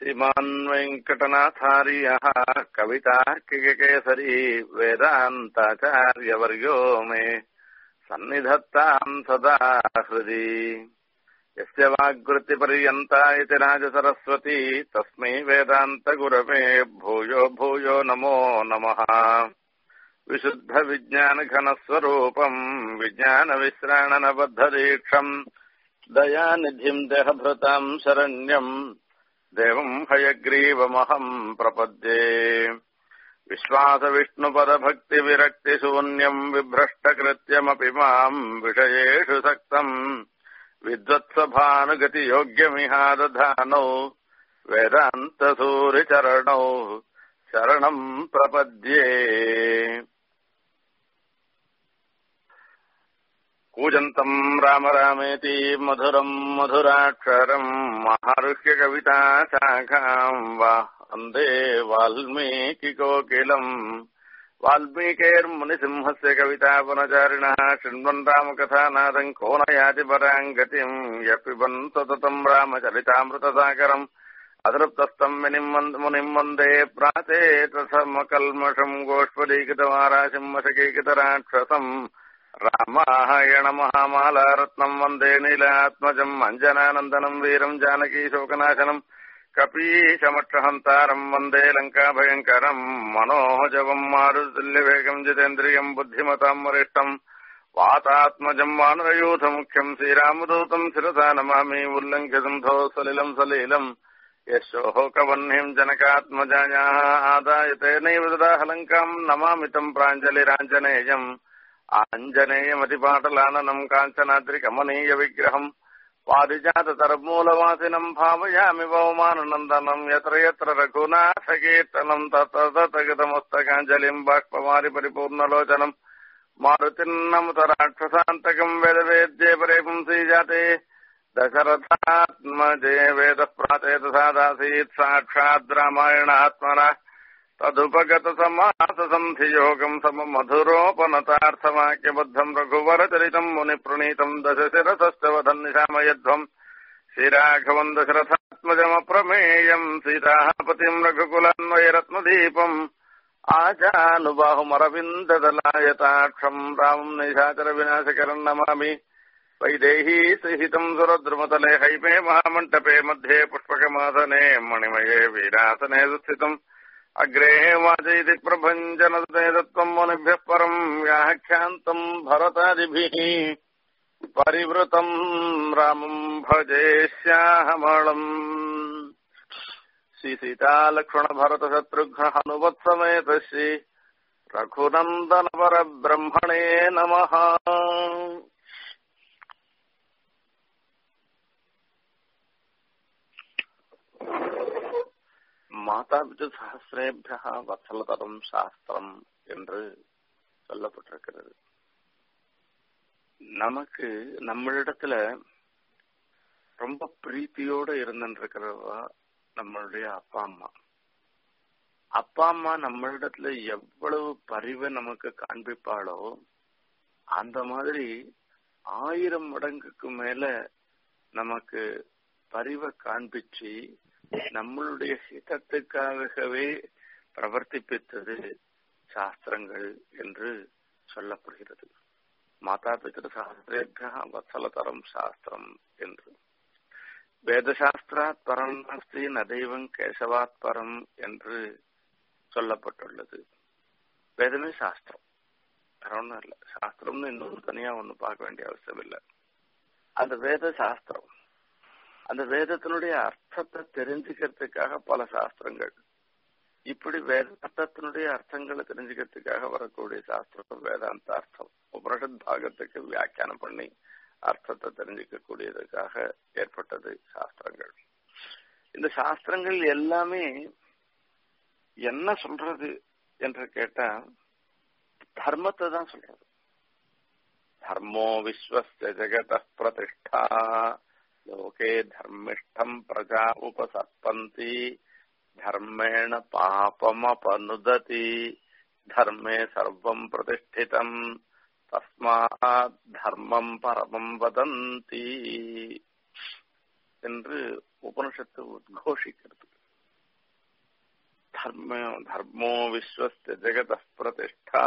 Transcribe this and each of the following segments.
श्रीमान् वेङ्कटनाथार्यः कवितार्किककेसरी वेदान्ताचार्यवर्यो मे सन्निधत्ताम् सदा हृदि यस्य वाग्वृत्तिपर्यन्ता इति राजसरस्वती तस्मै वेदान्तगुरवे भूयो भूयो नमो नमः विशुद्धविज्ञानघनस्वरूपम् विज्ञानविश्राणनबद्धदीक्षम् दयानिधिम् देहभृताम् शरण्यम् देवम् हयग्रीवमहम् प्रपद्ये विश्वासविष्णुपदभक्तिविरक्तिशून्यम् बिभ्रष्टकृत्यमपि माम् विषयेषु सक्तम् विद्वत्सभानुगतियोग्यमिहादधानौ वेदान्तसूरिचरणौ शरणम् प्रपद्ये कूजन्तम् राम रामेति मधुरम् मधुराक्षरम् महारुह्यकविता शाखाम् वा वन्दे वाल्मीकिकोकिलम् वाल्मीकेर्मुनिसिंहस्य कविता पुनचारिणः शृण्वन् रामकथानादम् को न याति पराम् गतिम् यपिबन् सततम् रामचरितामृतसागरम् अतृप्तस्तम् मुनिम् वन्दे प्राचेतसमकल्मषम् गोष्पदीकृतमाराशिम् वशकीकृतराक्षसम् रामायणमहामालारत्नम् वन्दे नीलात्मजम् अञ्जनानन्दनम् वीरम् जानकीशोकनाशनम् कपीशमक्षहन्तारम् वन्दे लङ्काभयङ्करम् मनोजवम् मारुतुल्यवेगम् जितेन्द्रियम् बुद्धिमताम् वरिष्ठम् वातात्मजम् वानरयूथमुख्यम् श्रीरामदूतम् शिरसा नमामि उल्लङ्घ्यसन्धो सलिलम् सलीलम् यशोकवह्निम् जनकात्मजायाः आदाय तेनैव ददाहलङ्काम् नमामि तम् प्राञ्जलिराञ्जनेयम् आञ्जनेयमतिपाटलाननम् काञ्चनाद्रिकमनीयविग्रहम् पारिजाततरमूलवासिनम् भावयामि भवमाननन्दनम् यत्र यत्र रघुनाथकीर्तनम् तत्र ततगतमस्तकाञ्जलिम् बाष्पमारि परिपूर्णलोचनम् मारुतिन्नमुत राक्षसान्तकम् वेदवेद्ये परे पुंसीजाते दशरथात्मजे वेदः प्राचेतसादासीत् साक्षात् रामायणात्मना तदुपगतसमाससन्धियोगम् सममधुरोपनतार्थवाक्यबद्धम् रघुवरचरितम् मुनिप्रणीतम् दशशिरसश्च वधन्निशामयध्वम् श्रीराघवम् दशरथात्मजमप्रमेयम् सीतापतिम् रघुकुलान्वयरत्नदीपम् आजानुबाहुमरविन्ददलायताक्षम् रामम् निशाचरविनाशकरम् नमामि वैदेही सहितम् सुरद्रुमतले हैमे महामण्डपे मध्ये पुष्पकमासने मणिमये वीरासने सुस्थितम् अग्रे वाचयति प्रभञ्जनदते दत्तम् मुनिभ्यः परम् व्याख्यान्तम् भरतादिभिः परिवृतम् रामम् भजेष्याहमळम् श्रीसीतालक्ष्मणभरतशत्रुघ्न हनुवत्समेत श्री रघुनन्दनपरब्रह्मणे नमः மாதாபிது சகசிரேபியா வத்சலதரம் சாஸ்திரம் என்று சொல்லப்பட்டிருக்கிறது நமக்கு நம்மளிடத்துல ரொம்ப பிரீத்தியோட இருந்துருக்கிறவா நம்மளுடைய அப்பா அம்மா அப்பா அம்மா நம்மளிடத்துல எவ்வளவு பரிவை நமக்கு காண்பிப்பாளோ அந்த மாதிரி ஆயிரம் மடங்குக்கு மேல நமக்கு பரிவை காண்பிச்சு நம்மளுடைய ஹிதத்துக்காகவே பிரவர்த்திப்பித்தது சாஸ்திரங்கள் என்று சொல்லப்படுகிறது மாதா பித்திரு சாஸ்திரேபியா வத்சலதரம் சாஸ்திரம் என்று வேதசாஸ்திராத் பரம் நாஸ்தி நதைவம் கேசவாத் பரம் என்று சொல்லப்பட்டுள்ளது வேதமே சாஸ்திரம் வேற ஒன்றும் இல்லை சாஸ்திரம்னு இன்னொரு தனியா ஒண்ணு பார்க்க வேண்டிய அவசியம் இல்லை அந்த வேத சாஸ்திரம் அந்த வேதத்தினுடைய அர்த்தத்தை தெரிஞ்சுக்கிறதுக்காக பல சாஸ்திரங்கள் இப்படி வேத அர்த்தத்தினுடைய அர்த்தங்களை தெரிஞ்சுக்கிறதுக்காக வரக்கூடிய சாஸ்திரம் வேதாந்த அர்த்தம் உபனிஷத் பாகத்துக்கு வியாக்கியானம் பண்ணி அர்த்தத்தை தெரிஞ்சுக்க கூடியதுக்காக ஏற்பட்டது சாஸ்திரங்கள் இந்த சாஸ்திரங்கள் எல்லாமே என்ன சொல்றது என்று கேட்டா தர்மத்தை தான் சொல்றது தர்மோ விஸ்வஸ்ய ஜெகத பிரதிஷ்டா லோகே தர்மிஷ்டம் பிரஜா உபசர்பந்தி தர்மேண பாபமபனுததி தர்மே சர்வம் பிரதிஷ்டிதம் தஸ்மாத் தர்மம் பரமம் வதந்தி என்று உபனிஷத்து உத்கோஷிக்கிறது தர்ம தர்மோ விஸ்வஸ்த ஜெகத பிரதிஷ்டா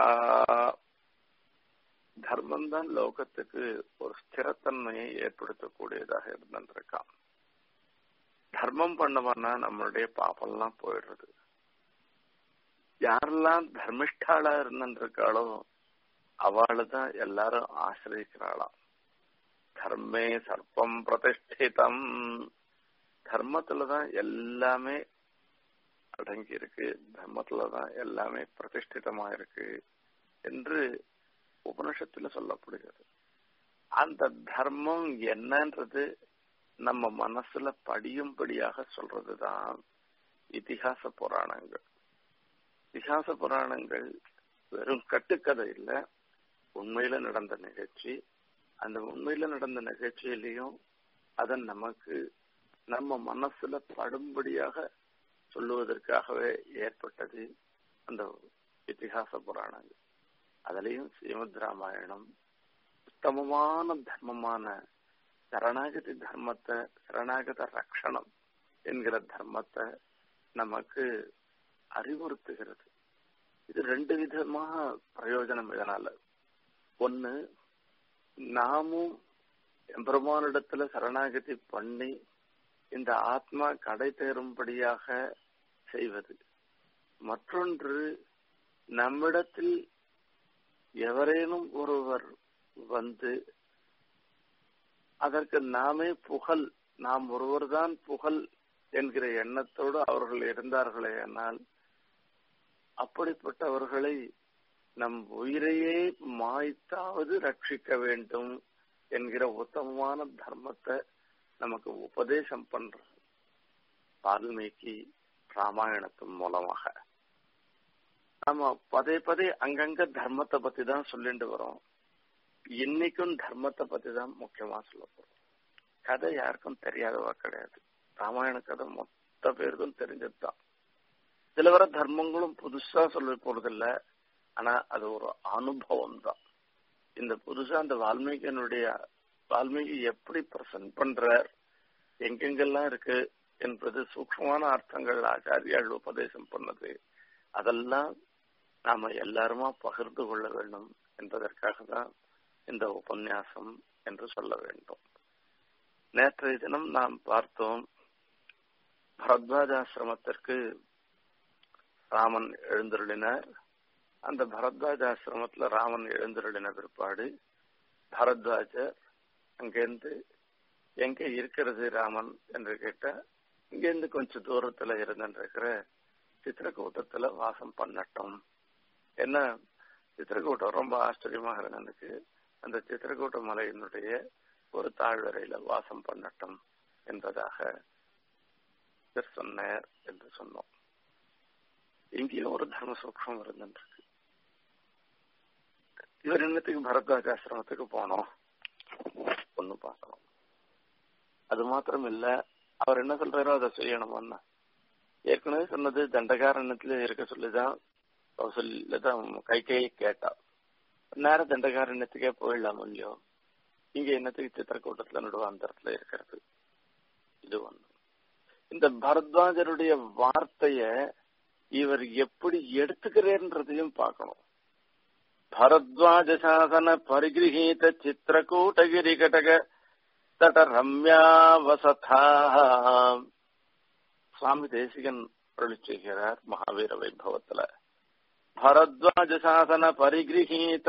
தர்மம் தான் லோகத்துக்கு ஒரு ஸ்திரத்தன்மையை ஏற்படுத்தக்கூடியதாக இருந்திருக்கான் தர்மம் பண்ணவனா நம்மளுடைய பாப்பெல்லாம் போயிடுறது யாரெல்லாம் தர்மிஷ்டாளா இருந்திருக்காளோ அவளை தான் எல்லாரும் ஆசிரியக்கிறாளாம் தர்மே சர்ப்பம் பிரதிஷ்டிதம் தர்மத்துலதான் எல்லாமே அடங்கி இருக்கு தர்மத்துலதான் எல்லாமே பிரதிஷ்டிதமா இருக்கு என்று உபனிஷத்துல சொல்லப்படுகிறது அந்த தர்மம் என்னன்றது நம்ம மனசுல படியும்படியாக சொல்றதுதான் இதிகாச புராணங்கள் இதிகாச புராணங்கள் வெறும் கட்டுக்கதை இல்ல உண்மையில நடந்த நிகழ்ச்சி அந்த உண்மையில நடந்த நிகழ்ச்சியிலையும் அதன் நமக்கு நம்ம மனசுல படும்படியாக சொல்லுவதற்காகவே ஏற்பட்டது அந்த இத்திகாச புராணங்கள் அதுலயும் ஸ்ரீமத் ராமாயணம் உத்தமமான தர்மமான சரணாகதி தர்மத்தை சரணாகத ரக்ஷணம் என்கிற தர்மத்தை நமக்கு அறிவுறுத்துகிறது இது ரெண்டு விதமாக பிரயோஜனம் இதனால ஒன்னு நாமும் எம்பெருமானிடத்துல சரணாகதி பண்ணி இந்த ஆத்மா கடை தேரும்படியாக செய்வது மற்றொன்று நம்மிடத்தில் எவரேனும் ஒருவர் வந்து அதற்கு நாமே புகழ் நாம் ஒருவர்தான் புகழ் என்கிற எண்ணத்தோடு அவர்கள் இருந்தார்களே ஆனால் அப்படிப்பட்டவர்களை நம் உயிரையே மாய்த்தாவது ரட்சிக்க வேண்டும் என்கிற உத்தமமான தர்மத்தை நமக்கு உபதேசம் பண்ற வால்மீகி ராமாயணத்தின் மூலமாக நம்ம பதே பதே அங்கங்க தர்மத்தை பத்தி தான் சொல்லிட்டு வரோம் இன்னைக்கும் தர்மத்தை பத்தி தான் முக்கியமா சொல்ல போறோம் கதை யாருக்கும் தெரியாதவா கிடையாது ராமாயண கதை மொத்த பேருக்கும் தெரிஞ்சதுதான் இதுல வர தர்மங்களும் புதுசா சொல்ல போறதில்ல ஆனா அது ஒரு அனுபவம் தான் இந்த புதுசா அந்த வால்மீகியனுடைய வால்மீகி எப்படி பிரசன்ட் பண்றார் எங்கெங்கெல்லாம் இருக்கு என்பது சூக்மமான அர்த்தங்கள் ஆச்சாரியால் உபதேசம் பண்ணது அதெல்லாம் நாம எல்லாருமா பகிர்ந்து கொள்ள வேண்டும் என்பதற்காக தான் இந்த உபன்யாசம் என்று சொல்ல வேண்டும் நேற்றைய தினம் நாம் பார்த்தோம் பரத்வாஜாசிரமத்திற்கு ராமன் எழுந்தருளினார் அந்த பரத்வாஜாசிரமத்துல ராமன் எழுந்தருளின பிற்பாடு பரத்வாஜர் அங்கேருந்து எங்க இருக்கிறது ராமன் என்று கேட்டா இங்கேருந்து கொஞ்சம் தூரத்துல இருந்துருக்கிற சித்திரக்கூட்டத்துல வாசம் பண்ணட்டும் என்ன சித்திரக்கூட்டம் ரொம்ப ஆச்சரியமாக இருந்ததுக்கு அந்த சித்திரக்கூட்ட மலையினுடைய ஒரு தாழ்வரையில வாசம் பண்ணட்டும் என்பதாக சொன்னார் என்று சொன்னோம் இங்கேயும் ஒரு தர்ம சூக்ஷம் இருந்துருக்கு இவர் என்னத்துக்கு பரத்வாஜாசிரமத்துக்கு போனோம் ஒண்ணு பார்க்கணும் அது மாத்திரம் இல்ல அவர் என்ன சொல்றாரோ அதை செய்யணும்னா ஏற்கனவே சொன்னது தண்டகாரண்யத்துல இருக்க சொல்லிதான் கௌசல்யதான் கை கையை கேட்டா நேர தண்டகாரண்யத்துக்கே போயிடலாம் இல்லையோ இங்க என்னத்துக்கு சித்திரக்கூட்டத்துல நடுவாந்தரத்துல இருக்கிறது இது ஒண்ணு இந்த பரத்வாஜருடைய வார்த்தைய இவர் எப்படி எடுத்துக்கிறேன்றதையும் பார்க்கணும் பரத்வாஜ சாசன பரிகிரகீத சித்திரக்கூட்டகிரி கடக தட ரம்யாவசதா சுவாமி தேசிகன் அருளி செய்கிறார் மகாவீர வைபவத்துல பரத்வாஜ சாசன பரிகிரகீத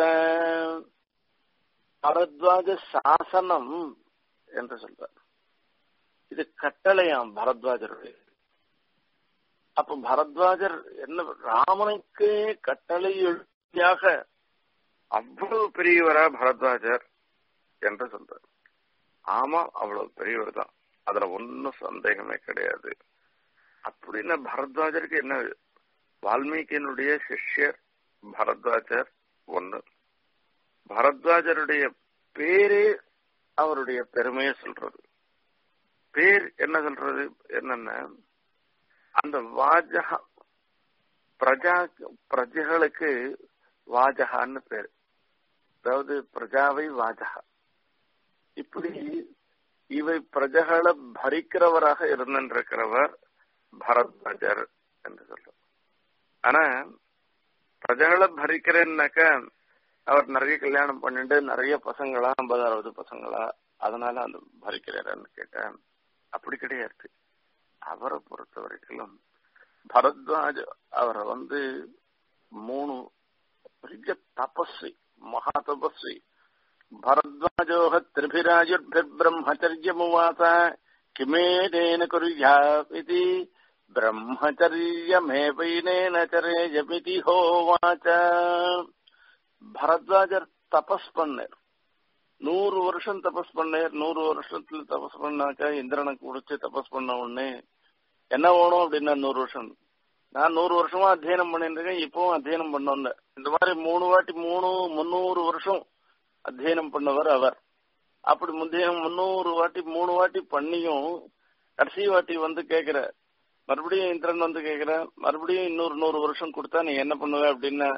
பரத்வாஜ சாசனம் என்று சொல்றார் இது கட்டளையாம் பரத்வாஜருடைய அப்ப பரத்வாஜர் என்ன ராமனுக்கே கட்டளை எழுதியாக அவ்வளவு பெரியவரா பரத்வாஜர் என்று சொல்றார் ஆமா அவ்வளவு பெரியவர் தான் அதுல ஒன்னும் சந்தேகமே கிடையாது அப்படின்னா பரத்வாஜருக்கு என்ன வால்மீகியினுடைய சிஷ்யர் பரத்வாஜர் ஒண்ணு பரத்வாஜருடைய பேரே அவருடைய பெருமையை சொல்றது பேர் என்ன சொல்றது என்னன்னா அந்த வாஜகா பிரஜா பிரஜைகளுக்கு வாஜகான்னு பேர் அதாவது பிரஜாவை வாஜகா இப்படி இவை பிரஜைகளை பரிக்கிறவராக இருந்திருக்கிறவர் பரத்வாஜர் என்று சொல்றோம் ஆனா பிரஜைகளை பரிக்கிறேன்னாக்க அவர் நிறைய கல்யாணம் பண்ணிட்டு நிறைய பசங்களா ஐம்பது அறுபது பசங்களா அதனால அந்த பரிக்கிறாருன்னு கேட்டேன் அப்படி கிடையாது அவரை பொறுத்த வரைக்கும் பரத்வாஜ் அவரை வந்து மூணு பெரிய தபஸ்வி மகா தபஸ்வி பரத்வாஜோக திரிபிராஜுர்பிரம்மச்சரியமுவாச கிமேதேன குறியாபிதி பிரம்மச்சரியமேபைனேன சரேஜமிதி ஹோவாச்ச பரத்வாஜர் தபஸ் பண்ணார் நூறு வருஷம் தபஸ் பண்ணார் நூறு வருஷத்துல தபஸ் பண்ணாக்க இந்திரனை குடிச்சு தபஸ் பண்ண உடனே என்ன வேணும் அப்படின்னா நூறு வருஷம் நான் நூறு வருஷமா அத்தியனம் பண்ணிட்டு இருக்கேன் இப்பவும் அத்தியனம் பண்ண வந்தேன் இந்த மாதிரி மூணு வாட்டி மூணு முன்னூறு வருஷம் அத்தியனம் பண்ணவர் அவர் அப்படி முந்தைய முன்னூறு வாட்டி மூணு வாட்டி பண்ணியும் கடைசி வாட்டி வந்து கேக்குற மறுபடியும் இந்திரன் வந்து கேக்குற மறுபடியும் இன்னொரு நூறு வருஷம் கொடுத்தா நீ என்ன பண்ணுவ அப்படின்னா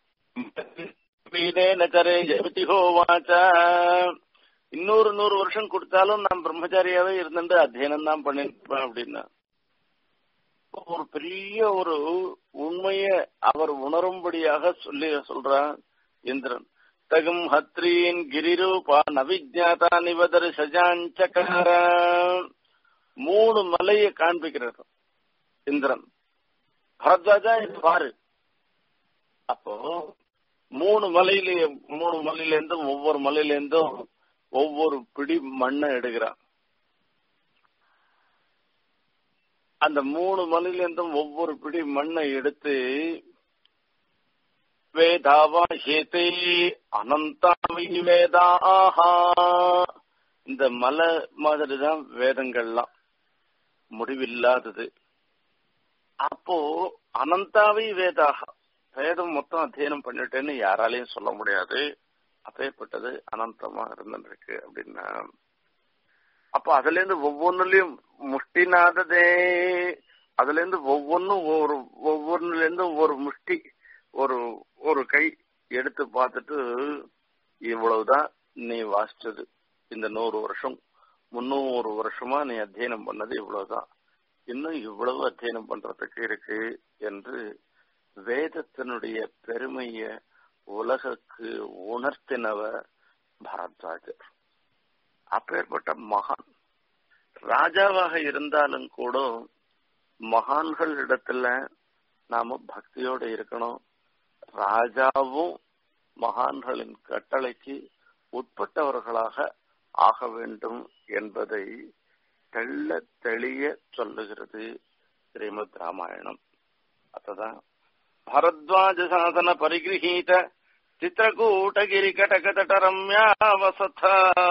இன்னொரு நூறு வருஷம் கொடுத்தாலும் நான் பிரம்மச்சாரியாவே இருந்துட்டு அத்தியனம் தான் பண்ணிருப்பேன் அப்படின்னா ஒரு பெரிய ஒரு உண்மைய அவர் உணரும்படியாக சொல்லி சொல்றான் இந்திரன் தகும் ஹத்ரீன் கிரிரூபா நவிஜாதா நிவதர் சஜாஞ்சகார மூணு மலையை காண்பிக்கிறார் இந்திரன் பரத்வாஜா இது பாரு அப்போ மூணு மலையில மூணு மலையில இருந்தும் ஒவ்வொரு மலையில இருந்தும் ஒவ்வொரு பிடி மண்ணை எடுக்கிறான் அந்த மூணு மலையில இருந்தும் ஒவ்வொரு பிடி மண்ணை எடுத்து வேதாவா ஹேதே அனந்தாவி வேதாஹா இந்த மலை மாதிரிதான் வேதங்கள்லாம் முடிவில்லாதது அப்போ அனந்தாவி வேதாக வேதம் மொத்தம் அத்தியனம் பண்ணிட்டேன்னு யாராலையும் சொல்ல முடியாது அப்பேற்பட்டது அனந்தமா இருந்துருக்கு அப்படின்னா அப்போ அதுல இருந்து ஒவ்வொன்னுலயும் முஷ்டிநாததே அதுல இருந்து ஒவ்வொன்னும் ஒரு ஒவ்வொன்னுல இருந்து ஒரு முஷ்டி ஒரு ஒரு கை எடுத்து பார்த்துட்டு இவ்வளவுதான் நீ வாசிச்சது இந்த நூறு வருஷம் முன்னூறு வருஷமா நீ அத்தியனம் பண்ணது இவ்வளவுதான் இன்னும் இவ்வளவு அத்தியனம் பண்றதுக்கு இருக்கு என்று வேதத்தினுடைய பெருமைய உலகுக்கு உணர்த்தினவர் பரத்வாஜர் அப்பேற்பட்ட மகான் ராஜாவாக இருந்தாலும் கூட மகான்கள் இடத்துல நாம பக்தியோட இருக்கணும் ராஜாவும் மகான்களின் கட்டளைக்கு உட்பட்டவர்களாக ஆக வேண்டும் என்பதை தெள்ள தெளிய சொல்லுகிறது ஸ்ரீமத் ராமாயணம் அதான் பரத்வாஜ சாசன பரிகிரகீத சித்திரகூட்டகிரி கடகதட ரம்யா வசத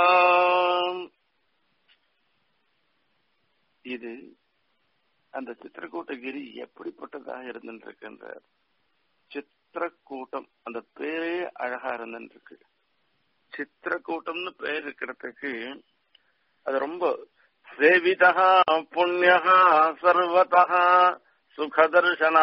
இது அந்த சித்திரக்கூட்டகிரி எப்படிப்பட்டதாக இருந்துருக்குன்ற சித்திரக்கூட்டம் அந்த பேரே அழகா இருந்துருக்கு சித்திரக்கூட்டம்னு பேர் இருக்கிறதுக்கு அது ரொம்ப சேவிதா புண்ணியா சர்வதா சுகதர்சன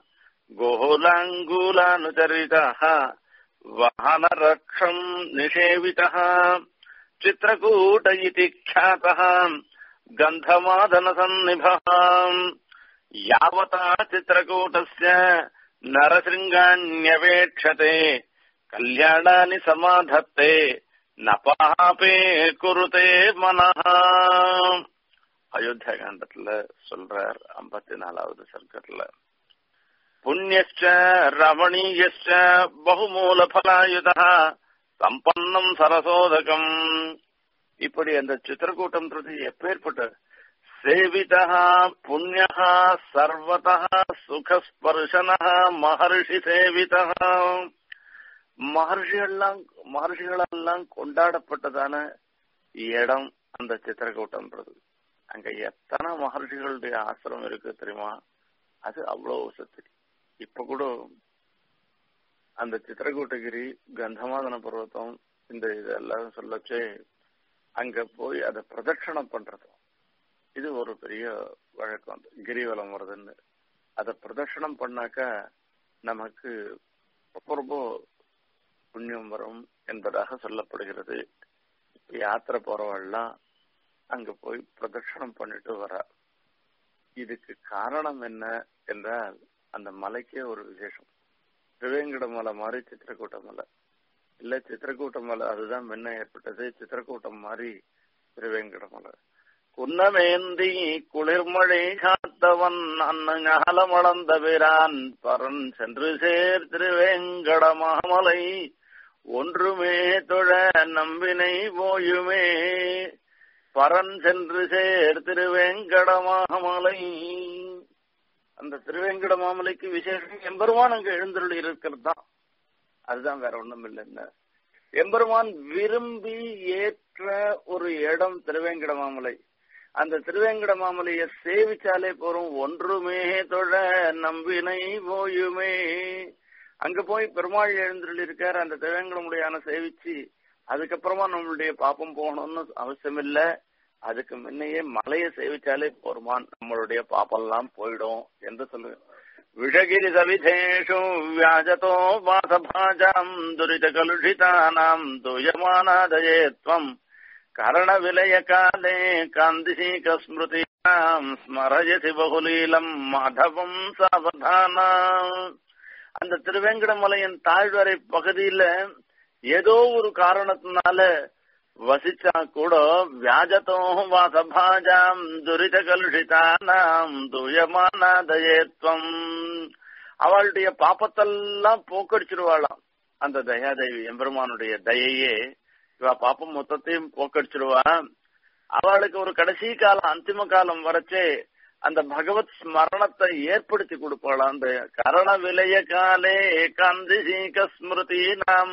கோலாங்கூலானுச்சரிதா வானரக்ஷம் நிஷேவித சித்திரக்கூட்ட இதி ख्यातः गन्धमादनसन्निभः यावता चित्रकूटस्य नरशृङ्गाण्यवेक्षते कल्याणानि समाधत्ते न पापे குருதே மனஹ அயோத்தியா காண்டத்துல சொல்றார் ஐம்பத்தி நாலாவது சர்க்கத்துல புண்ணியச்ச ரமணீயச்ச பகுமூல பலாயுத சம்பன்னம் சரசோதகம் இப்படி அந்த சித்திரக்கூட்டம்ன்றது எப்பேற்பட்ட சேவிதா புண்ணியா சர்வதா சுகஸ்பர்ஷன மகர்ஷி சேவிதா மகர்ஷிகள்லாம் மகர்ஷிகளெல்லாம் கொண்டாடப்பட்டதான இடம் அந்த சித்திரக்கூட்டம்ன்றது அங்க எத்தனை மகர்ஷிகளுடைய ஆசிரமம் இருக்கு தெரியுமா அது அவ்வளவு சத்து இப்ப கூட அந்த சித்திரக்கூட்டகிரி கந்தமாதன பர்வத்தம் இந்த இதெல்லாம் சொல்லச்சே அங்க போய் அதை பிரதட்சணம் பண்றதும் இது ஒரு பெரிய வழக்கம் கிரிவலம் வருதுன்னு அதை பிரதட்சணம் பண்ணாக்க நமக்கு ரொம்ப ரொம்ப புண்ணியம் வரும் என்பதாக சொல்லப்படுகிறது யாத்திரை போறவெல்லாம் அங்க போய் பிரதட்சணம் பண்ணிட்டு வர இதுக்கு காரணம் என்ன என்றால் அந்த மலைக்கே ஒரு விசேஷம் திருவேங்கட மலை மாதிரி சித்திரக்கூட்ட மலை இல்ல சித்திரக்கூட்ட மலை அதுதான் முன்ன ஏற்பட்டது சித்திரக்கூட்டம் மாதிரி திருவேங்கட மலை குன்னமேந்தி குளிர்மழை காத்தவன் அன்ன ஞாலமளந்த பிரான் பரன் சென்று சேர் திருவேங்கட மாமலை ஒன்றுமே தொழ நம்பினை போயுமே பரன் சென்று சேர் திருவேங்கட மாமலை அந்த திருவேங்கட மாமலைக்கு விசேஷம் எம்பெருமான் அங்க எழுந்தருள் இருக்கிறது தான் அதுதான் வேற ஒண்ணும் இல்லைன்னு எம்பெருமான் விரும்பி ஏற்ற ஒரு இடம் திருவேங்கட மாமலை அந்த திருவேங்கட மாமலையை சேவிச்சாலே போறோம் ஒன்றுமே தொழ நம்பினை போயுமே அங்க போய் பெருமாள் எழுந்துள்ள இருக்காரு அந்த திருவேங்கடமுடையான சேவிச்சு அதுக்கப்புறமா நம்மளுடைய பாப்பம் போகணும்னு அவசியம் இல்ல அதுக்கு முன்னையே மலையை சேவிச்சாலே போருமான் நம்மளுடைய பாப்பெல்லாம் போயிடும் என்று சொல்லு விஷகிரி சவிதேஷு வியாஜதோ வாசபாஜாம் துரித கலுஷிதானாம் துயமானாதயே துவம் கரண விலய காலே காந்திசீக ஸ்மிருதியாம் ஸ்மரயசி பகுலீலம் மாதவம் சாவதானாம் அந்த திருவேங்கடமலையின் தாழ்வரை பகுதியில ஏதோ ஒரு காரணத்தினால வசிச்சா கூட வியாஜத்தோ வாசபாஜாம் துரித கலுஷிதானாம் துயமானாதயேத்வம் அவளுடைய பாப்பத்தெல்லாம் போக்கடிச்சிருவாளாம் அந்த தயாதேவி எம்பெருமானுடைய தயையே இவ பாப்பம் மொத்தத்தையும் போக்கடிச்சிருவா அவளுக்கு ஒரு கடைசி காலம் அந்திம காலம் வரைச்சே அந்த பகவத் ஸ்மரணத்தை ஏற்படுத்தி கொடுப்பாளாம் அந்த கரண விலய காலே ஏகாந்திசீக ஸ்மிருதி நாம்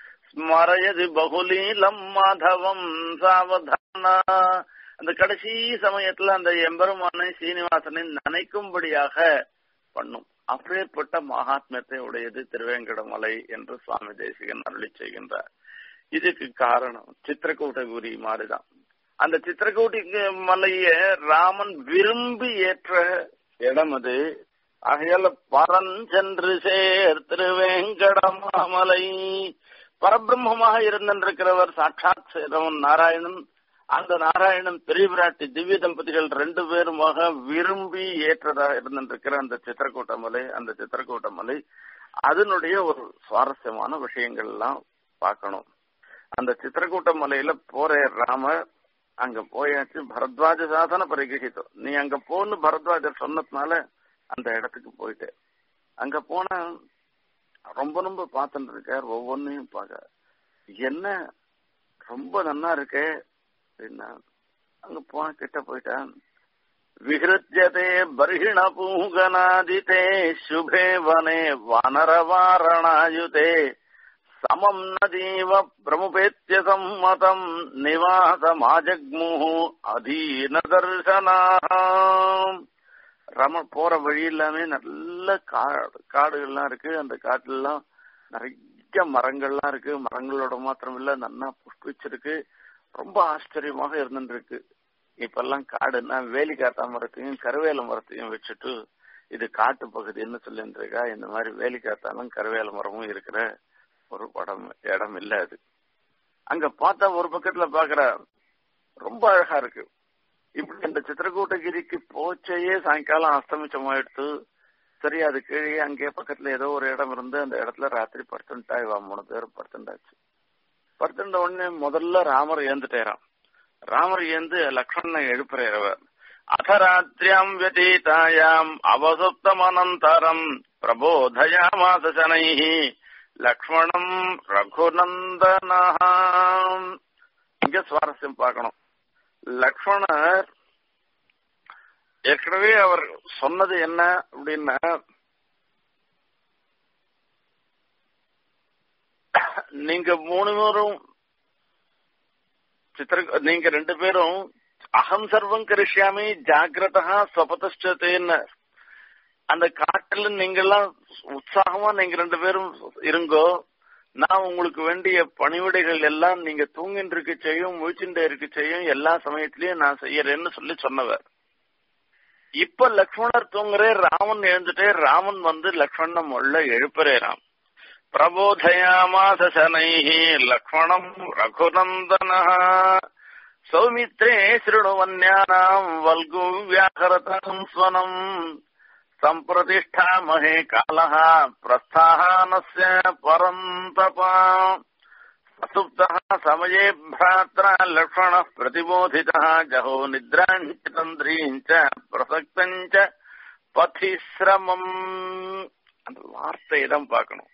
ஸ்மரயதி பகுலீலம் மாதவம் சாவதானா அந்த கடைசி சமயத்துல அந்த எம்பெருமானை சீனிவாசனை நினைக்கும்படியாக பண்ணும் அப்படியேப்பட்ட மகாத்மியத்தை உடையது திருவேங்கடமலை என்று சுவாமி தேசிகன் அருளி செய்கின்றார் இதுக்கு காரணம் சித்திரக்கூட்டகுரி மாதிரிதான் அந்த சித்திரக்கூட்டி மலைய ராமன் விரும்பி ஏற்ற இடம் அது ஆகையால பரன் சென்று சேர் திருவேங்கடமாமலை பரபிரம்மமாக இருந்திருக்கிறவர் சாட்சாத் சேரவன் நாராயணன் அந்த நாராயணன் பெரிய பிராட்டி திவ்ய தம்பதிகள் ரெண்டு பேருமாக விரும்பி ஏற்றதாக இருந்திருக்கிற அந்த சித்திரக்கூட்ட மலை அந்த சித்திரக்கூட்ட மலை அதனுடைய ஒரு சுவாரஸ்யமான விஷயங்கள் எல்லாம் பார்க்கணும் அந்த சித்திரக்கூட்ட மலையில போற ராமர் அங்க போயாச்சு பரத்வாஜ சாசன பரிகிரகித்தோம் நீ அங்க போன்னு பரத்வாஜர் சொன்னதுனால அந்த இடத்துக்கு போயிட்டு அங்க போன ரொம்ப ரொம்ப பார்த்துட்டு இருக்கார் ஒவ்வொன்னையும் பார்க்க என்ன ரொம்ப நன்னா இருக்கே அப்படின்னா அங்க போன கிட்ட போயிட்டான் விஹிருத்தியதே பர்ஹிண பூங்கனாதிதே சுபே வனே வானரவாரணாயுதே சமம் நதீவ பிரமுபேத்திய சம்மதம் நிவாசமாஜக்முஹு அதீன தர்சனாம் ரம போற வழி எல்லாமே நல்ல காடு காடுகள்லாம் இருக்கு அந்த காட்டுலாம் நிறைய மரங்கள்லாம் இருக்கு மரங்களோட மாத்திரம் இல்ல நன்னா புஷ்பிச்சிருக்கு ரொம்ப ஆச்சரியமாக இருந்துருக்கு இப்பெல்லாம் காடுன்னா வேலி காத்தா மரத்தையும் கருவேல மரத்தையும் வச்சுட்டு இது காட்டு பகுதின்னு சொல்லிட்டு இருக்கா இந்த மாதிரி வேலி காத்தாலும் கருவேல மரமும் இருக்கிற ஒரு படம் இடம் இல்ல அது அங்க பார்த்தா ஒரு பக்கத்துல பாக்குற ரொம்ப அழகா இருக்கு இப்படி இந்த சித்திரக்கூட்டகிரிக்கு போச்சையே சாயங்காலம் அஸ்தமிச்சமாயிடுத்து சரி அது கீழே அங்கே பக்கத்துல ஏதோ ஒரு இடம் இருந்து அந்த இடத்துல ராத்திரி படுத்துட்டா இவா மூணு பேரும் படுத்துட்டாச்சு படுத்துட்ட உடனே முதல்ல ராமர் ஏந்துட்டேராம் ராமர் ஏந்து லக்ஷ்மணனை எழுப்புறவர் அசராத்திரியாம் வியதீதாயாம் அவசுப்தமனந்தரம் பிரபோதயாமாச சனைஹி லக்ஷ்மணம் ரகுநந்தனாம் இங்க சுவாரஸ்யம் பார்க்கணும் லக்ஷ்மணர் ஏற்கனவே அவர் சொன்னது என்ன அப்படின்னா நீங்க மூணு பேரும் சித்திர நீங்க ரெண்டு பேரும் அகம் சர்வம் கரிஷ்யாமி ஜாகிரதா ஸ்வபதேன்னு அந்த காட்டுல நீங்க எல்லாம் உற்சாகமா நீங்க ரெண்டு பேரும் இருங்கோ நான் உங்களுக்கு வேண்டிய பணிவிடைகள் எல்லாம் நீங்க தூங்கிட்டு இருக்க செய்யும் முழிச்சுட்டு இருக்க செய்யும் எல்லா சமயத்திலயும் நான் செய்யறேன்னு சொல்லி சொன்னவர் இப்ப லக்ஷ்மணர் தூங்குறே ராமன் எழுந்துட்டே ராமன் வந்து லக்ஷ்மணன் உள்ள எழுப்புறேராம் பிரபோதயாமாச சனைஹி லக்ஷ்மணம் ரகுநந்தன சௌமித்ரே ஸ்ருணுவன்யானாம் வல்கு வியாகரதம் ஸ்வனம் सम्प्रतिष्ठामहे कालः प्रस्थानस्य परन्तपा सुप्तः समये भ्रात्रा लक्ष्मणः प्रतिबोधितः जहो निद्राम् च तन्द्रीम् च பிரசக்தம் ச பதிசிரமம் அந்த வார்த்தையை தான் பார்க்கணும்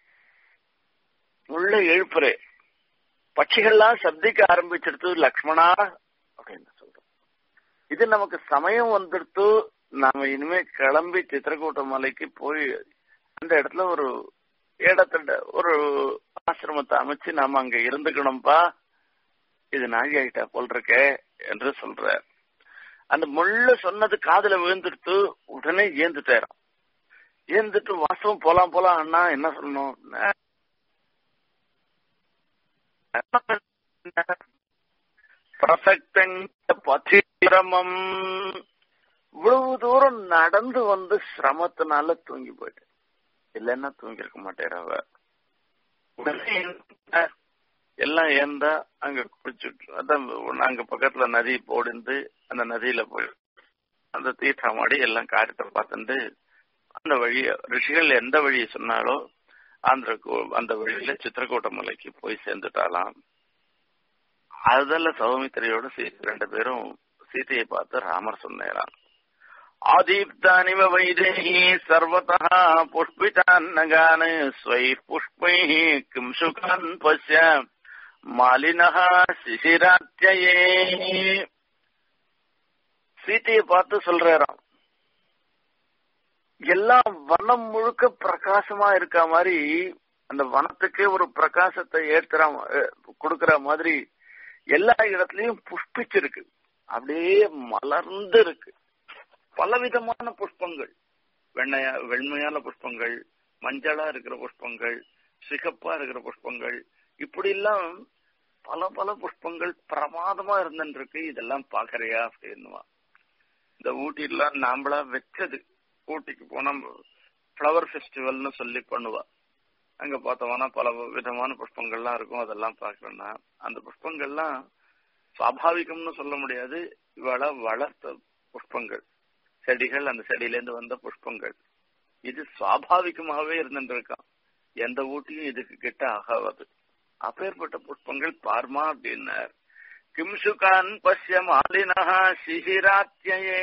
உள்ள எழுப்புறே பட்சிகள்லாம் சப்திக்க ஆரம்பிச்சிருத்து லக்ஷ்மணா அப்படின்னு சொல்றோம் இது நமக்கு சமயம் வந்துடுத்து நாம இனிமே கிளம்பி சித்திரக்கூட்ட மலைக்கு போய் அந்த இடத்துல ஒரு இடத்துல ஒரு ஆசிரமத்தை அமைச்சு நாம அங்க இருந்துக்கணும்பா இது நாழி ஆயிட்டா போல் இருக்கே என்று சொல்ற அந்த முள்ள சொன்னது காதுல விழுந்துடுத்து உடனே ஏந்துட்டாராம் ஏந்துட்டு வாசம் போலாம் போலாம் அண்ணா என்ன சொல்லணும் பிரசக்தங்க பத்திரமம் இவ்வளவு தூரம் நடந்து வந்து சிரமத்தினால தூங்கி போயிட்டு இல்லைன்னா தூங்கி இருக்க மாட்டேன் அவ உடனே எல்லாம் ஏந்தா அங்க குளிச்சுட்டு அதான் அங்க பக்கத்துல நதி போடிந்து அந்த நதியில போய் அந்த தீர்த்தமாடி எல்லாம் காரியத்தை பார்த்துட்டு அந்த வழிய ரிஷிகள் எந்த வழியை சொன்னாலோ ஆந்திர அந்த வழியில சித்திரக்கூட்ட மலைக்கு போய் சேர்ந்துட்டாலாம் அதுல சௌமித்திரையோட சீதை ரெண்டு பேரும் சீதையை பார்த்து ராமர் சொன்னாராம் ஆதீப்தானிவ வைதேகி சர்வதா புஷ்பிதான்னகான் ஸ்வை புஷ்பை கிம்சுகான் பசிய மாலினஹ சிசிராத்தியே சீதையை பார்த்து சொல்றாராம் எல்லாம் வனம் முழுக்க பிரகாசமா இருக்க மாதிரி அந்த வனத்துக்கே ஒரு பிரகாசத்தை ஏற்றுற கொடுக்கற மாதிரி எல்லா இடத்துலயும் புஷ்பிச்சிருக்கு அப்படியே மலர்ந்து இருக்கு பலவிதமான புஷ்பங்கள் வெண்ணையா வெண்மையான புஷ்பங்கள் மஞ்சளா இருக்கிற புஷ்பங்கள் சிகப்பா இருக்கிற புஷ்பங்கள் இப்படி எல்லாம் பல பல புஷ்பங்கள் பிரமாதமா இருந்துருக்கு இதெல்லாம் பாக்குறியா அப்படின்னுவா இந்த ஊட்டிலாம் நாம்பளா வச்சது ஊட்டிக்கு போனா ஃப்ளவர் ஃபெஸ்டிவல்னு சொல்லி பண்ணுவா அங்க பார்த்தோம்னா பல விதமான புஷ்பங்கள்லாம் இருக்கும் அதெல்லாம் பார்க்கணும்னா அந்த புஷ்பங்கள்லாம் சுவாபாவிகம்னு சொல்ல முடியாது இவள வளர்த்த புஷ்பங்கள் செடிகள் அந்த செடியிலேருந்து வந்த புஷ்பங்கள் இது சுவாபாவிகமாகவே இருந்துருக்கான் எந்த ஊட்டியும் இதுக்கு கிட்ட ஆகாது அப்பேற்பட்ட புஷ்பங்கள் பார்மா அப்படின்னார் கிம்சுகான் பசிய மாலினா சிசிராத்தியே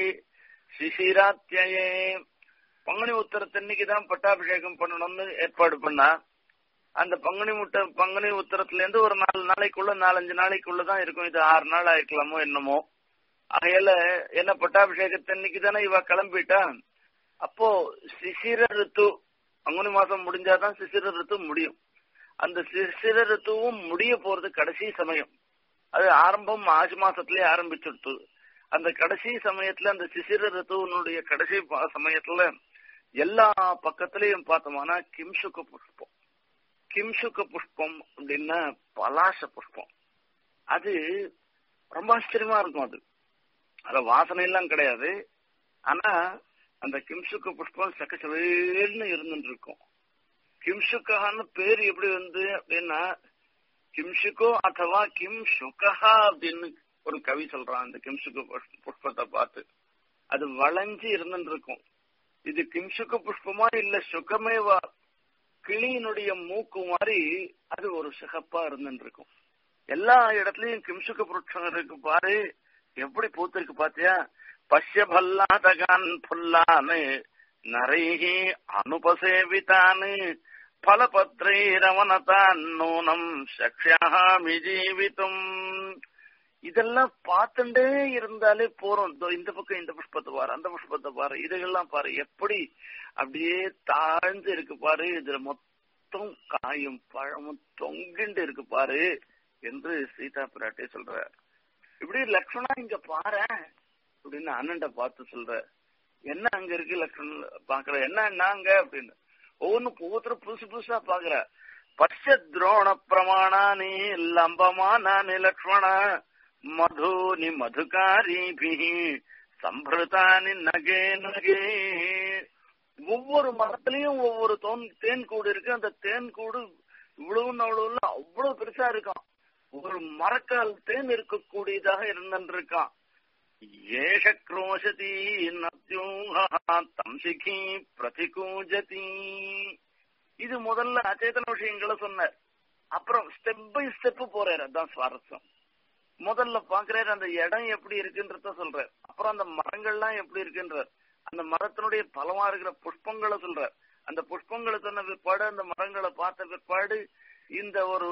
சிசிராத்தியே பங்குனி உத்தரத்தன்னைக்கு தான் பட்டாபிஷேகம் பண்ணணும்னு ஏற்பாடு பண்ணா அந்த பங்குனி முட்டை பங்குனி உத்தரத்துல இருந்து ஒரு நாலு நாளைக்குள்ள நாலஞ்சு நாளைக்குள்ளதான் இருக்கும் இது ஆறு நாள் ஆயிருக்கலாமோ என்னமோ ஆகையால என்ன பட்டாபிஷேகத்தன்னைக்கு தானே இவ கிளம்பிட்டா அப்போ சிசிர ரித்து பங்குனி மாசம் முடிஞ்சாதான் சிசிர ரித்து முடியும் அந்த சிசிர ரித்துவும் முடிய போறது கடைசி சமயம் அது ஆரம்பம் மாசி மாசத்திலே ஆரம்பிச்சுடுத்து அந்த கடைசி சமயத்துல அந்த சிசிர ரித்துவனுடைய கடைசி சமயத்துல எல்லா பக்கத்திலையும் பார்த்தோம்னா கிம்சுக புஷ்பம் கிம்சுக புஷ்பம் அப்படின்னா பலாச புஷ்பம் அது ரொம்ப ஆச்சரியமா இருக்கும் அது அதுல வாசனை எல்லாம் கிடையாது ஆனா அந்த கிம்சுக்க புஷ்பம் சக்கச்சவேல்னு இருந்துட்டு இருக்கும் கிம்சுக்கான்னு பேர் எப்படி வந்து அப்படின்னா கிம்சுகோ அथवा கிம் சுகஹா அப்படின்னு ஒரு கவி சொல்றான் அந்த கிம்சுக புஷ்பத்தை பார்த்து அது வளைஞ்சு இருந்துட்டு இருக்கும் இது கிம்சுக புஷ்பமா இல்ல சுகமேவா கிளியினுடைய மூக்கு மாதிரி அது ஒரு சிகப்பா இருந்துட்டு இருக்கும் எல்லா இடத்துலயும் கிம்சுக புருஷம் இருக்கு பாரு எப்படி பூத்திருக்கு பாத்தியா பஷ்ய பல்லாதகான் புல்லான்னு நரைஹி அனுபசேவித்தான்னு பலபத்ரைரவனதான் நூனம் சக்ஷாமி ஜீவிதம் இதெல்லாம் பார்த்துட்டே இருந்தாலே போறோம் இந்த பக்கம் இந்த புஷ்பத்தை பாரு அந்த புஷ்பத்தை பாரு இதெல்லாம் பாரு எப்படி அப்படியே தாழ்ந்து இருக்கு பாரு இதுல மொத்தம் காயும் பழமும் தொங்கிண்டு இருக்கு பாரு என்று சீதா பிராட்டி சொல்ற இப்படி லக்ஷ்மணா இங்க பாரு அப்படின்னு அண்ணன்ட பார்த்து சொல்ற என்ன அங்க இருக்கு லக்ஷ்மணன் பாக்குற என்ன என்ன அங்க அப்படின்னு ஒவ்வொன்னு ஒவ்வொருத்தரும் புதுசு புதுசா பாக்குற பட்ச துரோண பிரமாணானி லம்பமானானி லக்ஷ்மண மதுனி மதுகாரிபி சம்பிரதானி நகே நகே ஒவ்வொரு மரத்திலையும் ஒவ்வொரு தோன் தேன் கூடு இருக்கு அந்த தேன் கூடு இவ்வளவு அவ்வளவு அவ்வளவு பெருசா இருக்கான் ஒரு மரக்கால் தேன் இருக்கக்கூடியதாக இருந்துருக்கான் ஏஷ क्रोशति நத்யூஹா தம்சிகி பிரதிகூஜதி இது முதல்ல அச்சேதன விஷயங்களை சொன்னார் அப்புறம் ஸ்டெப் பை ஸ்டெப் போறாரு அதான் சுவாரஸ்யம் முதல்ல பாக்குறாரு அந்த இடம் எப்படி இருக்குன்றத சொல்றார் அப்புறம் அந்த மரங்கள்லாம் எப்படி இருக்குன்றார் அந்த மரத்தினுடைய பலமா இருக்கிற புஷ்பங்களை சொல்றார் அந்த புஷ்பங்களை சொன்ன பிற்பாடு அந்த மரங்களை பார்த்த பிற்பாடு இந்த ஒரு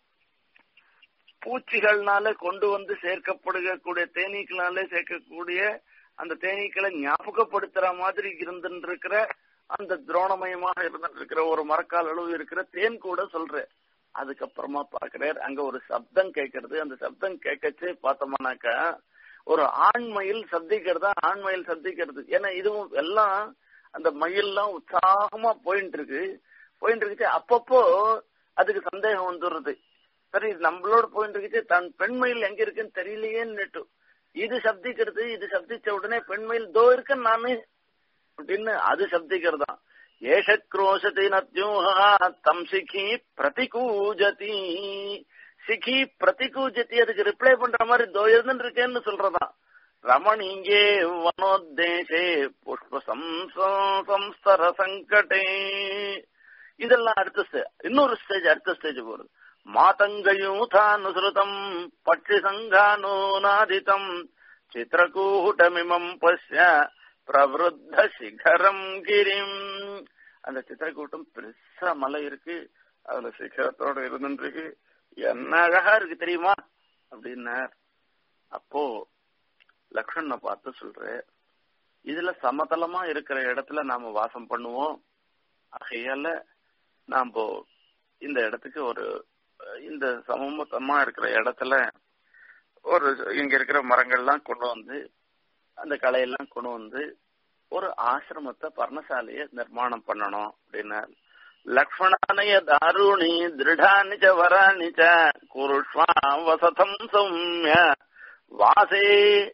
பூச்சிகள்னால கொண்டு வந்து சேர்க்கப்படுகக்கூடிய தேனீக்களாலே சேர்க்கக்கூடிய அந்த தேனீக்களை ஞாபகப்படுத்துற மாதிரி இருந்துட்டு இருக்கிற அந்த துரோணமயமாக இருந்துட்டு இருக்கிற ஒரு மரக்கால் அளவு இருக்கிற தேன் கூட சொல்ற அதுக்கப்புறமா பாக்குறாரு அங்க ஒரு சப்தம் கேட்கறது அந்த சப்தம் கேட்கச்சே பார்த்தோம்னாக்கா ஒரு ஆண் மயில் சப்திக்கிறதா ஆண் மயில் சப்திக்கிறது ஏன்னா இதுவும் எல்லாம் அந்த மயில்லாம் உற்சாகமா போயிட்டு இருக்கு போயிட்டு இருக்குச்சு அப்பப்போ அதுக்கு சந்தேகம் வந்துடுறது சரி இது நம்மளோட போயிட்டு இருக்குச்சு தன் பெண்மயில் எங்க இருக்குன்னு தெரியலையேன்னு இது சப்திக்கிறது இது சப்திச்ச உடனே பெண்மயில் தோ இருக்குன்னு நானு அப்படின்னு அது சப்திக்கிறதா ஏஷ குரோஷதி நத்யூஹா தம் சிகி பிரதிகூஜதி சிகி பிரதிகூஜதி அதுக்கு ரிப்ளை பண்ற மாதிரி தோ இருந்துட்டு இருக்கேன்னு சொல்றதா ரமணீங்கே வனோத்தேசே புஷ்ப சம்ஸ்தர சங்கடே இதெல்லாம் அடுத்த ஸ்டேஜ் இன்னொரு ஸ்டேஜ் அடுத்த ஸ்டேஜ் போறது மாதங்கயூதானுசృతం பட்சி சங்கானோநாதிதம் சித்திரகூட்டமிமம் பசிய பிரவருத்த சிகரம் கிரிம் அந்த சித்திரக்கூட்டம் பெருசா மலை இருக்கு அதுல சிகரத்தோட இருந்துருக்கு என்ன அழகா இருக்கு தெரியுமா அப்படின்னார் அப்போ லக்ஷ்மணனை பார்த்து சொல்ற இதுல சமதளமா இருக்கிற இடத்துல நாம வாசம் பண்ணுவோம் ஆகையால நாம இந்த இடத்துக்கு ஒரு இந்த சமமத்தமா இருக்கிற இடத்துல ஒரு இங்க இருக்கிற மரங்கள்லாம் கொண்டு வந்து அந்த கலையெல்லாம் கொண்டு வந்து ஒரு ஆசிரமத்தை பர்ணசாலைய நிர்மாணம் பண்ணணும் அப்படின்னா லக்ஷ்மணானய தாருணி திருடானி ச வராணி ச குருஷ்வா வசதம் சௌமிய வாசே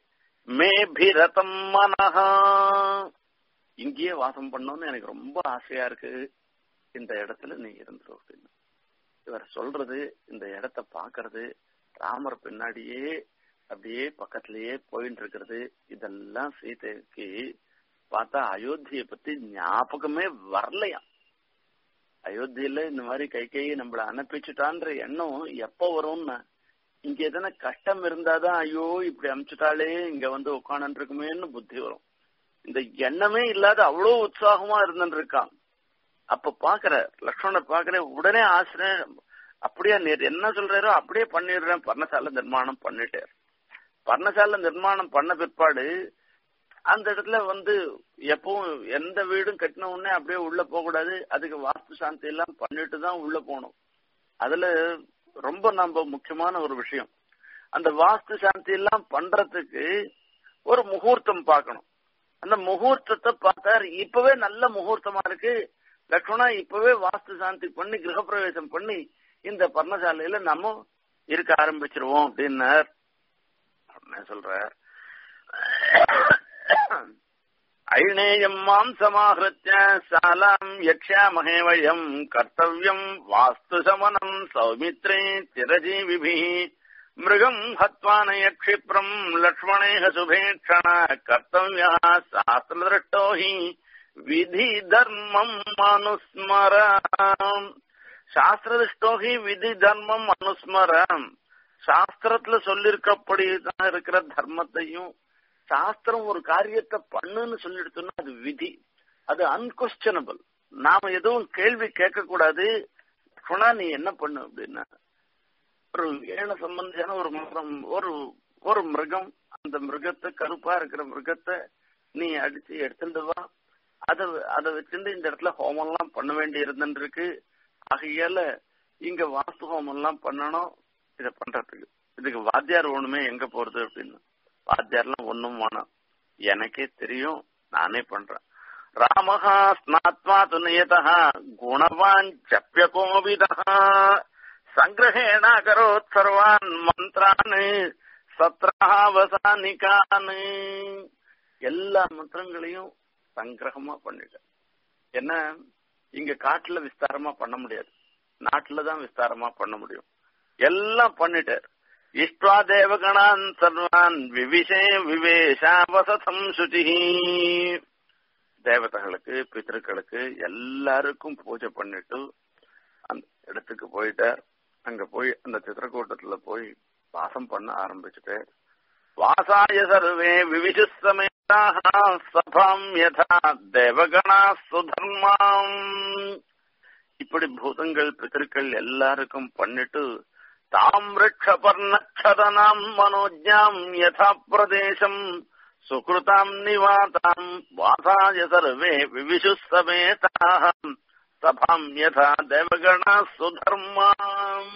மேபிரதம் மனஹா இங்கேயே வாசம் பண்ணணும்னு எனக்கு ரொம்ப ஆசையா இருக்கு இந்த இடத்துல நீ இருந்துரும் அப்படின்னு இவர் சொல்றது இந்த இடத்த பாக்குறது ராமர் பின்னாடியே அப்படியே பக்கத்திலேயே போயிட்டு இருக்கிறது இதெல்லாம் சீதைக்கு பார்த்தா அயோத்தியை பத்தி ஞாபகமே வரலையாம் அயோத்தியில இந்த மாதிரி கை கையை நம்மள அனுப்பிச்சுட்டான்ற எண்ணம் எப்ப வரும்னா இங்க எதனா கஷ்டம் இருந்தாதான் ஐயோ இப்படி அனுப்பிச்சுட்டாலே இங்க வந்து உட்காந்து இருக்குமேன்னு புத்தி வரும் இந்த எண்ணமே இல்லாத அவ்வளவு உற்சாகமா இருந்துட்டு இருக்கான் அப்ப பாக்குற லக்ஷ்மணர் பாக்குற உடனே ஆசிரியர் அப்படியே நீர் என்ன சொல்றாரோ அப்படியே பண்ணிடுறேன் பர்ணசாலை நிர்மாணம் பண்ணிட்டார் பர்ணசாலை நிர்மாணம் பண்ண பிற்பாடு அந்த இடத்துல வந்து எப்பவும் எந்த வீடும் கட்டின உடனே அப்படியே உள்ள போக கூடாது அதுக்கு வாஸ்து சாந்தி எல்லாம் பண்ணிட்டு தான் உள்ள போகணும் அதுல ரொம்ப நம்ம முக்கியமான ஒரு விஷயம் அந்த வாஸ்து சாந்தி எல்லாம் பண்றதுக்கு ஒரு முகூர்த்தம் பார்க்கணும் அந்த முகூர்த்தத்தை பார்த்தார் இப்பவே நல்ல முகூர்த்தமா இருக்கு லக்ஷ்மணா இப்பவே வாஸ்து சாந்தி பண்ணி கிரகப்பிரவேசம் பண்ணி இந்த பர்ணசாலையில நம்ம இருக்க ஆரம்பிச்சிருவோம் அப்படின்னார் சொல்ற ஐநேயம் மாம் சமாஹிருத்திய சாலாம் யக்ஷாமஹே வயம் கர்த்தவியம் வாஸ்து சமனம் சௌமித்ரே சிரஜீவிபி மிருகம் ஹத்வானய க்ஷிப்ரம் லக்ஷ்மணேக சுபேட்சண கர்த்தவியா சாஸ்திரதிருஷ்டோ ஹி விதி தர்மம் அனுஸ்மர சாஸ்திரதிஷ்டோ ஹி விதி தர்மம் அனுஸ்மர சாஸ்திரத்துல சொல்லிருக்கப்படிதான் இருக்கிற தர்மத்தையும் சாஸ்திரம் ஒரு காரியத்தை பண்ணுன்னு சொல்லிடுத்தோம்னா அது விதி அது அன்கொஸ்டனபிள் நாம எதுவும் கேள்வி கேட்க கூடாது சொன்னா நீ என்ன பண்ணு அப்படின்னா ஒரு ஏன சம்பந்தியான ஒரு மரம் ஒரு ஒரு மிருகம் அந்த மிருகத்தை கருப்பா இருக்கிற மிருகத்தை நீ அடிச்சு எடுத்துட்டு வா அத அதை வச்சுட்டு இந்த இடத்துல ஹோமம் எல்லாம் பண்ண வேண்டி இருந்துருக்கு ஆகையால இங்க வாஸ்து ஹோமம் எல்லாம் பண்ணணும் இத பண்றதுக்கு இதுக்கு வாத்தியார் ஒண்ணுமே எங்க போறது அப்படின்னு வாத்தியார்லாம் ஒண்ணும் வேணாம் எனக்கே தெரியும் நானே பண்றேன் ராமஹா ஸ்நாத்மா துணியதா குணவான் ஜப்பிய கோவிதா சங்கிரகேண அகரோத் சர்வான் மந்திரான் சத்ராவசானிகான் எல்லா மந்திரங்களையும் சங்கிரகமா பண்ணிட்டேன் என்ன இங்க காட்டுல விஸ்தாரமா பண்ண முடியாது நாட்டுல தான் விஸ்தாரமா பண்ண முடியும் எல்லாம் பண்ணிட்டார் இஷ்டுவா தேவகணான் சர்வான் விவிஷே விவேஷாவசதம் சுச்சி தேவதைகளுக்கு பித்திருக்களுக்கு எல்லாருக்கும் பூஜை பண்ணிட்டு அந்த இடத்துக்கு போயிட்டார் அங்க போய் அந்த சித்திரக்கூட்டத்துல போய் வாசம் பண்ண ஆரம்பிச்சுட்டு வாசாய சர்வே விவிஷு சமேதாக சபாம் யதா தேவகணா சுதர்மாம் இப்படி பூதங்கள் பித்திருக்கள் எல்லாருக்கும் பண்ணிட்டு தாம் ரிக்ஷபர்ணக்ஷதனாம் மனோஜாம் யதா பிரதேசம் சுகிருதாம் நிவாதாம் வாசாய சர்வே விவிஷு சமேதாக சபாம் யதா தேவகணா சுதர்மாம்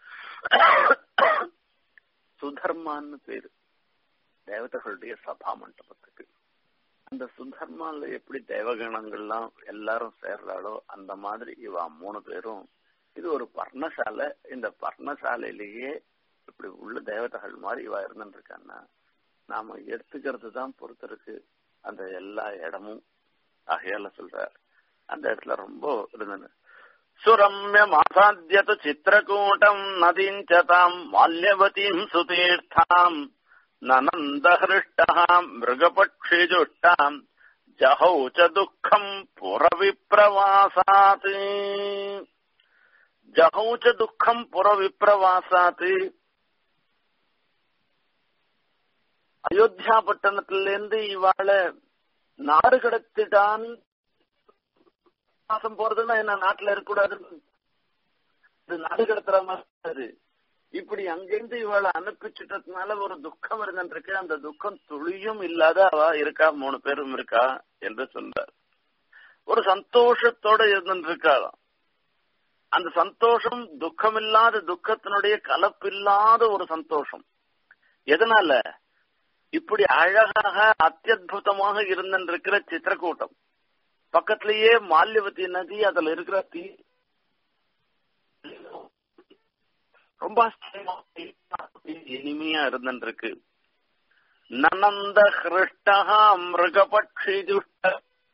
சுதர்மான்னு பேரு தேவதைகளுடைய சபா மண்டபத்துக்கு அந்த சுதர்மால எப்படி தேவகணங்கள்லாம் எல்லாரும் சேர்றாளோ அந்த மாதிரி இவா மூணு பேரும் இது ஒரு பர்ணசாலை இந்த பர்ணசாலையிலேயே இப்படி உள்ள தேவதைகள் மாதிரி இவா இருந்துட்டு இருக்கான்னா நாம எடுத்துக்கிறது தான் பொறுத்து இருக்கு அந்த எல்லா இடமும் ஆகையால சொல்றார் அந்த இடத்துல ரொம்ப இருந்தது சுரம்யமாசாத்தியது சித்திரக்கூட்டம் நதீஞ்சதாம் மால்யவதீம் சுதீர்த்தாம் நனந்தஹிருஷ்டாம் மிருகபக்ஷிஜுஷ்டாம் ஜஹௌ ச துக்கம் புறவிப்ரவாசாத் ஜஹௌ ச துக்கம் புறவிப்ரவாசாத் அயோத்தியா பட்டணத்திலிருந்து இவாள நாடு கடத்திட்டான் மாசம் போறதுன்னா என்ன நாட்டுல இருக்கக்கூடாது இது நாடு கடத்துற மாதிரி இப்படி அங்கிருந்து இவளை அனுப்பிச்சுட்டதுனால ஒரு துக்கம் இருந்துருக்கு அந்த துக்கம் துளியும் இல்லாத அவ இருக்கா மூணு பேரும் இருக்கா என்று சொன்னார் ஒரு சந்தோஷத்தோட இருந்துருக்காளாம் அந்த சந்தோஷம் துக்கம் இல்லாத துக்கத்தினுடைய கலப்பில்லாத ஒரு சந்தோஷம் எதனால இப்படி அழகாக அத்தியுதமாக இருந்திருக்கிற சித்திரக்கூட்டம் பக்கத்திலேயே மால்யவதி நதி அதுல இருக்கிற தீ ரொம்ப இனிமையா இருந்துருக்கு நனந்த ஹிருஷ்டா மிருகபக்ஷி துஷ்ட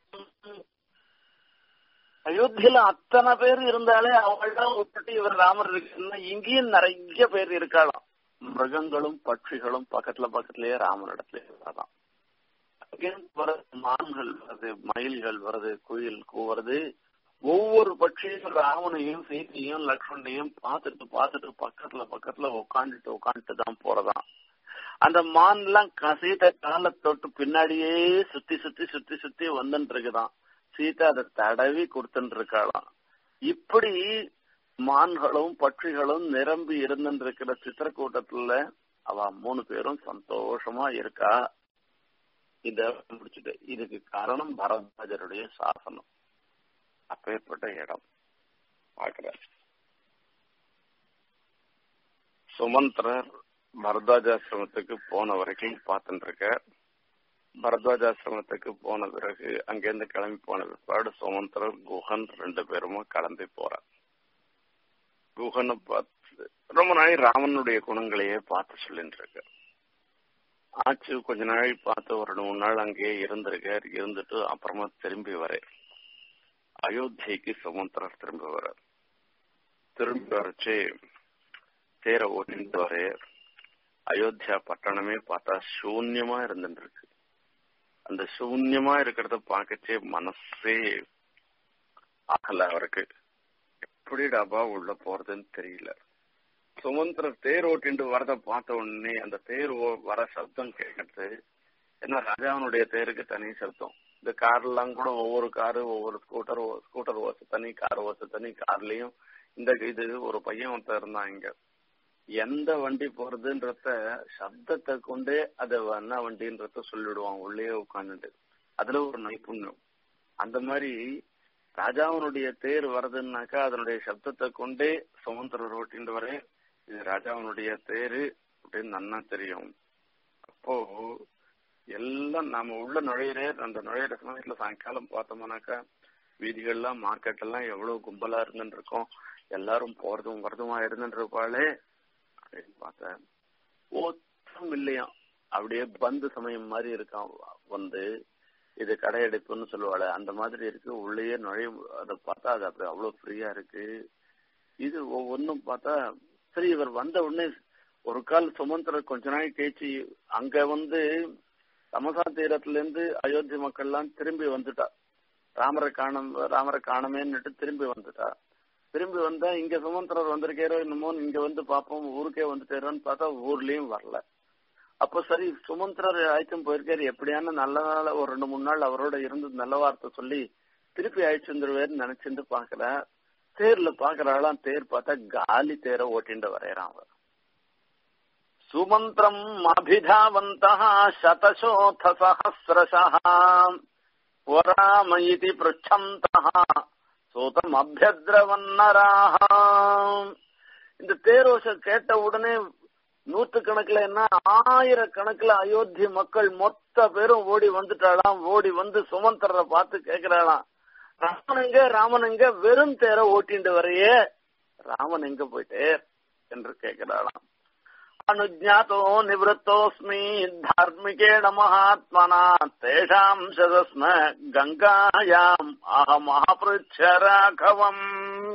அயோத்தியில அத்தனை பேர் இருந்தாலே அவள்தான் விட்டுட்டு இவர் ராமர் இருக்குன்னா இங்கேயும் நிறைய பேர் இருக்காளாம் மிருகங்களும் பட்சிகளும் பக்கத்துல பக்கத்துலயே ராமனிடத்துல இருக்காதான் வருது மான்கள் வருது மயில்கள் வருது குயில் கூவுறது ஒவ்வொரு பட்சியும் ராவனையும் சீத்தையும் லக்ஷ்மணையும் பார்த்துட்டு பார்த்துட்டு பக்கத்துல பக்கத்துல உட்காந்துட்டு உட்காந்துட்டு தான் போறதாம் அந்த மான் எல்லாம் சீத்தை காலை தொட்டு பின்னாடியே சுத்தி சுத்தி சுத்தி சுத்தி வந்துட்டு இருக்குதான் சீதை அதை தடவி கொடுத்துட்டு இருக்காளாம் இப்படி மான்களும் பட்சிகளும் நிரம்பி இருந்துட்டு இருக்கிற சித்திரக்கூட்டத்துல அவ மூணு பேரும் சந்தோஷமா இருக்கா இத முடிச்சுட்டு இதுக்கு காரணம் பரத்வாஜருடைய சாசனம் அப்பேற்பட்ட இடம் பாக்குற சுமந்திரர் பரத்வாஜாசிரமத்துக்கு போன வரைக்கும் பார்த்துட்டு இருக்க பரத்வாஜாசிரமத்துக்கு போன பிறகு அங்கிருந்து கிளம்பி போன பிற்பாடு சுமந்திரர் குஹன் ரெண்டு பேருமா கிளம்பி போற குஹனை பார்த்து ரொம்ப நாள் ராமனுடைய குணங்களையே பார்த்து சொல்லிட்டு இருக்க ஆச்சு கொஞ்ச நாள் பார்த்து ஒரு மூணு நாள் அங்கேயே இருந்திருக்கார் இருந்துட்டு அப்புறமா திரும்பி வர அயோத்தியைக்கு சுமந்திரர் திரும்பி வர திரும்பி வரைச்சு தேர ஓட்டிட்டு வர அயோத்தியா பட்டணமே பார்த்தா சூன்யமா இருந்துட்டு இருக்கு அந்த சூன்யமா இருக்கிறத பார்க்கச்சே மனசே ஆகல அவருக்கு எப்படி டபா உள்ள போறதுன்னு தெரியல சுமந்திர தேர் ஓட்டிட்டு வரத பார்த்த உடனே அந்த தேர் வர சப்தம் கேட்கறது ஏன்னா ராஜாவனுடைய தேருக்கு தனி சப்தம் இந்த கார்லாம் கூட ஒவ்வொரு காரு ஒவ்வொரு ஸ்கூட்டர் ஸ்கூட்டர் ஓச தனி கார் ஓச தனி கார்லயும் இந்த இது ஒரு பையன் ஒருத்தர் இருந்தான் இங்க எந்த வண்டி போறதுன்றத சப்தத்தை கொண்டே அது என்ன வண்டின்றத சொல்லிடுவான் உள்ளே உட்காந்துட்டு அதுல ஒரு நைப்புண்யம் அந்த மாதிரி ராஜாவனுடைய தேர் வருதுன்னாக்கா அதனுடைய சப்தத்தை கொண்டே சுமந்திரர் ஓட்டிட்டு வர இது ராஜாவனுடைய தேரு அப்படின்னு நன்னா தெரியும் அப்போ எல்லாம் நாம உள்ள நுழையிற அந்த நுழையிற சமயத்துல சாயங்காலம் பார்த்தோம்னாக்கா வீதிகள்லாம் மார்க்கெட் எல்லாம் எவ்வளவு கும்பலா இருந்துட்டு இருக்கோம் எல்லாரும் போறதும் வரதுமா இருந்துட்டு இருப்பாளே அப்படின்னு பார்த்தேன் ஒத்தம் இல்லையா அப்படியே பந்து சமயம் மாதிரி இருக்கான் வந்து இது கடையடைப்புன்னு சொல்லுவாள் அந்த மாதிரி இருக்கு உள்ளேயே நுழைய அதை பார்த்தா அது அப்படி அவ்வளவு ஃப்ரீயா இருக்கு இது ஒவ்வொன்றும் பார்த்தா சரி இவர் வந்த உடனே ஒரு கால் சுமந்திரர் கொஞ்ச நாள் கழிச்சு அங்க வந்து சமசா தீரத்துல இருந்து அயோத்தி மக்கள் எல்லாம் திரும்பி வந்துட்டா ராமரை காணும் ராமரை காணமேன்னுட்டு திரும்பி வந்துட்டா திரும்பி வந்தா இங்க சுமந்திரர் வந்திருக்காரோ என்னமோ இங்க வந்து பாப்போம் ஊருக்கே வந்துட்டாரோன்னு பார்த்தா ஊர்லயும் வரல அப்போ சரி சுமந்திரர் அழைச்சும் போயிருக்காரு எப்படியான நல்ல நாள் ஒரு ரெண்டு மூணு நாள் அவரோட இருந்து நல்ல வார்த்தை சொல்லி திருப்பி அழைச்சு வந்துருவேன்னு நினைச்சிட்டு பாக்குற தேர்ல பாக்குறாளாம் தேர் பார்த்தா காலி தேரை ஓட்டிண்டு வரையறான் அவர் சுமந்திரம் அபிதாவந்த சதசோத சஹசிரசா வராம இது பிருச்சந்தः சூதம் அபியத்ரவன்னராக இந்த தேரோச கேட்ட உடனே நூத்து கணக்குல என்ன ஆயிரக்கணக்குல அயோத்தி மக்கள் மொத்த பேரும் ஓடி வந்துட்டாளாம் ஓடி வந்து சுமந்தரை பார்த்து கேக்குறாளாம் ராமன் எங்க ராமன் எங்க வெறும் தேர ஓட்டிண்டு வரையே ராமன் எங்க போயிட்டே என்று கேட்கிறாளாம் அனுஜாத்தோ நிவத்தோஸ்மி தார்மிகேண மகாத்மனா தேஷாம் சதஸ்ம கங்காயாம் அகமஹபிருச்ச ராഘவம்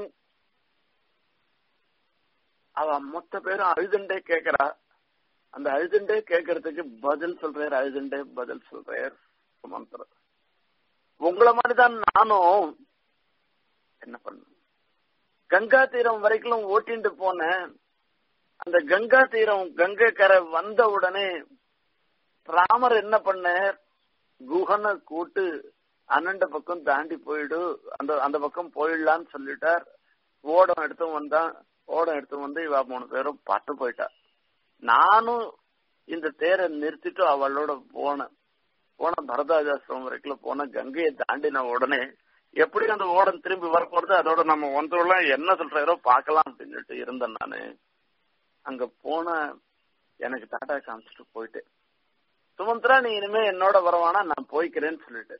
அவ மொத்த பேரும் அழுதுண்டே கேக்குறா அந்த அழுதுண்டே கேட்கறதுக்கு பதில் சொல்றார் அழுதுண்டே பதில் சொல்றார் சுமந்திரர் உங்களை மாதிரிதான் நானும் என்ன பண்ண கங்கா தீரம் வரைக்கும் ஓட்டிட்டு போனேன் அந்த கங்கா தீரம் கங்கை கரை வந்த உடனே ராமர் என்ன பண்ணார் குஹனை கூட்டு அண்ணண்ட பக்கம் தாண்டி போயிடு அந்த அந்த பக்கம் போயிடலான்னு சொல்லிட்டார் ஓடம் எடுத்து வந்தான் ஓடம் எடுத்து வந்து இவ மூணு பேரும் பட்டு போயிட்டா நானும் இந்த தேரை நிறுத்திட்டு அவளோட போனேன் போன பரதாஜாசிரமம் வரைக்கும் போன கங்கையை தாண்டின உடனே எப்படி அந்த ஓடம் திரும்பி வரப்போறது அதோட நம்ம வந்துடலாம் என்ன சொல்றாரோ பார்க்கலாம் அப்படின்னுட்டு இருந்தேன் நானு அங்க போன எனக்கு டாடா காமிச்சிட்டு போயிட்டு சுமந்திரா நீ இனிமே என்னோட வரவானா நான் போய்க்கிறேன்னு சொல்லிட்டு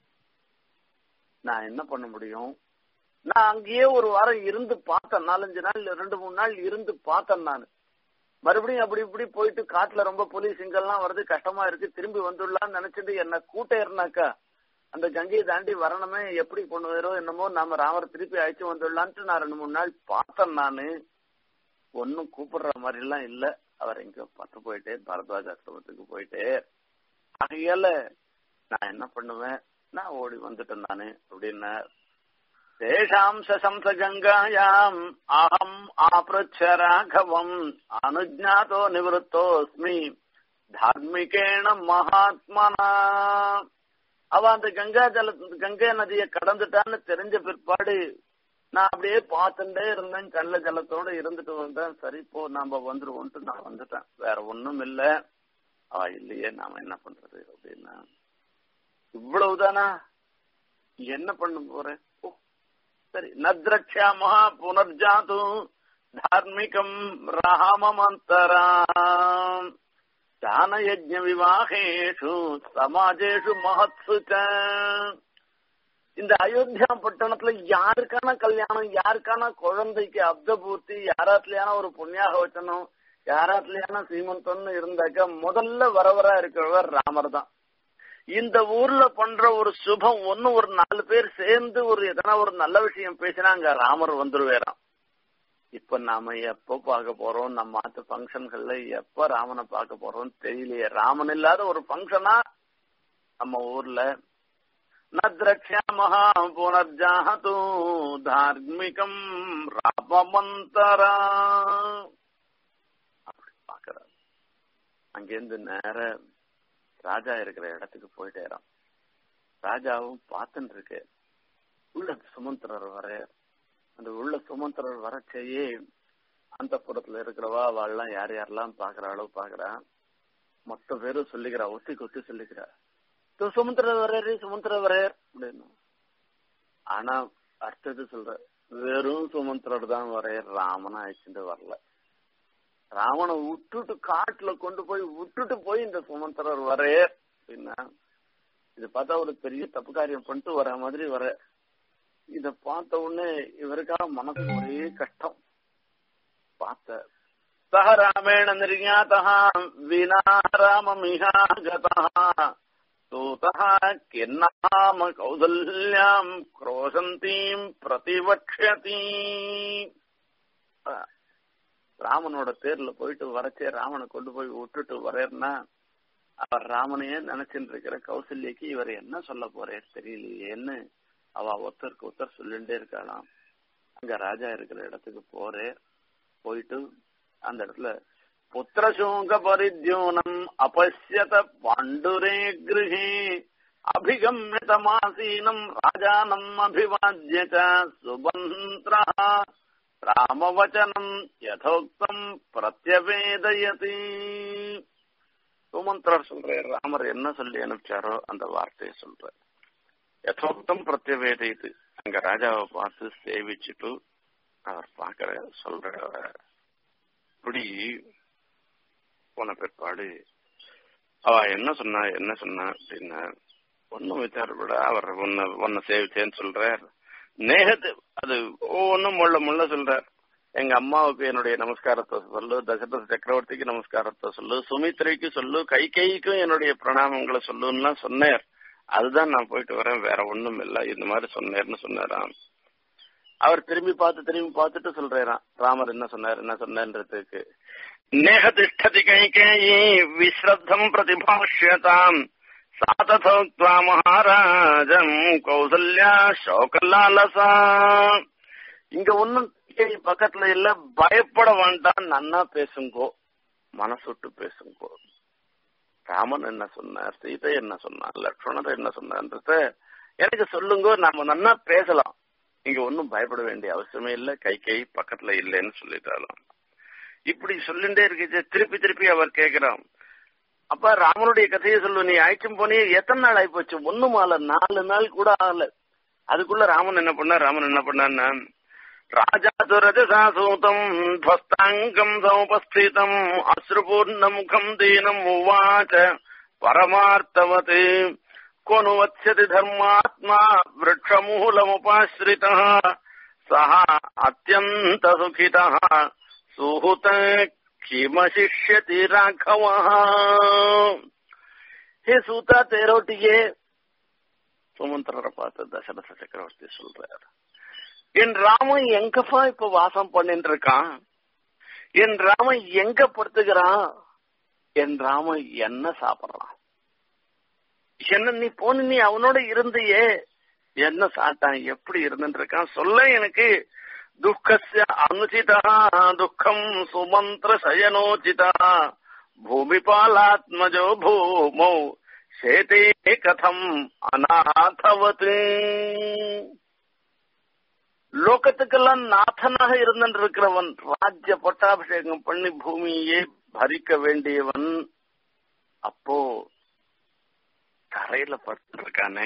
நான் என்ன பண்ண முடியும் நான் அங்கேயே ஒரு வாரம் இருந்து பார்த்தேன் நாலஞ்சு நாள் ரெண்டு மூணு நாள் இருந்து பார்த்தேன் நான் மறுபடியும் அப்படி இப்படி போயிட்டு காட்டுல ரொம்ப போலீஸ் இங்கெல்லாம் வருது கஷ்டமா இருக்கு திரும்பி வந்துடலாம்னு நினைச்சிட்டு என்ன கூட்டேறினாக்கா அந்த கங்கையை தாண்டி வரணுமே எப்படி பண்ணுவாரோ என்னமோ நாம ராமர் திருப்பி அழைச்சு வந்துடலான்ட்டு நான் ரெண்டு மூணு நாள் பார்த்தேன் நானு ஒன்னும் கூப்பிடுற மாதிரி எல்லாம் இல்ல அவர் எங்க பத்து போயிட்டே பரத்வாஜ் ஆசிரமத்துக்கு போயிட்டே ஆகையால நான் என்ன பண்ணுவேன் நான் ஓடி வந்துட்டேன் நானு அப்படின்னா தேஷாம் சசம்ச கங்காயாம் அகம் ஆப்ரச்ச ராഘவம் அனுஜாதோ நிவத்தோஸ்மி தார்மிகேண மகாத்மனா அவ அந்த கங்கா ஜல கங்கை நதியை கடந்துட்டான்னு தெரிஞ்ச பிற்பாடு நான் அப்படியே பார்த்துட்டே இருந்தேன் கல்ல ஜலத்தோட இருந்துட்டு வந்தேன் சரி போ நாம வந்துருவோம்ட்டு நான் வந்துட்டேன் வேற ஒண்ணும் இல்ல அவ இல்லையே நாம என்ன பண்றது அப்படின்னா இவ்வளவுதானா என்ன பண்ண போறேன் சரி நத்ரக்ஷாமா புனர்ஜாது தார்மிகம் ராமமந்தராம் தானயஜ்ஞ விவாகேஷு சமாஜேஷு மகத்சு இந்த அயோத்தியா பட்டணத்துல யாருக்கான கல்யாணம் யாருக்கான குழந்தைக்கு அப்த பூர்த்தி யாராத்துலயான ஒரு புண்ணியாக வச்சனும் யாராத்துலயான சீமந்தம்னு இருந்தாக்க முதல்ல வரவரா இருக்கிறவர் ராமர் தான் இந்த ஊர்ல பண்ற ஒரு சுபம் ஒன்னு ஒரு நாலு பேர் சேர்ந்து ஒரு எதனா ஒரு நல்ல விஷயம் பேசினா அங்க ராமர் வந்துருவேறாம் இப்ப நாம எப்ப பார்க்க போறோம் நம்ம மாத்து பங்கன்கள்ல எப்ப ராமனை பார்க்க போறோம் தெரியலையே ராமன் இல்லாத ஒரு பங்கனா நம்ம ஊர்ல நத்ரக்ஷாமஹா புனர்ஜாஹது தார்மிகம் ராமமந்தரா அப்படி பாக்குறாரு அங்கிருந்து நேர ராஜா இருக்கிற இடத்துக்கு போயிட்டேறான் ராஜாவும் பார்த்துட்டு இருக்கு உள்ள சுமந்திரர் வர அந்த உள்ள சுமந்திரர் வரச்சேயே அந்த புறத்துல இருக்கிறவா அவள்லாம் யார் யாரெல்லாம் பாக்குறாளோ பாக்குறா மொத்த பேரும் சொல்லிக்கிறா ஒத்தி கொத்தி சொல்லிக்கிறா சுமந்திரர் வர்றாரு சுமந்திரர் வர்றார் அப்படின்னு ஆனா அடுத்தது சொல்ற வெறும் சுமந்திரர் தான் வரையர் ராமனை அழைச்சிட்டு வரல ராவனை விட்டுட்டு காட்டுல கொண்டு போய் விட்டுட்டு போய் இந்த சுமந்திரர் வரே அப்படின்னா இது பார்த்தா ஒரு பெரிய தப்பு காரியம் பண்ணிட்டு வர மாதிரி வர இத பார்த்த உடனே இவருக்காக மனசுக்கு ஒரே கஷ்டம் பார்த்த சக ராமேண நிர்யாதா வினா ராமமிஹாகதா சூதः கின்னாம கௌசல்யாம் குரோசந்தீம் பிரதிவக்ஷதி ராமனோட தேர்ல போயிட்டு வரச்சே ராமனை கொண்டு போய் விட்டுட்டு வரேன்னா அவர் ராமனையே நினைச்சுட்டு இருக்கிற கௌசல்யக்கு இவர் என்ன சொல்ல போறாரு தெரியலையேன்னு அவ ஒருத்தருக்கு ஒருத்தர் சொல்லிட்டே இருக்கலாம் அங்க ராஜா இருக்கிற இடத்துக்கு போறே போயிட்டு அந்த இடத்துல புத்திரசூங்க பரித்யோனம் அபசியத பாண்டுரே கிருஹே அபிகம்யதமாசீனம் ராஜானம் அபிவாத்ய சுபந்திரா ராமவச்சனம் யதோக்தம் பிரத்யவேதயதி சுமந்திரர் சொல்றார் ராமர் என்ன சொல்லி அனுப்பிச்சாரோ அந்த வார்த்தையை சொல்றார் யதோக்தம் பிரத்யவேதித்து அங்க ராஜாவை பார்த்து சேவிச்சுட்டு அவர் பாக்குற சொல்ற இப்படி போன பிற்பாடு அவ என்ன சொன்னா என்ன சொன்னா அப்படின்னா ஒன்னும் விசாரப்பட அவர் உன்னை உன்னை சேவிச்சேன்னு சொல்றார் நேகத்து அது ஒன்னும் முள்ள முள்ள சொல்றார் எங்க அம்மாவுக்கு என்னுடைய நமஸ்காரத்தை சொல்லு தசரத சக்கரவர்த்திக்கு நமஸ்காரத்தை சொல்லு சுமித்ரைக்கு சொல்லு கை கைக்கும் என்னுடைய பிரணாமங்களை சொல்லுன்னா சொன்னார் அதுதான் நான் போயிட்டு வரேன் வேற ஒண்ணும் இல்ல இந்த மாதிரி சொன்னேர்னு சொன்னாராம் அவர் திரும்பி பார்த்து திரும்பி பார்த்துட்டு சொல்றாராம் ராமர் என்ன சொன்னார் என்ன சொன்னன்றதுக்கு நேகதிஷ்டதி கைகேயி விஸ்ரத்தம் பிரதிபாஷ்யதாம் சாதோக்வா மகாராஜம் கௌசல்யா சோகலாலசா இங்க ஒன்னும் பக்கத்துல இல்ல பயப்பட வேண்டாம் நன்னா பேசுங்கோ மனசுட்டு பேசுங்கோ ராமன் என்ன சொன்னார் சீதை என்ன சொன்னார் லக்ஷ்மணர் என்ன சொன்னார்ன்றத எனக்கு சொல்லுங்க நாம நன்னா பேசலாம் இங்க ஒன்னும் பயப்பட வேண்டிய அவசியமே இல்ல கை கை பக்கத்துல இல்லைன்னு சொல்லிட்டாலும் இப்படி சொல்லிட்டே இருக்கு திருப்பி திருப்பி அவர் கேக்குறான் அப்ப ராமனுடைய கதையை சொல்லு நீ ஆயிடுச்சும் போனே எத்தனை நாள் ஆயிப்போச்சு ஒண்ணும் ஆகல நாலு நாள் கூட ஆகல அதுக்குள்ள ராமன் என்ன பண்ணா ராமன் என்ன பண்ணான்னா ராஜா துரஜசாசூதம் துவஸ்தாங்கம் சமுபஸ்திதம் அஸ்ருபூர்ண முகம் தீனம் உவாச்ச பரமார்த்தவத் கொனு வத்சதி தர்மாத்மா விரக்ஷமூலமுபாஸ்ரிதः சः அத்தியந்த சுகிதः சுஹுத கிமசிஷ்யதி ராഘவः ஹே சூதா தேரோட்டியே சுமந்திரரை பார்த்து தசரத சக்கரவர்த்தி சொல்றாரு என் ராமன் எங்கப்பா இப்ப வாசம் பண்ணிட்டு இருக்கான் என் ராமன் எங்க படுத்துக்கிறான் என் ராமன் என்ன சாப்பிடுறான் என்ன நீ போன நீ அவனோட இருந்தியே என்ன சாப்பிட்டான் எப்படி இருந்துட்டு இருக்கான் சொல்ல எனக்கு துக்கஸ்ய அனுச்சிதா துக்கம் சுமந்திர சயனோச்சிதா பூமிபாலாத்மஜோ பூமௌ சேதே கதம் அநாதவத் லோகத்துக்கெல்லாம் நாதனாக இருந்துட்டு இருக்கிறவன் ராஜ்ய பட்டாபிஷேகம் பண்ணி பூமியே பறிக்க வேண்டியவன் அப்போ தரையில படுத்துட்டு இருக்கானே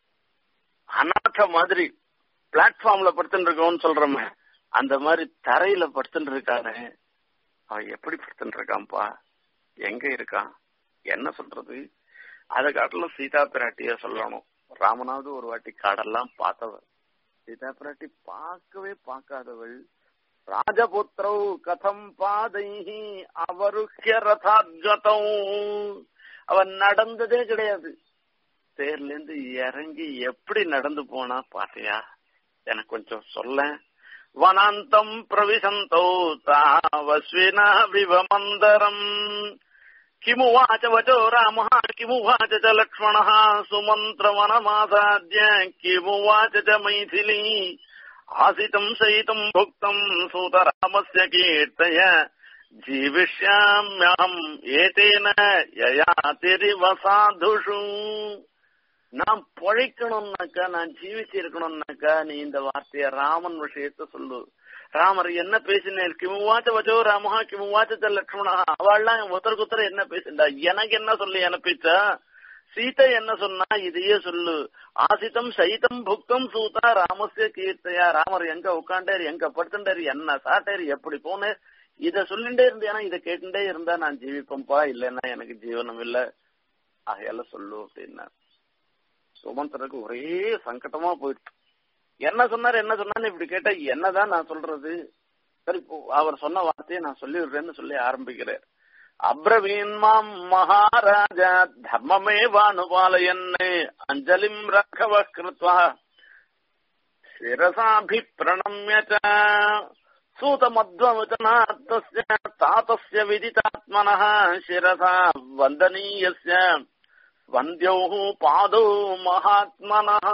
அநாத மாதிரி பிளாட்ஃபார்ம்ல படுத்துட்டு இருக்கோம்னு சொல்றோமே அந்த மாதிரி தரையில படுத்துட்டு இருக்கானே அவன் எப்படி படுத்துட்டு இருக்கான்ப்பா எங்க இருக்கான் என்ன சொல்றது அதை காட்டிலும் சீதா பிராட்டிய சொல்லணும் ராமனாவது ஒரு வாட்டி காடெல்லாம் பார்த்தவன் சீதா பிராட்டி பார்க்கவே பார்க்காதவள் ராஜபுத்திரௌ கதம் பாதைஹி அவருக்கிய ரதாத்கதம் அவன் நடந்ததே கிடையாது தேர்ல இருந்து இறங்கி எப்படி நடந்து போனா பாத்தியா எனக்கு கொஞ்சம் சொல்ல வனாந்தம் பிரவிசந்தௌ தாவஸ்வினா விவமந்தரம் किमुवाच वचो रामः किमुवाच च लक्ष्मणः सुमन्त्रवनमासाद्य किमुवाच च मैथिली आसितम् सहितम् भुक्तम् सूतरामस्य कीर्तय जीविष्याम्यहम् एतेन ययातिरिव साधुषु நான் பொழைக்கணும்னாக்கா நான் ஜீவிச்சு இருக்கணும்னாக்கா நீ இந்த வார்த்தைய ராமன் விஷயத்த சொல்லு ராமர் என்ன பேசினேன் கிமுவாச்ச வச்சோ ராமஹா கிமுவாச்ச லக்ஷ்மணா அவள்லாம் ஒருத்தருக்கு ஒருத்தர் என்ன பேசிண்டா எனக்கு என்ன சொல்லி அனுப்பிச்சா சீதை என்ன சொன்னா இதையே சொல்லு ஆசிதம் சைதம் புக்தம் சூதா ராமஸ்ய கீர்த்தையா ராமர் எங்க உட்காண்டாரு எங்க படுத்துட்டாரு என்ன சாட்டாரு எப்படி போனேன் இத சொல்லிட்டே இருந்தேனா இத கேட்டுட்டே இருந்தா நான் ஜீவிப்பேன்பா இல்லைன்னா எனக்கு ஜீவனம் இல்ல ஆகையால சொல்லு அப்படின்னா சுமந்தருக்கு ஒரே சங்கடமா போயிட்டு என்ன சொன்னார் என்ன சொன்னான்னு இப்படி கேட்டா என்னதான் நான் சொல்றது சரி அவர் சொன்ன வார்த்தையை நான் சொல்லி விடுறேன்னு சொல்லி ஆரம்பிக்கிறேன் அப்ரவீன்மாம் மகாராஜா தர்மமேவானுபாலயன்னு அஞ்சலிம் ராഘவ கிருத்வா சிரசாபி பிரணம்ய சூதமத்வவச்சனார்த்தஸ்ய தாத்தஸ்ய விதிதாத்மனः சிரசா வந்தனீயஸ்ய வந்தியோ பாதோ மகாத்மனः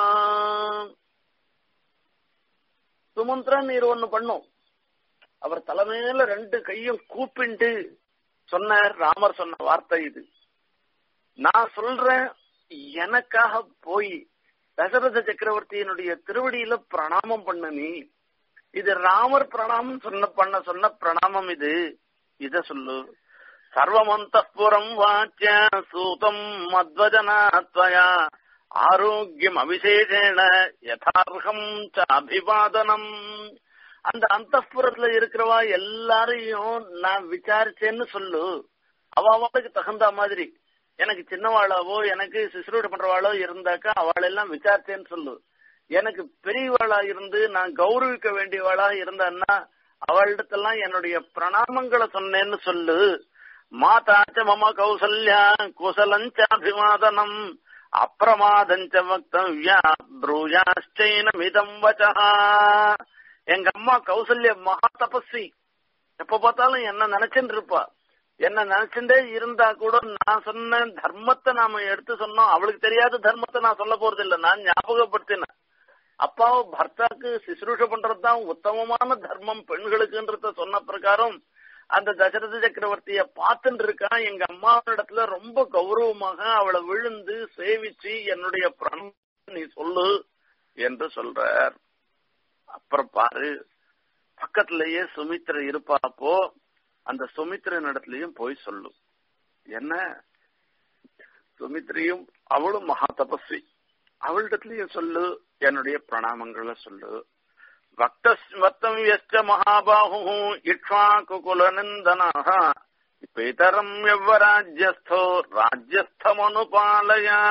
சுமந்திரன் நீர் ஒண்ணு பண்ணும் அவர் தலைமையில ரெண்டு கையும் கூப்பிண்டு சொன்ன ராமர் சொன்ன வார்த்தை இது நான் சொல்றேன் எனக்காக போய் தசரத சக்கரவர்த்தியினுடைய திருவடியில பிரணாமம் பண்ண நீ இது ராமர் பிரணாமம் சொன்ன பண்ண சொன்ன பிரணாமம் இது இத சொல்லு சர்வமந்தபுரம் வாச்சிய சூதம் மத்வஜனாத்வயா ஆரோக்கியம் அபிஷேகேன யதார்த்தம் ச அபிவாதனம் அந்த அந்தப்புறத்துல இருக்கிறவா எல்லாரையும் நான் விசாரிச்சேன்னு சொல்லு அவ அவளுக்கு தகுந்த மாதிரி எனக்கு சின்னவாளாவோ எனக்கு சிசுரோடு பண்றவாளோ இருந்தாக்கா அவளெல்லாம் விசாரிச்சேன்னு சொல்லு எனக்கு பெரியவாளா இருந்து நான் கௌரவிக்க வேண்டியவாளா இருந்தான்னா அவளிடத்தெல்லாம் என்னுடைய பிரணாமங்களை சொன்னேன்னு சொல்லு மாதாச்ச மம கௌசல்யா குசலஞ்ச அபிவாதனம் அப்பிரமாதஞ்ச வக்தவ்யா ப்ரூயாச்சைனமிதம் வச்சா எங்க அம்மா கௌசல்ய மகா தபஸ்வி எப்ப பார்த்தாலும் என்ன நினைச்சுட்டு இருப்பா என்ன நினைச்சுட்டே இருந்தா கூட நான் சொன்ன தர்மத்தை நாம எடுத்து சொன்னோம் அவளுக்கு தெரியாத தர்மத்தை நான் சொல்ல போறது இல்ல நான் ஞாபகப்படுத்தினேன் அப்பாவை பர்த்தாக்கு சிசுரூஷ பண்றதுதான் உத்தமமான தர்மம் பெண்களுக்குன்றத சொன்ன பிரகாரம் அந்த தசரத சக்கரவர்த்திய பார்த்துட்டு இருக்கான் எங்க அம்மா இடத்துல ரொம்ப கௌரவமாக அவளை விழுந்து சேவிச்சு என்னுடைய பிரணம் நீ சொல்லு என்று சொல்றார் அப்புறம் பாரு பக்கத்திலேயே சுமித்ர இருப்பா அப்போ அந்த சுமித்ரன் இடத்துலயும் போய் சொல்லு என்ன சுமித்ரையும் அவளும் மகா தபஸ்வி அவளிடத்துலயும் சொல்லு என்னுடைய பிரணாமங்களை சொல்லு வக்தம் யச்ச மகாபாஹு இக்ஷ்வாகுகுலநந்தனாக பிதரம் எவ்வராஜ்யஸ்தோ ராஜ்யஸ்தமனுபாலயா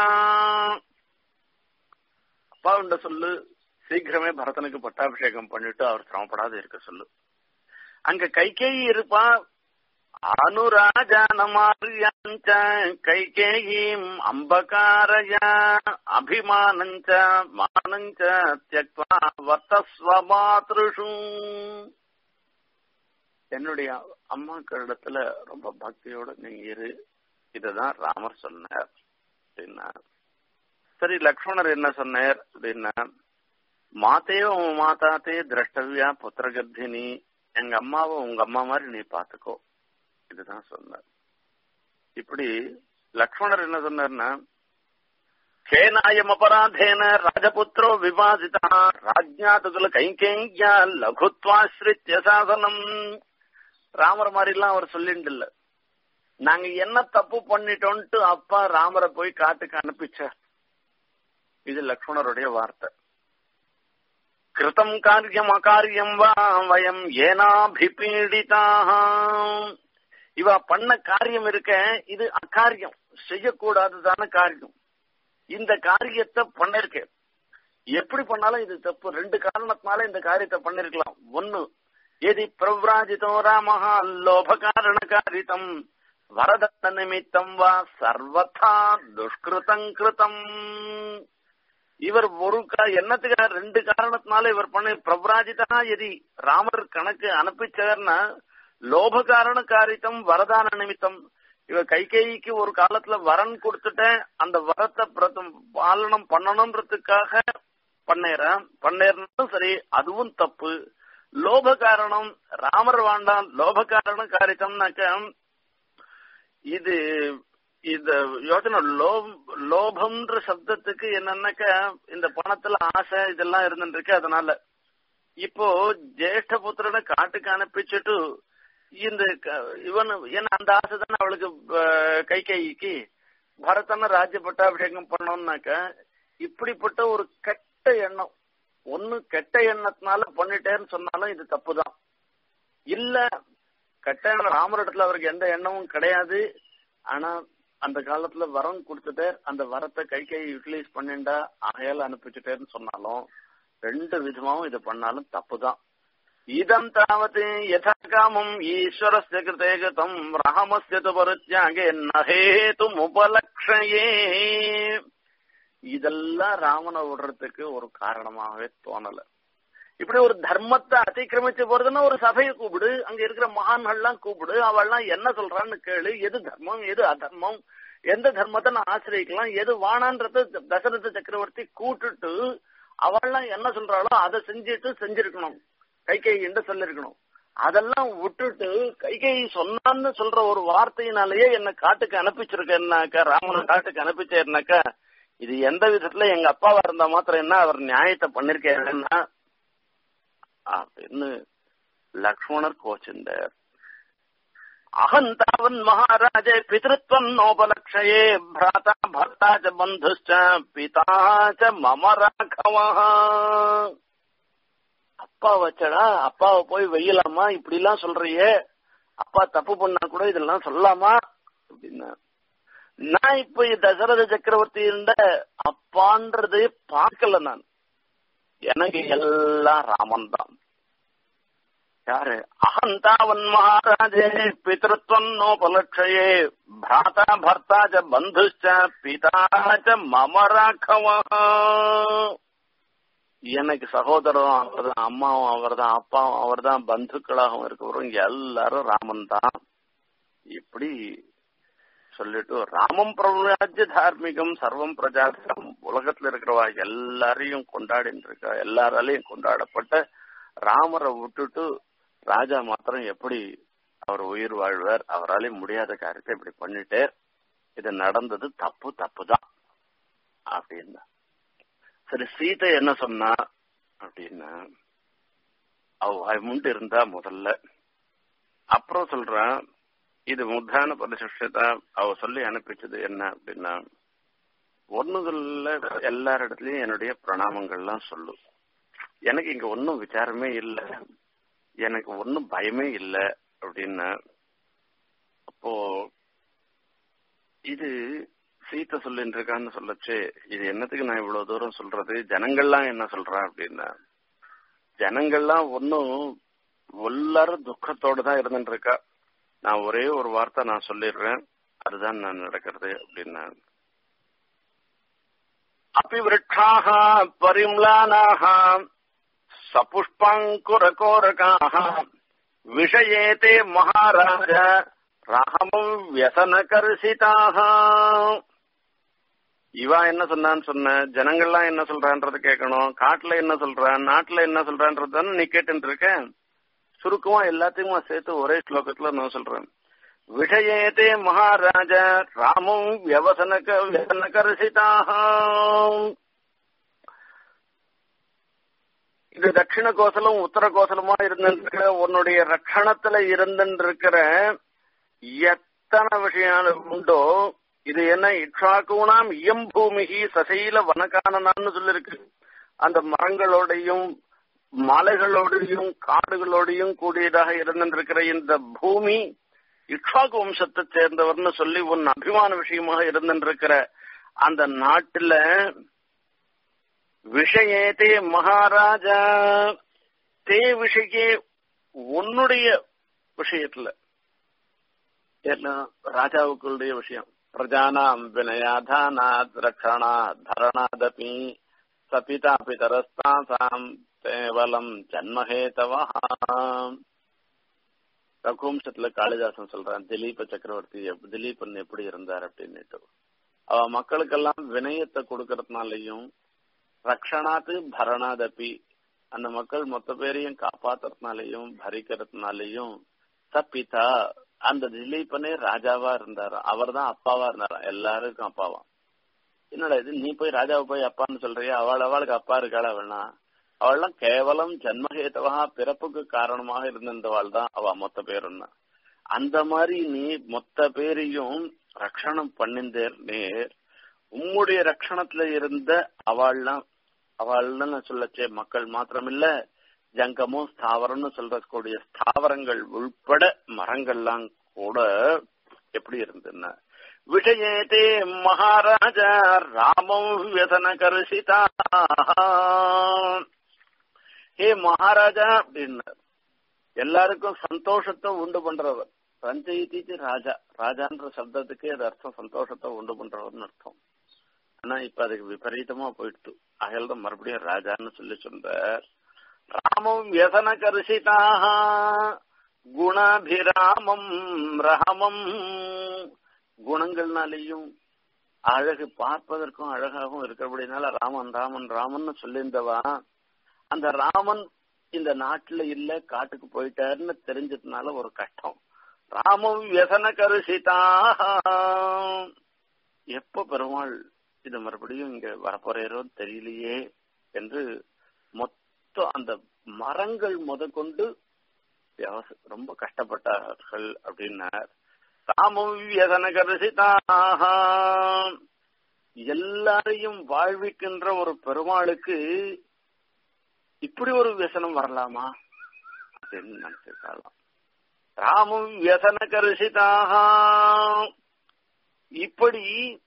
அப்பாவுண்ட சொல்லு சீக்கிரமே பரதனுக்கு பட்டாபிஷேகம் பண்ணிட்டு அவர் சிரமப்படாத இருக்க சொல்லு அங்க கைகேயி இருப்பா அனுராஜானமாரியாஞ்ச கைகேயீம் அம்பகாரயா அபிமானஞ்ச மானஞ்ச தியக்வா வர்த்தஸ்வமாத்ருஷு என்னுடைய அம்மாக்களிடத்துல ரொம்ப பக்தியோட நீங்க இரு இததான் ராமர் சொன்னார் அப்படின்னா சரி லக்ஷ்மணர் என்ன சொன்னார் அப்படின்னா மாத்தையோ மாதாத்தே திரஷ்டவியா புத்திரகர்த்தினி எங்க அம்மாவை உங்க அம்மா மாதிரி நீ பாத்துக்கோ இதுதான் சொன்னார் இப்படி லக்ஷ்மணர் என்ன சொன்னார்னா கேனாயம் அபராதேன ராஜபுத்திரோ விவாதிதா ராஜ்ஞாதுகுல கைங்கேங்கியா லகுத்வாஸ்ரித்ய சாசனம் ராமர் மாதிரிலாம் அவர் சொல்லிட்டு இல்ல நாங்க என்ன தப்பு பண்ணிட்டோம்ட்டு அப்பா ராமரை போய் காட்டுக்கு அனுப்பிச்சார் இது லக்ஷ்மணருடைய வார்த்தை கிருதம் காரியம் அகாரியம் வா வயம் ஏனாபிபீடிதாக இவ பண்ண காரியம் இருக்க இது அகாரியம் செய்யக்கூடாததான காரியம் இந்த காரியத்தை பண்ணிருக்க எப்படி பண்ணாலும் இது தப்பு ரெண்டு காரணத்தினால இந்த காரியத்தை பண்ணிருக்கலாம் ஒன்னு எதி பிரவ்ராஜிதோ ராமஹா லோப காரண காரிதம் வரதத்த நிமித்தம் வா சர்வதா துஷ்கிருதம் கிருதம் இவர் ஒரு என்னத்துக்கு ரெண்டு காரணத்தினால இவர் பண்ண பிரவ்ராஜிதா எதி ராமர் கணக்கு அனுப்பிச்சார்னா லோப காரண காரியம் வரதான நிமித்தம் இவ கைகேயிக்கு ஒரு காலத்துல வரன் கொடுத்துட்டேன் அந்த வரத்தை பிரதம் பாலனம் பண்ணணும்ன்றதுக்காக பண்ணேறேன் பண்ணேறனும் சரி அதுவும் தப்பு லோப காரணம் ராமர் வாண்டாம் லோப காரண காரியம்னாக்க இது இந்த யோசனை லோப் லோபம்ன்ற சப்தத்துக்கு என்னன்னாக்க இந்த பணத்துல ஆசை இதெல்லாம் இருந்துருக்கு அதனால இப்போ ஜேஷ்ட புத்திரனை காட்டுக்கு அனுப்பிச்சுட்டு இந்த இவன் ஏன்னா அந்த ஆசை தானே அவளுக்கு கை கைக்கு பரதனை ராஜ்ய பட்டாபிஷேகம் பண்ணோம்னாக்க இப்படிப்பட்ட ஒரு கெட்ட எண்ணம் ஒன்னு கெட்ட எண்ணத்தினால பண்ணிட்டேன்னு சொன்னாலும் இது தப்புதான் இல்ல கெட்ட எண்ணம் ராமரிடத்துல அவருக்கு எந்த எண்ணமும் கிடையாது ஆனா அந்த காலத்துல வரம் கொடுத்துட்டு அந்த வரத்தை கை கை யூட்டிலைஸ் பண்ணிண்டா ஆகையால அனுப்பிச்சுட்டேன்னு சொன்னாலும் ரெண்டு விதமாவும் இது பண்ணாலும் தப்புதான் இதம் தாவது யதா காமம் ஈஸ்வரஸ்ய கிருதே கதம் ராமஸ்ய து பரித்யாகே நகேதும் உபலக்ஷயே இதெல்லாம் ராமனை விடுறதுக்கு ஒரு காரணமாகவே தோணல இப்படி ஒரு தர்மத்தை அதிக்கிரமிச்சு போறதுன்னா ஒரு சபையை கூப்பிடு அங்க இருக்கிற மகான்கள்லாம் கூப்பிடு அவள்லாம் என்ன சொல்றான்னு கேளு எது தர்மம் எது அதர்மம் எந்த தர்மத்தை நான் ஆசிரியக்கலாம் எது வானான்றத தசரத சக்கரவர்த்தி கூட்டுட்டு அவள்லாம் என்ன சொல்றாளோ அதை செஞ்சுட்டு செஞ்சிருக்கணும் கைகை என்று சொல்லிருக்கணும் அதெல்லாம் விட்டுட்டு கைகை சொன்னான்னு சொல்ற ஒரு வார்த்தையினாலேயே என்ன காட்டுக்கு அனுப்பிச்சிருக்கேன்னாக்கா ராமனை காட்டுக்கு அனுப்பிச்சேன்னாக்கா இது எந்த விதத்துல எங்க அப்பாவா இருந்தா மாத்திரம் என்ன அவர் நியாயத்தை பண்ணிருக்கேன்னா அப்படின்னு லக்ஷ்மணர் கோச்சிந்தார் அகம் தாவன் மகாராஜே பிதృత్వం நோபலக்ஷயே பிராதா பர்த்தா ச பந்துஷ்ச பிதா ச மம ராഘவா அப்பா வச்சடா அப்பாவை போய் வெய்யலாமா இப்படி எல்லாம் சொல்றியே அப்பா தப்பு பண்ணா கூட இதெல்லாம் சொல்லலாமா அப்படின்னா நான் இப்ப தசரத சக்கரவர்த்தி இருந்த அப்பான்றதே பார்க்கல நான் எனக்கு எல்லாம் ராமன் தான் யாரு அகந்தாவன் மகாராஜே பிதృత్వం நோபலக்ஷயே பிராதா பர்த்தா ச பந்துஷ்ச பிதா ச மம ராഘவா எனக்கு சகோதரரும் அவர்தான் அம்மாவும் அவர்தான் அப்பாவும் அவர்தான் பந்துக்களாகவும் இருக்கிறவரும் எல்லாரும் ராமன் தான் இப்படி சொல்லிட்டு ராமம் பிரபுராஜ்ய தார்மிகம் சர்வம் பிரஜாதம் உலகத்துல இருக்கிறவா எல்லாரையும் கொண்டாடிட்டு இருக்கா எல்லாராலையும் கொண்டாடப்பட்ட ராமரை விட்டுட்டு ராஜா மாத்திரம் எப்படி அவர் உயிர் வாழ்வார் அவராலே முடியாத காரியத்தை இப்படி பண்ணிட்டு இது நடந்தது தப்பு தப்பு தான் அப்படின்னா சரி சீதை என்ன சொன்னா அப்படின்னா அவ வாய்முண்டு இருந்தா முதல்ல அப்புறம் சொல்றான் இது முத்தான பரிசுஷத்தை அவ சொல்லி அனுப்பிச்சது என்ன அப்படின்னா ஒண்ணுதல்ல எல்லாரிடத்துலயும் என்னுடைய பிரணாமங்கள்லாம் சொல்லு எனக்கு இங்க ஒன்னும் விசாரமே இல்லை எனக்கு ஒன்னும் பயமே இல்லை அப்படின்னா அப்போ இது சீத்தை சொல்லிட்டு இருக்கான்னு சொல்லச்சு இது என்னத்துக்கு நான் இவ்வளவு தூரம் சொல்றது ஜனங்கள்லாம் என்ன சொல்றா அப்படின்னா ஜனங்கள்லாம் ஒன்னும் எல்லாரும் துக்கத்தோட தான் இருந்துட்டு இருக்கா நான் ஒரே ஒரு வார்த்தை நான் சொல்லிடுறேன் அதுதான் நான் நடக்கிறது அப்படின்னா அபிவிருட்சாக பரிம்லானாக சபுஷ்பாங்குரகோரகாக விஷயேதே மகாராஜ ராமம் வியசனகர்ஷிதாக இவா என்ன சொன்னான்னு சொன்ன ஜனங்கள்லாம் என்ன சொல்றான்றது கேட்கணும் காட்டுல என்ன சொல்றான் நாட்டுல என்ன சொல்றான்றது தானே நீ கேட்டு இருக்க சுருக்கமா எல்லாத்தையும் சேர்த்து ஒரே ஸ்லோகத்துல நான் சொல்றேன் விஷயேதே மகாராஜ ராமம் வியவசனக வியசனகர்ஷிதாக இது தட்சிண கோசலம் உத்தர கோசலமா இருந்திருக்கிற உன்னுடைய ரட்சணத்துல இருந்திருக்கிற எத்தனை விஷயம் உண்டோ இது என்ன இட்சாக்கூனாம் இயம் பூமிகி சசைல வனகானனான்னு சொல்லிருக்கு அந்த மரங்களோடையும் மலைகளோடையும் காடுகளோடையும் கூடியதாக இருந்திருக்கிற இந்த பூமி இக்ஷாக்கு வம்சத்தை சேர்ந்தவர்னு சொல்லி உன் அபிமான விஷயமாக இருந்திருக்கிற அந்த நாட்டுல விஷயத்தே மகாராஜா தே விஷயே உன்னுடைய விஷயத்துல என்ன ராஜாவுக்களுடைய விஷயம் பிரஜானாம் வினயாதானாத் ரக்ஷணா தரணாதபி சபிதா பிதரஸ்தாசாம் கேவலம் ஜன்மஹேதவா ரகுவம்சத்துல காளிதாசன் சொல்றான் திலீப சக்கரவர்த்தி திலீபன் எப்படி இருந்தார் அப்படின்னுட்டு அவ மக்களுக்கெல்லாம் வினயத்தை கொடுக்கறதுனாலையும் ரக்ஷணாத்து பரணாதபி அந்த மக்கள் மொத்த பேரையும் காப்பாத்துறதுனாலையும் பரிக்கிறதுனாலையும் சப்பிதா அந்த திலீபனே ராஜாவா இருந்தாரு அவர் தான் அப்பாவா இருந்தாரா எல்லாருக்கும் அப்பாவா என்னடா இது நீ போய் ராஜாவை போய் அப்பான்னு சொல்றியா அவள் அவளுக்கு அப்பா இருக்காளா வேணா அவள்லாம் கேவலம் ஜன்மஹேதவா பிறப்புக்கு காரணமாக இருந்திருந்தவாள் தான் அவ மொத்த பேருன்னா அந்த மாதிரி நீ மொத்த பேரையும் ரட்சணம் பண்ணிந்தேர் நேர் உம்முடைய ரட்சணத்துல இருந்த அவள்லாம் அவள்னு சொல்லச்சே மக்கள் மாத்திரமில்ல ஜங்கமும் ஸ்தாவரம்னு சொல்றக்கூடிய ஸ்தாவரங்கள் உள்பட மரங்கள்லாம் கூட எப்படி இருந்துன்னா விஷயத்தே மகாராஜா ராமம் வியசன கருஷிதா ஹே மகாராஜா அப்படின்னார் எல்லாருக்கும் சந்தோஷத்தை உண்டு பண்றவர் ரஞ்சயித்தி ராஜா ராஜான்ற சப்தத்துக்கு அது அர்த்தம் சந்தோஷத்தை உண்டு பண்றவர்னு அர்த்தம் ஆனா இப்ப அதுக்கு விபரீதமா போயிடுத்து அகல் தான் மறுபடியும் ராஜான்னு சொல்லி சொல்ற ராமம் வியசனகர்ஷிதாக குணாபிராமம் ரஹமம் குணங்கள்னாலேயும் அழகு பார்ப்பதற்கும் அழகாகவும் இருக்கிறபடினால ராமன் ராமன் ராமன் சொல்லியிருந்தவா அந்த ராமன் இந்த நாட்டுல இல்ல காட்டுக்கு போயிட்டாருன்னு தெரிஞ்சதுனால ஒரு கஷ்டம் ராமம் வியசன கருஷிதாக எப்ப பெருமாள் இது மறுபடியும் இங்க வரப்போறோன்னு தெரியலையே என்று மொத்தம் அந்த மரங்கள் முதற்கொண்டு ரொம்ப கஷ்டப்பட்டார்கள் அப்படின்னார் ராமம் வியசன கருஷிதாக எல்லாரையும் வாழ்விக்கின்ற ஒரு பெருமாளுக்கு இப்படி ஒரு வியசனம் வரலாமா அப்படின்னு நினைச்சிருக்கலாம் ராமம் வியசன கருஷிதாக இப்படி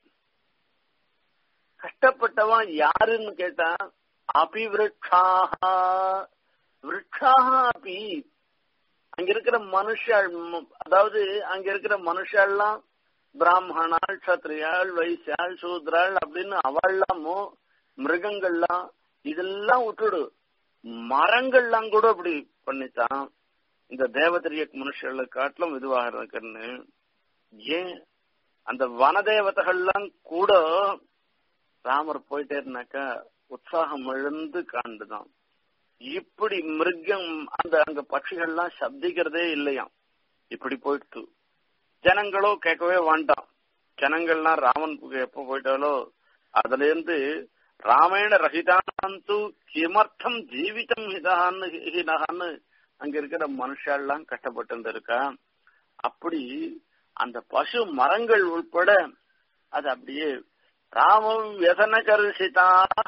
கஷ்டப்பட்டவன் யாருன்னு கேட்டா அபிவிருட்சாக விருட்சாக அபி அங்க இருக்கிற மனுஷாள் அதாவது அங்க இருக்கிற மனுஷாள்லாம் பிராமணாள் சத்திரியாள் வைசியாள் சூத்ராள் அப்படின்னு அவள்லாமோ மிருகங்கள்லாம் இதெல்லாம் விட்டுடு மரங்கள்லாம் கூட அப்படி பண்ணித்தான் இந்த தேவதரிய மனுஷர்களை காட்டிலும் இதுவாக இருக்குன்னு ஏன் அந்த வனதேவதைகள்லாம் கூட ராமர் போயிட்டே இருந்தாக்கா உற்சாகம் எழுந்து காண்டுதான் இப்படி மிருகம் அந்த அங்க பட்சிகள்லாம் சப்திக்கிறதே இல்லையாம் இப்படி போயிட்டு ஜனங்களோ கேட்கவே வேண்டாம் ஜனங்கள்லாம் ராமன் எப்ப போயிட்டாலோ அதுல இருந்து ராமாயண ரஹிதாந்து கிமர்த்தம் ஜீவிதம் ஹிதான்னு ஹினகான்னு அங்க இருக்கிற மனுஷாலாம் கஷ்டப்பட்டு இருக்கா அப்படி அந்த பசு மரங்கள் உட்பட அது அப்படியே ராமம் வியசன கருஷிதாக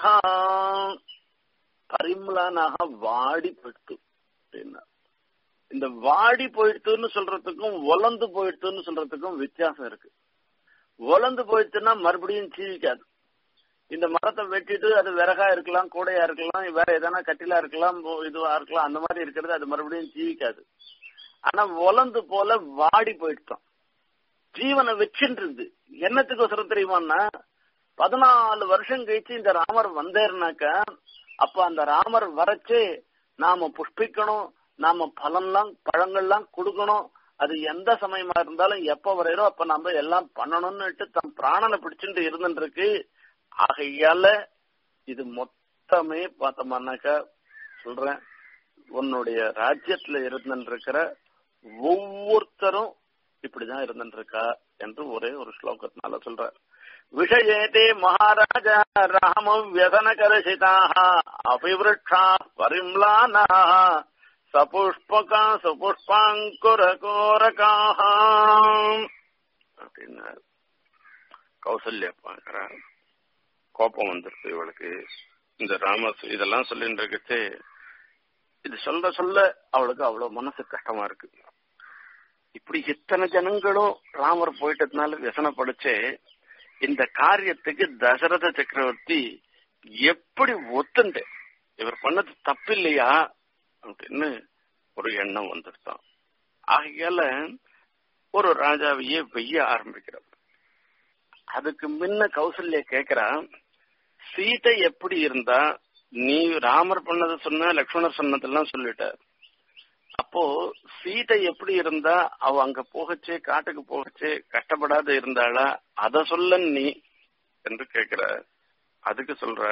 பரிமளானாக வாடி போயிட்டு அப்படின்னா இந்த வாடி போயிடுத்துன்னு சொல்றதுக்கும் ஒலந்து போயிடுத்துன்னு சொல்றதுக்கும் வித்தியாசம் இருக்கு ஒலந்து போயிடுச்சுன்னா மறுபடியும் சீவிக்காது இந்த மரத்தை வெட்டிட்டு அது விறகா இருக்கலாம் கூடையா இருக்கலாம் வேற எதனா கட்டிலா இருக்கலாம் இதுவா இருக்கலாம் அந்த மாதிரி இருக்கிறது அது மறுபடியும் ஜீவிக்காது ஆனா ஒலந்து போல வாடி போயிட்டோம் ஜீவனை வச்சுன்றது என்னத்துக்கு தெரியுமான்னா பதினாலு வருஷம் கழிச்சு இந்த ராமர் வந்தேர்னாக்க அப்ப அந்த ராமர் வரச்சு நாம புஷ்பிக்கணும் நாம பழம்லாம் பழங்கள்லாம் கொடுக்கணும் அது எந்த சமயமா இருந்தாலும் எப்ப வரையறோ அப்ப நம்ம எல்லாம் பண்ணணும்னுட்டு தம் பிராணனை பிடிச்சிட்டு இருந்துருக்கு ஆகையால இது மொத்தமே பார்த்தோம்னாக்கா சொல்றேன் உன்னுடைய ராஜ்யத்துல இருந்துருக்கிற ஒவ்வொருத்தரும் இப்படிதான் இருந்துருக்கா என்று ஒரே ஒரு ஸ்லோகத்தினால சொல்ற விஷயேதே மகாராஜா ராமம் வியசனகரசிதாக அபிவிருஷா பரிம்லானா சபுஷ்பகா சுபுஷ்பாங்குரகோரகாக அப்படின்னு கௌசல்யா பாக்குறா கோபம் வந்துருது இவளுக்கு இந்த ராம இதெல்லாம் சொல்லிட்டு இருக்கச்சு இது சொல்ல சொல்ல அவளுக்கு அவ்வளவு மனசு கஷ்டமா இருக்கு இப்படி இத்தனை ஜனங்களும் ராமர் போயிட்டதுனால விசனப்படுச்சு இந்த காரியத்துக்கு தசரத சக்கரவர்த்தி எப்படி ஒத்துண்டு இவர் பண்ணது தப்பு இல்லையா அப்படின்னு ஒரு எண்ணம் வந்துருத்தான் ஆகையால ஒரு ராஜாவையே வெய்ய ஆரம்பிக்கிறார் அதுக்கு முன்ன கௌசல்யா கேக்குறா சீதை எப்படி இருந்தா நீ ராமர் பண்ணதை சொன்ன லக்ஷ்மணர் சொன்னதெல்லாம் சொல்லிட்ட அப்போ சீதை எப்படி இருந்தா அவ அங்க போகச்சே காட்டுக்கு போகச்சே கஷ்டப்படாத இருந்தாளா அத சொல்ல நீ என்று கேக்குற அதுக்கு சொல்ற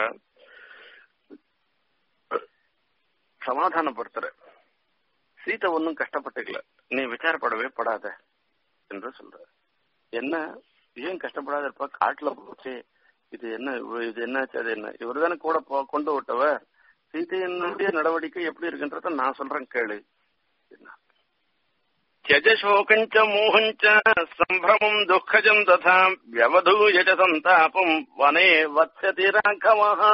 சமாதானப்படுத்துற சீதை ஒன்னும் கஷ்டப்பட்டுக்கல நீ விசாரப்படவே படாத என்று சொல்ற என்ன ஏன் கஷ்டப்படாத இருப்பா காட்டுல போச்சு இது என்ன இது என்னாச்சு அது என்ன இவர் தானே கூட கொண்டு விட்டவ சீதையினுடைய நடவடிக்கை எப்படி இருக்குன்றத நான் சொல்றேன் கேளு त्यज शोकञ्च मोहञ्च सम्भ्रमम् दुःखजम् तथा व्यवधूय च सन्तापम् वने वत्सति ராகவः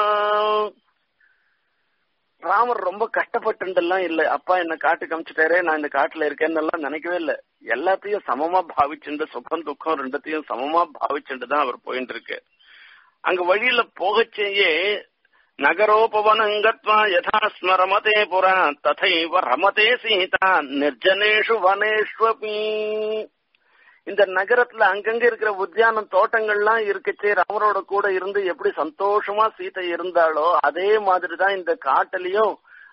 ராமர் ரொம்ப கஷ்டப்பட்டுலாம் இல்ல அப்பா என்ன காட்டுக்கு அமிச்சுட்டாரே நான் இந்த காட்டுல இருக்கேன்னு எல்லாம் நினைக்கவே இல்ல எல்லாத்தையும் சமமா பாவிச்சுண்டு சுகம் துக்கம் ரெண்டத்தையும் சமமா பாவிச்சுண்டு தான் அவர் போயிட்டு இருக்கு அங்க வழியில போகச்சேயே நகரோபவனங்கத்வா யதா ஸ்மரமதே புரா ததைவ ரமதே சீதா நிர்ஜனேஷு வனேஷ்வபி இந்த நகரத்துல அங்கங்க இருக்கிற உத்தியானம் தோட்டங்கள்லாம் இருக்குச்சே ராமரோட கூட இருந்து எப்படி சந்தோஷமா சீதை இருந்தாலோ அதே மாதிரிதான் இந்த காட்டுலயும்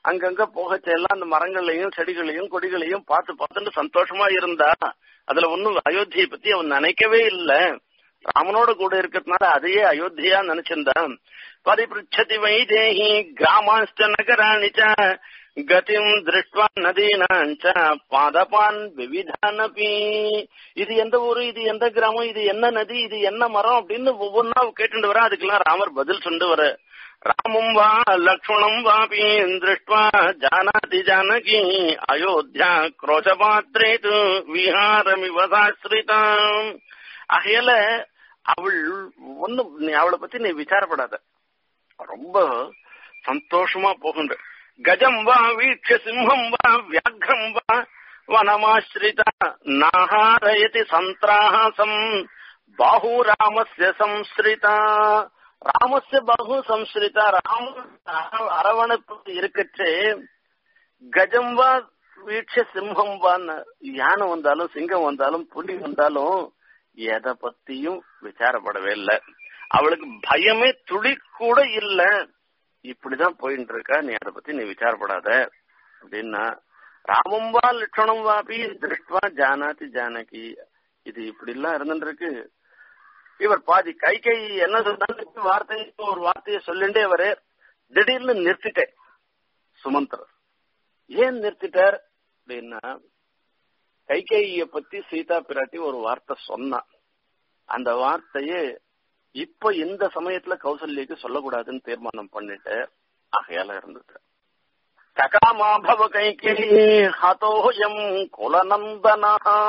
அங்கங்க போகச்ச எல்லாம் அந்த மரங்களையும் செடிகளையும் கொடிகளையும் பார்த்து பார்த்துட்டு சந்தோஷமா இருந்தா அதுல ஒன்னும் அயோத்தியை பத்தி அவன் நினைக்கவே இல்லை ராமனோட கூட இருக்கிறதுனால அதையே அயோத்தியா நினைச்சிருந்தான் பரிபிருச்சதி வைதேகி கிராமாஷ்ட நகராணி கதிம் திருஷ்டுவா நதீனாஞ்ச பாதபான் விவிதானபி இது எந்த ஊரு இது எந்த கிராமம் இது என்ன நதி இது என்ன மரம் அப்படின்னு ஒவ்வொன்னா கேட்டுட்டு வர அதுக்கெல்லாம் ராமர் பதில் சொல்லிட்டு வர ராமம் வா லக்ஷ்மணம் வாபி திருஷ்டுவா ஜானாதி ஜானகி அயோத்தியா குரோஜபாத்ரே து விஹாரமிவதாஸ்ரிதாம் ஆகையால அவள் ஒண்ணு நீ அவளை பத்தி நீ விசாரப்படாத ரொம்ப சந்தோஷமா போகின்ற கஜம் வா வீட்ச சிம்ஹம் வா வியாக்ரம் வா வனமாஸ்ரித நாஹாரயதி சந்திராசம் பாஹு ராமஸ்ய சம்ஸ்ரிதா ராமஸ்ய பாஹு சம்ஸ்ரிதா ராம அரவணைப்பு இருக்கச்சே கஜம் வா வீட்ச சிம்ஹம் வான்னு யானை வந்தாலும் சிங்கம் வந்தாலும் புலி வந்தாலும் எதை பத்தியும் விசாரப்படவே இல்லை அவளுக்கு பயமே துளி கூட இல்ல இப்படிதான் போயிட்டு இருக்கா நீ அதை பத்தி நீ விசாரப்படாத அப்படின்னா ராமம் வா லட்சணம் வாபி திருஷ்டுவா ஜானாதி ஜானகி இது இப்படி எல்லாம் இருந்துட்டு இருக்கு இவர் பாதி கை கை என்ன சொன்னாலும் வார்த்தை ஒரு வார்த்தையை சொல்லிண்டே அவரு திடீர்னு நிறுத்திட்டேன் சுமந்தர் ஏன் நிறுத்திட்டார் அப்படின்னா கைகைய பத்தி சீதா பிராட்டி ஒரு வார்த்தை சொன்னா அந்த வார்த்தையே இப்ப இந்த சமயத்துல கௌசல்யக்கு சொல்லக்கூடாதுன்னு தீர்மானம் பண்ணிட்டு ஆகையால இருந்தது சகாமா பவ கைகே ஹதோயம் குலநந்தனா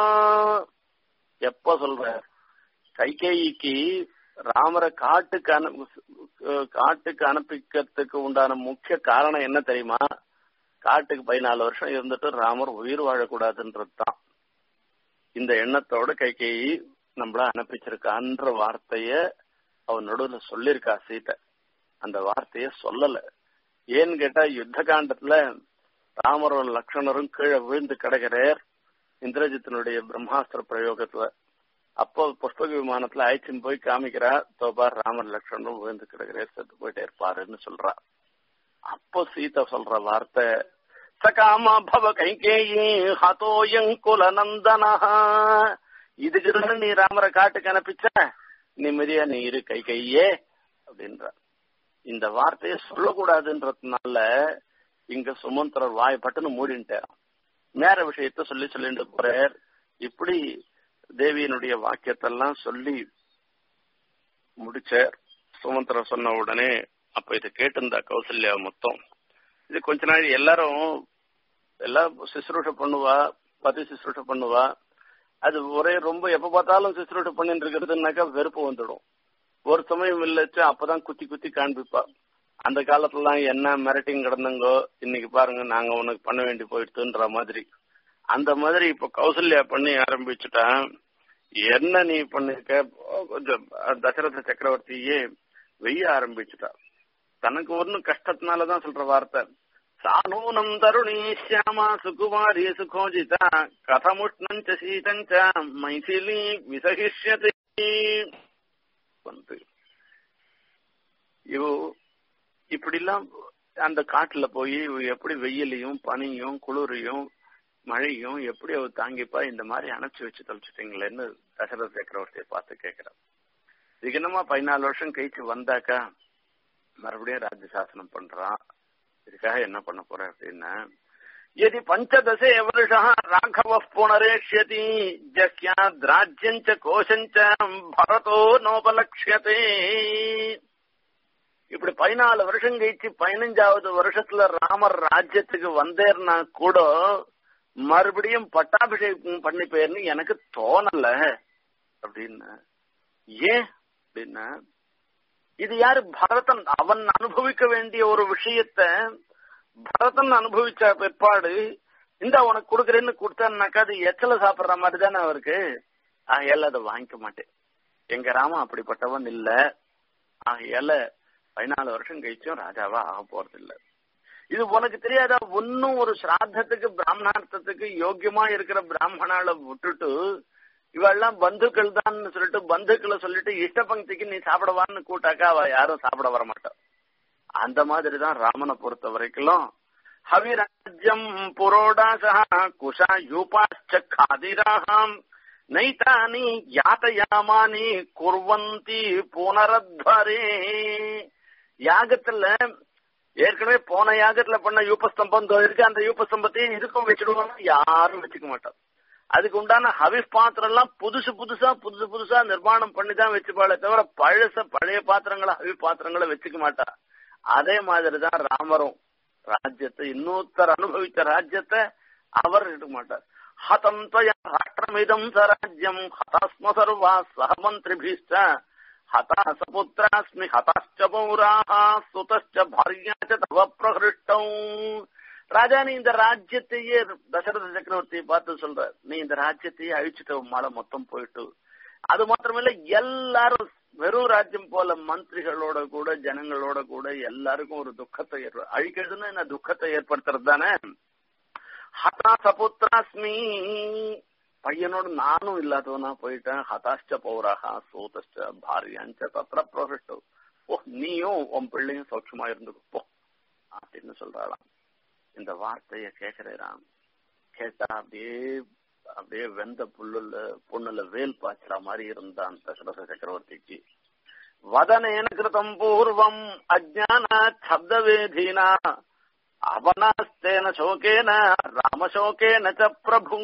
எப்ப சொல்ற கைகேயிக்கு ராமரை காட்டுக்கு அனு காட்டுக்கு அனுப்பிக்கிறதுக்கு உண்டான முக்கிய காரணம் என்ன தெரியுமா காட்டுக்கு பதினாலு வருஷம் இருந்துட்டு ராமர் உயிர் வாழக்கூடாதுன்றது தான் இந்த எண்ணத்தோட கைகேயி நம்மள அனுப்பிச்சிருக்கான்ற வார்த்தைய அவன் நடுவுல சொல்லியிருக்கா சீதை அந்த வார்த்தைய சொல்லல ஏன்னு கேட்டா யுத்த காண்டத்துல ராமரும் லக்ஷ்மணரும் கீழே விழுந்து கிடக்கிறார் இந்திரஜித்தினுடைய பிரம்மாஸ்திர பிரயோகத்துல அப்போ புஷ்பக விமானத்துல அழைச்சின்னு போய் காமிக்கிறா தோபார் ராமர் லக்ஷ்மணரும் விழுந்து கிடக்கிறார் செத்து போயிட்டே இருப்பாருன்னு சொல்றா அப்போ சீதா சொல்ற வார்த்தை சகாமா பவ கைகேயி ஹதோயங்குல நந்தனா இதுக்கு நீ ராமரை காட்டுக்கு அனுப்பிச்ச நிம்மதியா நீ இரு கை கையே அப்படின்ற இந்த வார்த்தையை சொல்லக்கூடாதுன்றதுனால இங்க சுமந்திரர் வாய் பட்டுன்னு மூடின்ட்டார் நேர விஷயத்த சொல்லி சொல்லிட்டு போறார் இப்படி தேவியனுடைய வாக்கியத்தெல்லாம் சொல்லி முடிச்சார் சுமந்திரர் சொன்ன உடனே அப்ப இதை கேட்டிருந்தா கௌசல்யா மொத்தம் இது கொஞ்ச நாள் எல்லாரும் எல்லாம் சிசுரூஷ பண்ணுவா பதி சிசுரூஷ பண்ணுவா அது ஒரே ரொம்ப எப்ப பார்த்தாலும் சிசுரூஷ பண்ணிட்டு இருக்கிறதுனாக்கா வெறுப்பு வந்துடும் ஒரு சமயம் இல்லச்சு அப்பதான் குத்தி குத்தி காண்பிப்பா அந்த காலத்துலாம் என்ன மிரட்டிங் கிடந்தங்கோ இன்னைக்கு பாருங்க நாங்க உனக்கு பண்ண வேண்டி போயிடுதுன்ற மாதிரி அந்த மாதிரி இப்ப கௌசல்யா பண்ணி ஆரம்பிச்சுட்டா என்ன நீ பண்ணிருக்க கொஞ்சம் தசரத சக்கரவர்த்தியே வெய்ய ஆரம்பிச்சுட்டா தனக்கு ஒன்னும் கஷ்டத்தினாலதான் சொல்ற வார்த்தை சானூனம் தருணி சியாமா சுகுமாரி சுகோஜிதா கதமுஷ்ணஞ்ச சீதஞ்ச மைசிலி விசகிஷ்யதே வந்து இவ இப்படிலாம் அந்த காட்டுல போய் எப்படி வெயிலையும் பனியும் குளிரையும் மழையும் எப்படி அவ தாங்கிப்பா இந்த மாதிரி அணைச்சு வச்சு தொலைச்சிட்டீங்களேன்னு தசரத சக்கரவர்த்தியை பார்த்து கேட்கிறான் இதுக்கு என்னமா பதினாலு வருஷம் கழிச்சு வந்தாக்கா மறுபடியும் ராஜ்ய சாசனம் பண்றான் இதுக்காக என்ன பண்ண போற அப்படின்னா यदि पञ्चदशे वर्षः राघवः पुनरेष्यति जस्याद् राज्यम् च कोशम् च भरतो नोपलक्ष्यते இப்படி பதினாலு வருஷம் கழிச்சு பதினஞ்சாவது வருஷத்துல ராமர் ராஜ்யத்துக்கு வந்தேர்னா கூட மறுபடியும் பட்டாபிஷேகம் பண்ணி போயிருன்னு எனக்கு தோணல அப்படின்னு ஏன் அப்படின்னா இது யாரு பரதன் அவன் அனுபவிக்க வேண்டிய ஒரு விஷயத்த பரதன் அனுபவிச்ச பிற்பாடு இந்த உனக்கு கொடுக்குறேன்னு கொடுத்தான்னாக்கா அது எச்சல சாப்பிடுற மாதிரி தானே அவருக்கு ஆகையால அதை வாங்கிக்க மாட்டேன் எங்க ராமன் அப்படிப்பட்டவன் இல்ல ஆகையால பதினாலு வருஷம் கழிச்சும் ராஜாவா ஆக போறது இல்ல இது உனக்கு தெரியாதா ஒன்னும் ஒரு சிராத்தத்துக்கு பிராமணார்த்தத்துக்கு யோக்கியமா இருக்கிற பிராமணால விட்டுட்டு இவெல்லாம் பந்துக்கள் தான் சொல்லிட்டு பந்துக்களை சொல்லிட்டு இஷ்ட பங்கிக்கு நீ சாப்பிடவான்னு கூட்டாக்கா அவ யாரும் சாப்பிட வர மாட்டான் அந்த மாதிரிதான் ராமனை பொறுத்த வரைக்கும் हविराज्यम् पुरोडासः कुशायूपाश्च खादिराः नैतानि यातयामानि कुर्वन्ति पुनरध्वरे யாகத்துல ஏற்கனவே போன யாகத்துல பண்ண யூபஸ்தம்பம் இருக்கு அந்த யூபஸ்தம்பத்தையும் இதுக்கும் வச்சிடுவாங்க யாரும் வச்சுக்க மாட்டோம் அதுக்கு உண்டான ஹவிஸ் பாத்திரம் எல்லாம் புதுசு புதுசா புதுசு புதுசா நிர்மாணம் பண்ணி தான் வச்சுப்பாளே தவிர பழச பழைய பாத்திரங்களை ஹவி பாத்திரங்களை வச்சுக்க மாட்டா அதே மாதிரிதான் ராமரும் ராஜ்யத்தை இன்னொருத்தர் அனுபவித்த ராஜ்யத்தை அவர் எடுக்க மாட்டார் ஹதம் துவயா ராஷ்டிரமிதம் சராஜ்யம் ஹதாஸ்ம சர்வா சகமந்திரிபிஷ்ட ஹதா சபுத்திராஸ்மி ஹதாச்ச பௌராஹ சுதச்ச பாரியாச்ச தவ பிரகிருஷ்டம் ராஜா நீ இந்த ராஜ்யத்தையே தசரத சக்கரவர்த்தியை பார்த்து சொல்ற நீ இந்த ராஜ்யத்தையே அழிச்சுட்ட மழை மொத்தம் போயிட்டு அது மாத்திரமில்ல எல்லாரும் வெறும் ராஜ்யம் போல மந்திரிகளோட கூட ஜனங்களோட கூட எல்லாருக்கும் ஒரு துக்கத்தை ஏற்ப அழிக்கிறதுன்னு என்ன துக்கத்தை ஏற்படுத்துறது தானே ஹதா சபுத்திராஸ்மி பையனோட நானும் இல்லாதவனா போயிட்டேன் ஹதாஷ்ட பௌராகா சூதஷ்ட பாரியாஞ்ச தத்திர பிரகிஷ்டம் ஓ நீயும் உன் பிள்ளையும் சௌட்சமா இருந்துக்கோ அப்படின்னு சொல்றாளாம் இந்த வார்த்தைய கேக்குறான் கேட்டா அப்படியே அப்படியே வெந்த புல்லுல பொண்ணுல வேல் பாய்ச்சுற மாதிரி இருந்தான் தசரத சக்கரவர்த்திக்கு வதனேன கிருதம் பூர்வம் அஜான சப்தவேதீனா அவனாஸ்தேன சோகேன ராமசோகேன ச பிரபு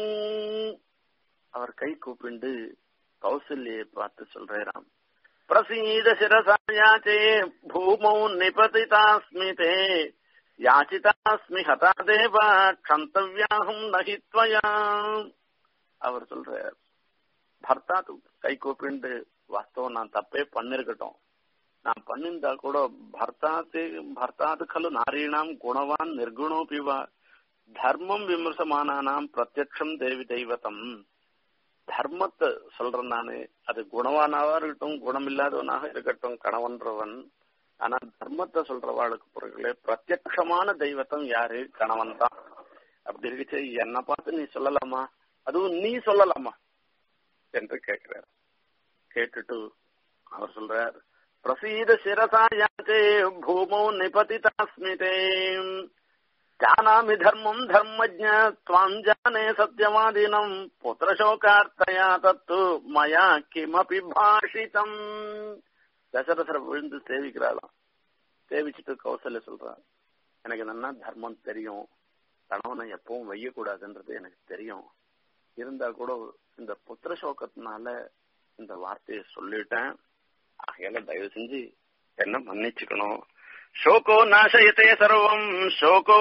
அவர் கை கூப்பிண்டு கௌசல்யை பார்த்து சொல்றாராம் பிரசீத சிரசாயாச்சே பூமௌ நிபதிதாஸ்மி தே யாச்சிதாஸ்மி ஹதா தேவ கந்தவியாகும் நகித்வயா அவர் சொல்றார் பர்த்தா கை கூப்பிண்டு வாஸ்தவம் நான் தப்பே பண்ணிருக்கட்டும் நான் பண்ணிருந்தா கூட பர்த்தாத்து பர்த்தாது கலு நாரீணாம் குணவான் நிர்குணோபிவா தர்மம் விமர்சமானானாம் பிரத்யக்ஷம் தேவி தெய்வத்தம் தர்மத்தை சொல்றேன் நானு அது குணவானாவா இருக்கட்டும் குணமில்லாதவனாக இருக்கட்டும் கணவன்றவன் ஆனா தர்மத்தை சொல்றவாளுக்கு பொருட்களே பிரத்யக்ஷமான தெய்வத்தம் யாரு கணவன் தான் அப்படி இருந்துச்சு என்ன பார்த்து நீ சொல்லலாமா அதுவும் நீ சொல்லலாமா என்று கேட்கிறார் கேட்டுட்டு அவர் சொல்றார் பிரசீத சிரசாயாச்சே பூமௌ நிபதிதாஸ்மிதே ஜானாமி தர்மம் தர்மஜ துவாம் ஜானே சத்தியவாதினம் புத்திரசோகார்த்தயா தத்து மயா கிமபி பாஷிதம் தசரசர விழுந்து சேவிக்கிறாளாம் சேவிச்சுட்டு கௌசல்ய சொல்றான் எனக்கு என்னன்னா தர்மம் தெரியும் கணவனை எப்பவும் வையக்கூடாதுன்றது எனக்கு தெரியும் இருந்தா கூட இந்த புத்திர சோகத்தினால இந்த வார்த்தையை சொல்லிட்டேன் ஆகையால தயவு செஞ்சு என்ன மன்னிச்சுக்கணும் சோகோ நாசயத்தே சர்வம் சோகோ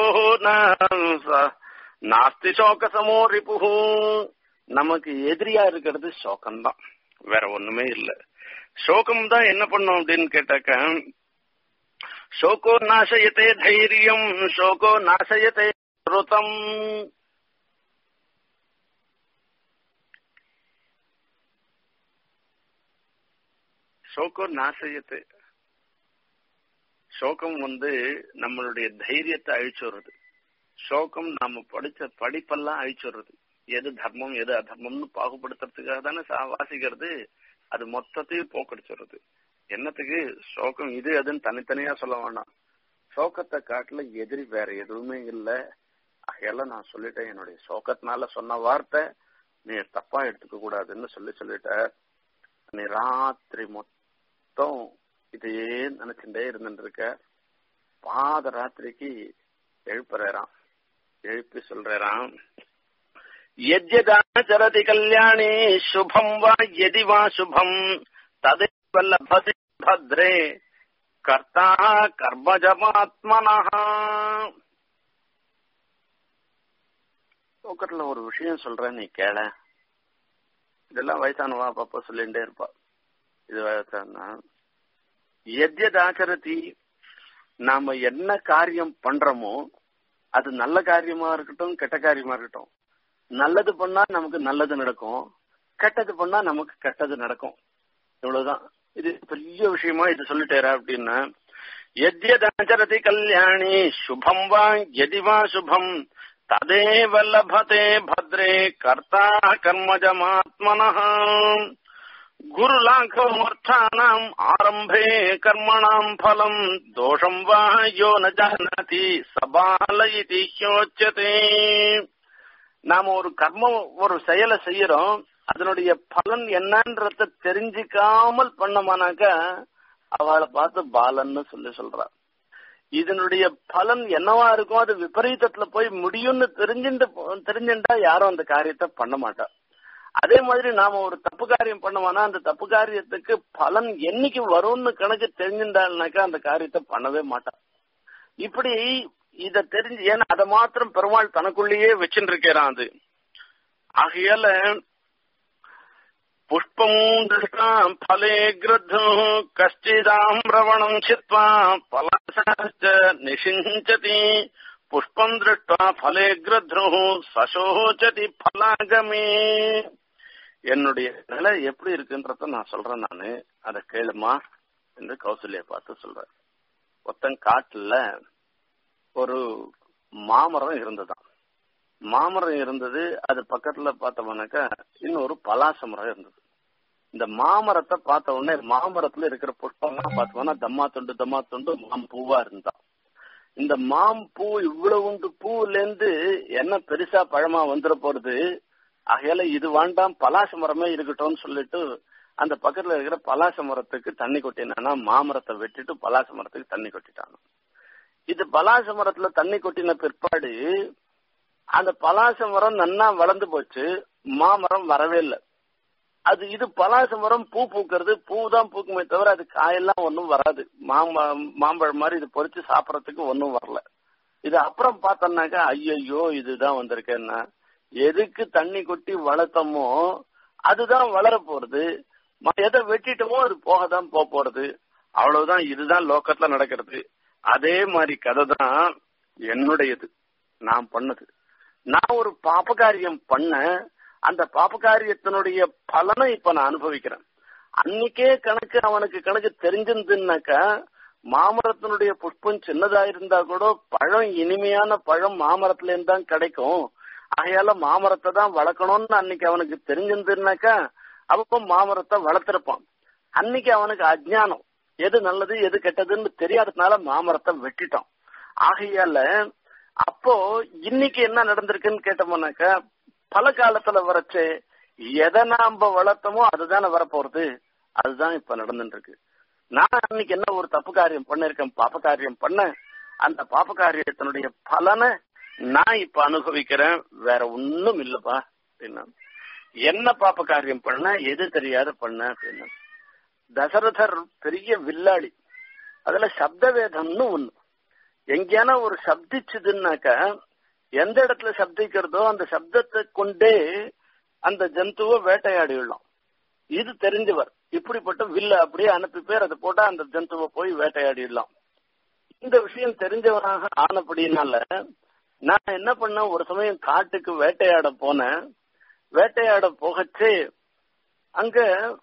நாஸ்தி சோக சமோ ரிபு நமக்கு எதிரியா இருக்கிறது சோகம்தான் வேற ஒண்ணுமே இல்ல சோகம் தான் என்ன பண்ணும் அப்படின்னு கேட்டாக்க சோகோ நாசயத்தே தைரியம் சோகோ நாசயத்தே ருதம் சோகம் நாசயத்தை சோகம் வந்து நம்மளுடைய தைரியத்தை அழிச்சுடுறது சோகம் நாம படிச்ச படிப்பெல்லாம் அழிச்சுடுறது எது தர்மம் எது அதர்மம்னு பாகுபடுத்துறதுக்காக தானே வாசிக்கிறது அது மொத்தத்தையும் போக்கடிச்சுடுறது என்னத்துக்கு சோகம் இது அதுன்னு தனித்தனியா சொல்ல வேண்டாம் சோகத்தை காட்டுல எதிரி வேற எதுவுமே இல்ல ஆகையால நான் சொல்லிட்டேன் என்னுடைய சோகத்தினால சொன்ன வார்த்தை நீ தப்பா எடுத்துக்க கூடாதுன்னு சொல்லி சொல்லிட்ட நீ ராத்திரி மொத்தம் இதையே நினைச்சுட்டே இருந்துட்டு இருக்க பாத ராத்திரிக்கு எழுப்புறாராம் எழுப்பி சொல்றாராம் யஜ்யதாச்சரதி கல்யாணி சுபம் வா எதி வா சுபம் ததே வல்லபதி பத்ரே கர்த்தா கர்மஜமாத்மனா போக்கட்ல ஒரு விஷயம் சொல்றேன் நீ கேள இதெல்லாம் வயசானவா அப்பப்ப சொல்லிட்டே இருப்பா இது வயசானா எத்யதாச்சரதி நாம என்ன காரியம் பண்றோமோ அது நல்ல காரியமா இருக்கட்டும் கெட்ட காரியமா இருக்கட்டும் நல்லது பண்ணா நமக்கு நல்லது நடக்கும் கெட்டது பண்ணா நமக்கு கெட்டது நடக்கும் இவ்வளவுதான் இது பெரிய விஷயமா இது சொல்லிட்டேரா அப்படின்னா எத்யதாச்சரதி கல்யாணி சுபம் வா எதி வா சுபம் ததேவ லபதே பத்ரே கர்த்தா கர்மஜமாத்மன गुरुलाघवमर्थानाम् आरम्भे कर्मणाम् फलम् दोषम् वा यो न जानाति சபால इति ह्योच्यते நாம ஒரு கர்மம் ஒரு செயலை செய்யறோம் அதனுடைய பலன் என்னன்றத தெரிஞ்சுக்காமல் பண்ணமானாக்க அவளை பார்த்து பாலன்னு சொல்லி சொல்றா இதனுடைய பலன் என்னவா இருக்கும் அது விபரீதத்துல போய் முடியும்னு தெரிஞ்சுட்டு தெரிஞ்சுட்டா யாரும் அந்த காரியத்தை பண்ண மாட்டா அதே மாதிரி நாம ஒரு தப்பு காரியம் பண்ணுவோம்னா அந்த தப்பு காரியத்துக்கு பலன் என்னைக்கு வரும்னு கணக்கு தெரிஞ்சுட்டாள்னாக்கா அந்த காரியத்தை பண்ணவே மாட்டான் இப்படி இத தெரிஞ்சு ஏன்னா அதை மாத்திரம் பெருமாள் தனக்குள்ளேயே வச்சுட்டு இருக்கிறான் அது ஆகையால புஷ்பம் திருஷ்டா பலே கிருத்து கஷ்டிதாம்பிரவணம் சித்வா பலாச நிஷிஞ்சதி புஷ்பம் திருஷ்டா பலே கிருத்ரு சசோச்சதி பலாகமே என்னுடைய நிலை எப்படி இருக்குன்றத நான் சொல்றேன் நானு அதை கேளுமா என்று கௌசல்ய பார்த்து சொல்றேன் ஒத்தன் காட்டுல ஒரு மாமரம் இருந்ததாம் மாமரம் இருந்தது அது பக்கத்துல பார்த்தோம்னாக்கா இன்னொரு பலாச மரம் இருந்தது இந்த மாமரத்தை பார்த்த உடனே மாமரத்துல இருக்கிற புஷ்பம்லாம் பார்த்தோம்னா தம்மா துண்டு தம்மா துண்டு மாம் பூவா இருந்தா இந்த மாம் பூ இவ்வளவுண்டு பூல இருந்து என்ன பெருசா பழமா வந்துட போறது ஆகையால இது வேண்டாம் பலாச மரமே இருக்கட்டும்னு சொல்லிட்டு அந்த பக்கத்துல இருக்கிற பலாச மரத்துக்கு தண்ணி கொட்டினானா மாமரத்தை வெட்டிட்டு பலாச மரத்துக்கு தண்ணி கொட்டிட்டாங்க இது பலாச மரத்துல தண்ணி கொட்டின பிற்பாடு அந்த பலாச மரம் நன்னா வளர்ந்து போச்சு மாமரம் வரவே இல்லை அது இது பலாச மரம் பூ பூக்கிறது பூ தான் பூக்குமே தவிர அது காயெல்லாம் ஒன்றும் வராது மாம்பழம் மாதிரி இது பொறிச்சு சாப்பிடறதுக்கு ஒன்றும் வரல இது அப்புறம் பார்த்தோம்னாக்கா ஐயையோ இதுதான் வந்திருக்கேன்னா எதுக்கு தண்ணி கொட்டி வளர்த்தமோ அதுதான் வளர போறது எதை வெட்டிட்டோமோ அது போக தான் போக போறது அவ்வளவுதான் இதுதான் லோக்கத்துல நடக்கிறது அதே மாதிரி கதை தான் என்னுடையது நான் பண்ணது நான் ஒரு பாபகாரியம் பண்ண அந்த பாபகாரியத்தினுடைய பலனை இப்ப நான் அனுபவிக்கிறேன் அன்னைக்கே கணக்கு அவனுக்கு கணக்கு தெரிஞ்சிருந்துனாக்கா மாமரத்தினுடைய புஷ்பம் சின்னதா இருந்தா கூட பழம் இனிமையான பழம் மாமரத்துல இருந்து தான் கிடைக்கும் ஆகையால மாமரத்தை தான் வளர்க்கணும்னு அன்னைக்கு அவனுக்கு தெரிஞ்சிருந்துனாக்கா அவன் மாமரத்தை வளர்த்திருப்பான் அன்னைக்கு அவனுக்கு அஜ்ஞானம் எது நல்லது எது கெட்டதுன்னு தெரியாததுனால மாமரத்தை வெட்டிட்டான் ஆகையால அப்போ இன்னைக்கு என்ன நடந்திருக்குன்னு கேட்டோம்னாக்கா பல காலத்துல வரைச்சு எதை நாம வளர்த்தமோ அதுதானே வரப்போறது அதுதான் இப்ப நடந்துட்டு இருக்கு நான் அன்னைக்கு என்ன ஒரு தப்பு காரியம் பண்ணிருக்கேன் பாப்ப காரியம் பண்ண அந்த பாப்ப காரியத்தினுடைய பலனை நான் இப்ப அனுபவிக்கிறேன் வேற ஒன்னும் இல்லப்பா அப்படின்னா என்ன பாப்ப காரியம் பண்ண எது தெரியாத பண்ண அப்படின்னா தசரதர் பெரிய வில்லாளி அதுல சப்த வேதம்னு ஒண்ணு எங்கேயான ஒரு சப்திச்சுதுன்னாக்க எந்த இடத்துல சப்திக்கிறதோ அந்த சப்தத்தை கொண்டே அந்த ஜந்துவை வேட்டையாடிடலாம் இது தெரிஞ்சவர் இப்படிப்பட்ட வில்ல அப்படியே அனுப்பி பேர் அதை போட்டா அந்த ஜந்துவை போய் வேட்டையாடிடலாம் இந்த விஷயம் தெரிஞ்சவராக ஆனப்படினால நான் என்ன பண்ண ஒரு சமயம் காட்டுக்கு வேட்டையாட போனேன் வேட்டையாட போகச்சு அங்க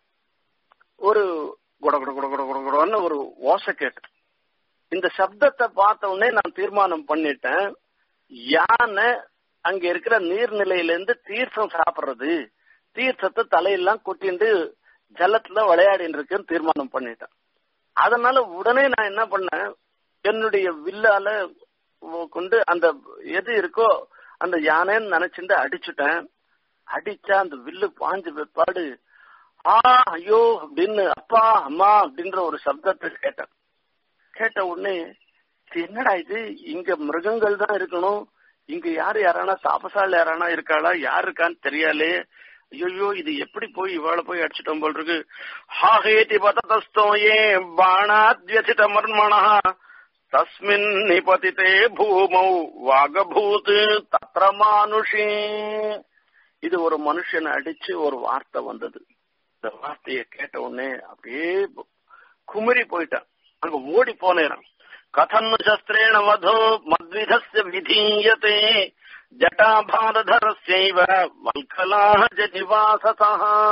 ஒரு குட குட குட குட குட குடன்னு ஒரு ஓசை கேட்டு இந்த சப்தத்தை பார்த்த உடனே நான் தீர்மானம் பண்ணிட்டேன் யானை அங்க இருக்கிற நீர்நிலையில தீர்த்தம் சாப்பிடுறது தீர்த்தத்தை தலையெல்லாம் கொட்டிண்டு ஜலத்துல விளையாடின்னு இருக்குன்னு தீர்மானம் பண்ணிட்டேன் அதனால உடனே நான் என்ன பண்ணேன் என்னுடைய வில்லால கொண்டு அந்த எது இருக்கோ அந்த யானைன்னு நினைச்சுட்டு அடிச்சுட்டேன் அடிச்சா அந்த வில்லு பாஞ்சு பிற்பாடு ஆ ஐயோ அப்படின்னு அப்பா அம்மா அப்படின்ற ஒரு சப்தத்தை கேட்டேன் கேட்ட உடனே என்னடா இது இங்க மிருகங்கள் தான் இருக்கணும் இங்க யாரு யாரானா தாபசால யாரானா இருக்காளா யார் இருக்கான்னு தெரியாலே ஐயோ இது எப்படி போய் இவாளை போய் அடிச்சிட்டோம் போல் இருக்கு ஹாஹேதி பததஸ்தோ ஏ பாணாத்யசித மர்மணா தஸ்மின் நிபதிதே பூமௌ வாகபூத் தத்ர மானுஷி இது ஒரு மனுஷனை அடிச்சு ஒரு வார்த்தை வந்தது இந்த வார்த்தையை கேட்ட உடனே அப்படியே குமரி போயிட்டான் அங்க ஓடி போனேன் கதன்னு சஸ்திரேண வதோ மத்விதஸ்ய விதீயதே ஜட்டாபாரதரஸ்யைவ வல்கலாக ஜனிவாசதா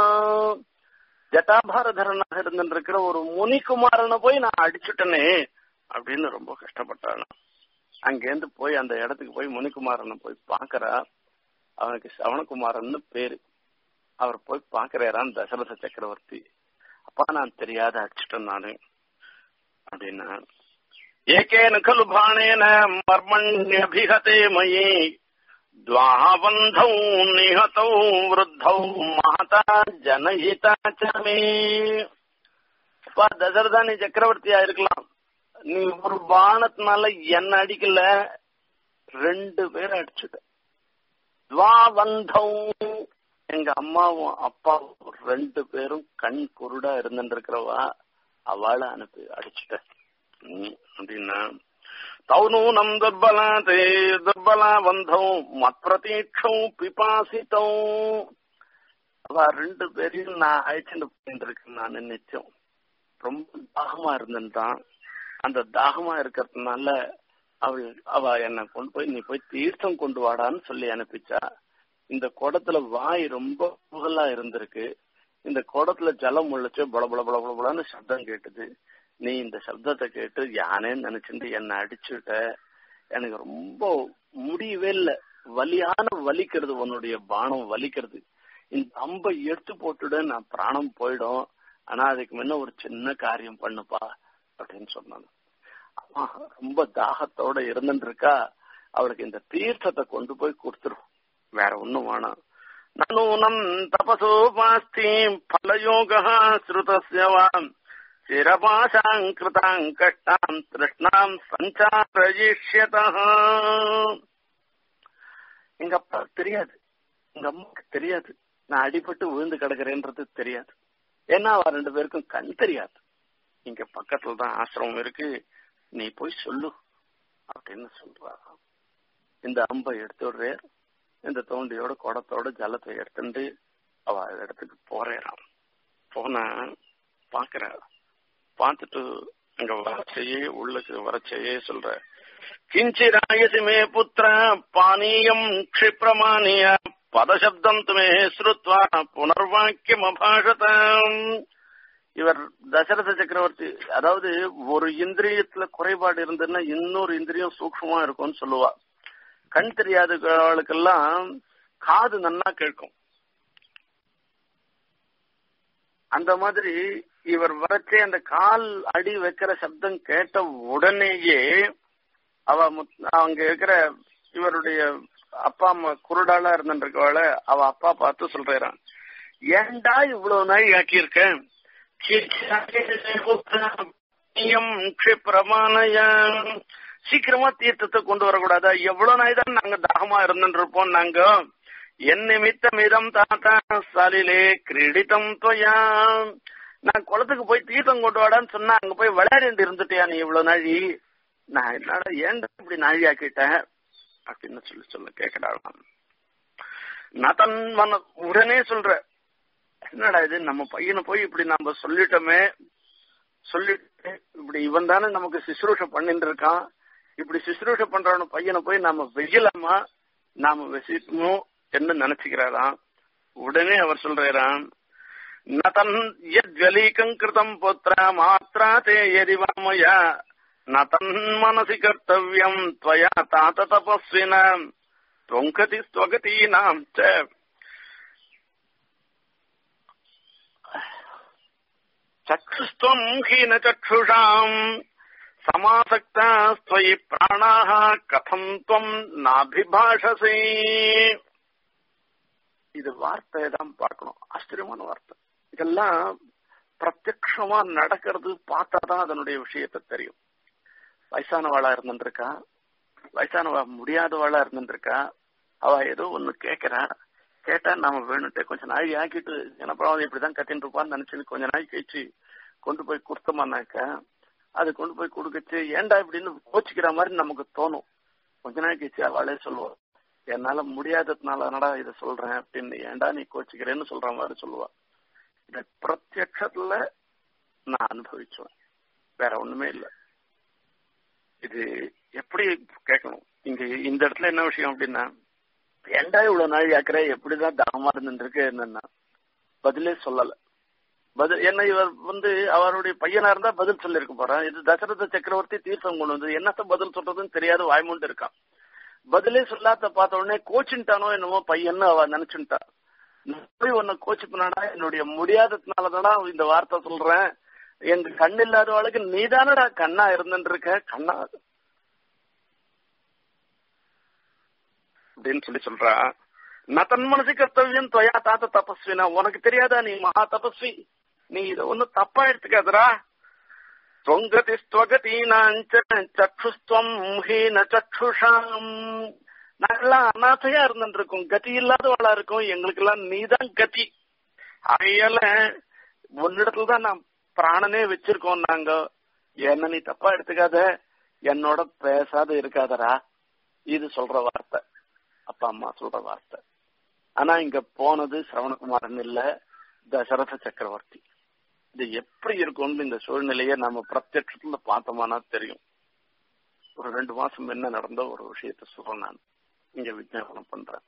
ஜட்டாபாரதரனாக இருந்திருக்கிற ஒரு முனிகுமாரனை போய் நான் அடிச்சுட்டனே அப்படின்னு ரொம்ப கஷ்டப்பட்டான் அங்கேருந்து போய் அந்த இடத்துக்கு போய் முனிகுமாரனை போய் பாக்குறா அவனுக்கு சவணகுமாரன்னு பேரு அவர் போய் பாக்குறாரான் தசரத சக்கரவர்த்தி அப்பா நான் தெரியாத அடிச்சிட்டேன் நானு அப்படின்னா ஏகேன கலு பாணேன மர்மண்யபிஹதே மயி द्वावन्धौ निहतौ वृद्धौ महता जनहिता च मे அப்பா தசரதா நீ சக்கரவர்த்தியா இருக்கலாம் நீ ஒரு பானத்தினால என்ன அடிக்கல ரெண்டு பேர் அடிச்சுட்ட துவாவந்தௌ எங்க அம்மாவும் அப்பாவும் ரெண்டு பேரும் கண் குருடா இருந்துருக்கிறவா அவளை அனுப்பி அடிச்சுட்ட அப்படின்னா தௌநூனம் துர்பலாதே துர்பலா வந்தௌ மத்பிரதீட்சௌ பிபாசித்தௌ அவ ரெண்டு பேரையும் நான் அழைச்சிட்டு போயிட்டு இருக்கேன் நான் நிச்சயம் ரொம்ப தாகமா இருந்துட்டான் அந்த தாகமா இருக்கிறதுனால அவள் அவ என்னை கொண்டு போய் நீ போய் தீர்த்தம் கொண்டு வாடான்னு சொல்லி அனுப்பிச்சா இந்த குடத்துல வாய் ரொம்ப புகழா இருந்திருக்கு இந்த குடத்துல ஜலம் முழிச்சு பல பல பல பல பலன்னு சப்தம் கேட்டுது நீ இந்த சப்தத்தை கேட்டு யானேன்னு நினைச்சிட்டு என்ன அடிச்சுட்ட எனக்கு ரொம்ப முடியவே இல்லை வலியான வலிக்கிறது உன்னுடைய பானம் வலிக்கிறது இந்த அம்பை எடுத்து போட்டுட நான் பிராணம் போயிடும் ஆனா அதுக்கு முன்ன ஒரு சின்ன காரியம் பண்ணுப்பா அப்படின்னு சொன்னாங்க அம்மா ரொம்ப தாகத்தோட இருந்துட்டு இருக்கா அவளுக்கு இந்த தீர்த்தத்தை கொண்டு போய் கொடுத்துரும் வேற ஒண்ணும் வேணாம் நனூனம் தபசோபாஸ்தி பலயோகா ஸ்ருதஸ்யவான் சிரபாஷாங் கிருதாங் கஷ்டாம் திருஷ்ணாம் சஞ்சாரயிஷ்யதா எங்க அப்பா தெரியாது எங்க அம்மாவுக்கு தெரியாது நான் அடிபட்டு விழுந்து கிடக்குறேன்றது தெரியாது ஏன்னா அவ ரெண்டு பேருக்கும் கண் தெரியாது இங்க பக்கத்துல தான் ஆசிரமம் இருக்கு நீ போய் சொல்லு அப்படின்னு சொல்றா இந்த அம்பை எடுத்துடுறே இந்த தோண்டியோட குடத்தோட ஜலத்தை எடுத்துட்டு அவ இடத்துக்கு போறேறான் போனா பாக்குற பார்த்துட்டு அங்க வரச்சையே உள்ளுக்கு வரச்சையே சொல்ற கிஞ்சிராயசி மே புத்திர பானீயம் க்ஷிப்ரமானிய பதசப்தம் துமே ஸ்ருத்வா புனர்வாக்கியம் அபாஷதம் இவர் தசரத சக்கரவர்த்தி அதாவது ஒரு இந்திரியத்துல குறைபாடு இருந்ததுன்னா இன்னொரு இந்திரியம் சூக்ஷமா இருக்கும்னு சொல்லுவா கண் தெரியாதவர்களுக்கெல்லாம் காது நன்னா கேட்கும் அந்த மாதிரி இவர் வரச்சே அந்த கால் அடி வைக்கிற சப்தம் கேட்ட உடனேயே அவ அங்க இருக்கிற இவருடைய அப்பா அம்மா குருடாளா இருந்துருக்கவாள அவ அப்பா பார்த்து சொல்றான் ஏண்டா இவ்வளவு நாய் ஆக்கியிருக்க சீக்கிரமா தீர்த்தத்தை கொண்டு வரக்கூடாதா எவ்வளவு நாய் தான் நாங்க தாகமா இருந்துட்டு இருப்போம் நாங்க என் நிமித்தம் இதம் தாத்தா சாலிலே கிரீடித்தம் தொயா நான் குளத்துக்கு போய் தீர்த்தம் கொண்டு வாடான்னு சொன்னா அங்க போய் விளையாடிட்டு இருந்துட்டியா நீ இவ்வளவு நாழி நான் என்னடா ஏன்டா இப்படி நாழி ஆக்கிட்டேன் அப்படின்னு சொல்லி சொல்ல கேட்கலாம் நதன் மன உடனே சொல்ற என்னடா இது நம்ம பையனை போய் இப்படி நாம சொல்லிட்டோமே சொல்லிட்டு இப்படி இவன் தானே நமக்கு சிசுரூஷ பண்ணிட்டு இருக்கான் இப்படி சிசுரூஷ பண்றவன பையனை போய் நாம வெயிலாமா நாம வெசிக்கணும் என்று நினைச்சுக்கிறாராம் உடனே அவர் சொல்றாராம் நதன் யத்வலீகம் கிருதம் புத்திர மாத்ரா தே எரிவாமயா நதன் மனசி கர்த்தவியம் त्वया तात तपस्विन त्वङ्कति स्वगतीनाम् च चक्षुस्त्वम् हीनचक्षुषाम् समासक्तास्त्वयि प्राणाः कथम् त्वम् नाभिभाषसे இது வார்த்தையை தான் பார்க்கணும் ஆச்சரியமான வார்த்தை இதெல்லாம் பிரத்யக்ஷமா நடக்கிறது பார்த்தாதான் அதனுடைய விஷயத்தை தெரியும் வயசானவாளா இருந்துருக்கா வயசானவா முடியாதவாளா இருந்துருக்கா அவ ஏதோ ஒண்ணு கேக்குறா கேட்டா நாம வேணும்ட்டு கொஞ்சம் நாள் ஆக்கிட்டு என்னப்பா இப்படிதான் கத்தின்னு இருப்பான்னு நினைச்சு கொஞ்ச நாள் கழிச்சு கொண்டு போய் கொடுத்தோமானாக்கா அது கொண்டு போய் கொடுக்கச்சு ஏன்டா இப்படின்னு கோச்சிக்கிற மாதிரி நமக்கு தோணும் கொஞ்ச நாள் கழிச்சு அவளே சொல்லுவா என்னால முடியாததுனால என்னடா இதை சொல்றேன் அப்படின்னு ஏன்டா நீ கோச்சிக்கிறேன்னு சொல்ற மாதிரி சொல்லுவா இத பிரத்யட்சத்துல நான் அனுபவிச்சேன் வேற ஒண்ணுமே இல்லை இது எப்படி கேட்கணும் இங்க இந்த இடத்துல என்ன விஷயம் அப்படின்னா ஏண்டா இவ்வளவு நாள் ஆக்குற எப்படிதான் தாகமா இருந்துருக்கு என்னன்னா பதிலே சொல்லல பதில் என்ன இவர் வந்து அவருடைய பையனா இருந்தா பதில் சொல்லிருக்க போறான் இது தசரத சக்கரவர்த்தி தீர்த்தம் கொண்டு வந்து என்னத்த பதில் சொல்றதுன்னு தெரியாது வாய்மூண்டு இருக்கான் பதிலே சொல்லாத பார்த்த உடனே கோச்சுட்டானோ என்னமோ பையன்னு அவ நினைச்சுட்டா நான் போய் உன்னை கோச்சுப்பினாடா என்னுடைய முடியாததுனாலதாடா இந்த வார்த்தை சொல்றேன் எங்க கண் இல்லாதவளுக்கு நீதானடா கண்ணா இருந்துட்டு இருக்க கண்ணா அப்படின்னு சொல்லி சொல்றா நதன் மனசு கர்த்தவியம் தொயா தாத்த தபஸ்வினா உனக்கு தெரியாதா நீ மகா தபஸ்வி நீ இத ஒன்னும் தப்பா எடுத்துக்காதரா தொங்கதி ஸ்வகதீனாஞ்ச சக்ஷுஸ்துவம் ஹீன சக்ஷுஷாம் நாங்கெல்லாம் அநாதையா இருந்துட்டு இருக்கோம் கதி இல்லாதவளா இருக்கோம் எங்களுக்கு எல்லாம் நீதான் கதி ஆகையால உன்னிடத்துல தான் நான் பிராணனே வச்சிருக்கோம் நாங்க என்ன நீ தப்பா எடுத்துக்காத என்னோட பேசாத இருக்காதரா இது சொல்ற வார்த்தை அப்பா அம்மா சொல்ற வார்த்தை ஆனா இங்க போனது சிரவணகுமாரன் இல்ல தசரத சக்கரவர்த்தி இது எப்படி இருக்கும்னு இந்த சூழ்நிலையை நம்ம பிரத்யட்சத்துல பார்த்தோமானா தெரியும் ஒரு ரெண்டு மாசம் என்ன நடந்த ஒரு விஷயத்த சொல்றேன் நான் இங்க விஜாபனம் பண்றேன்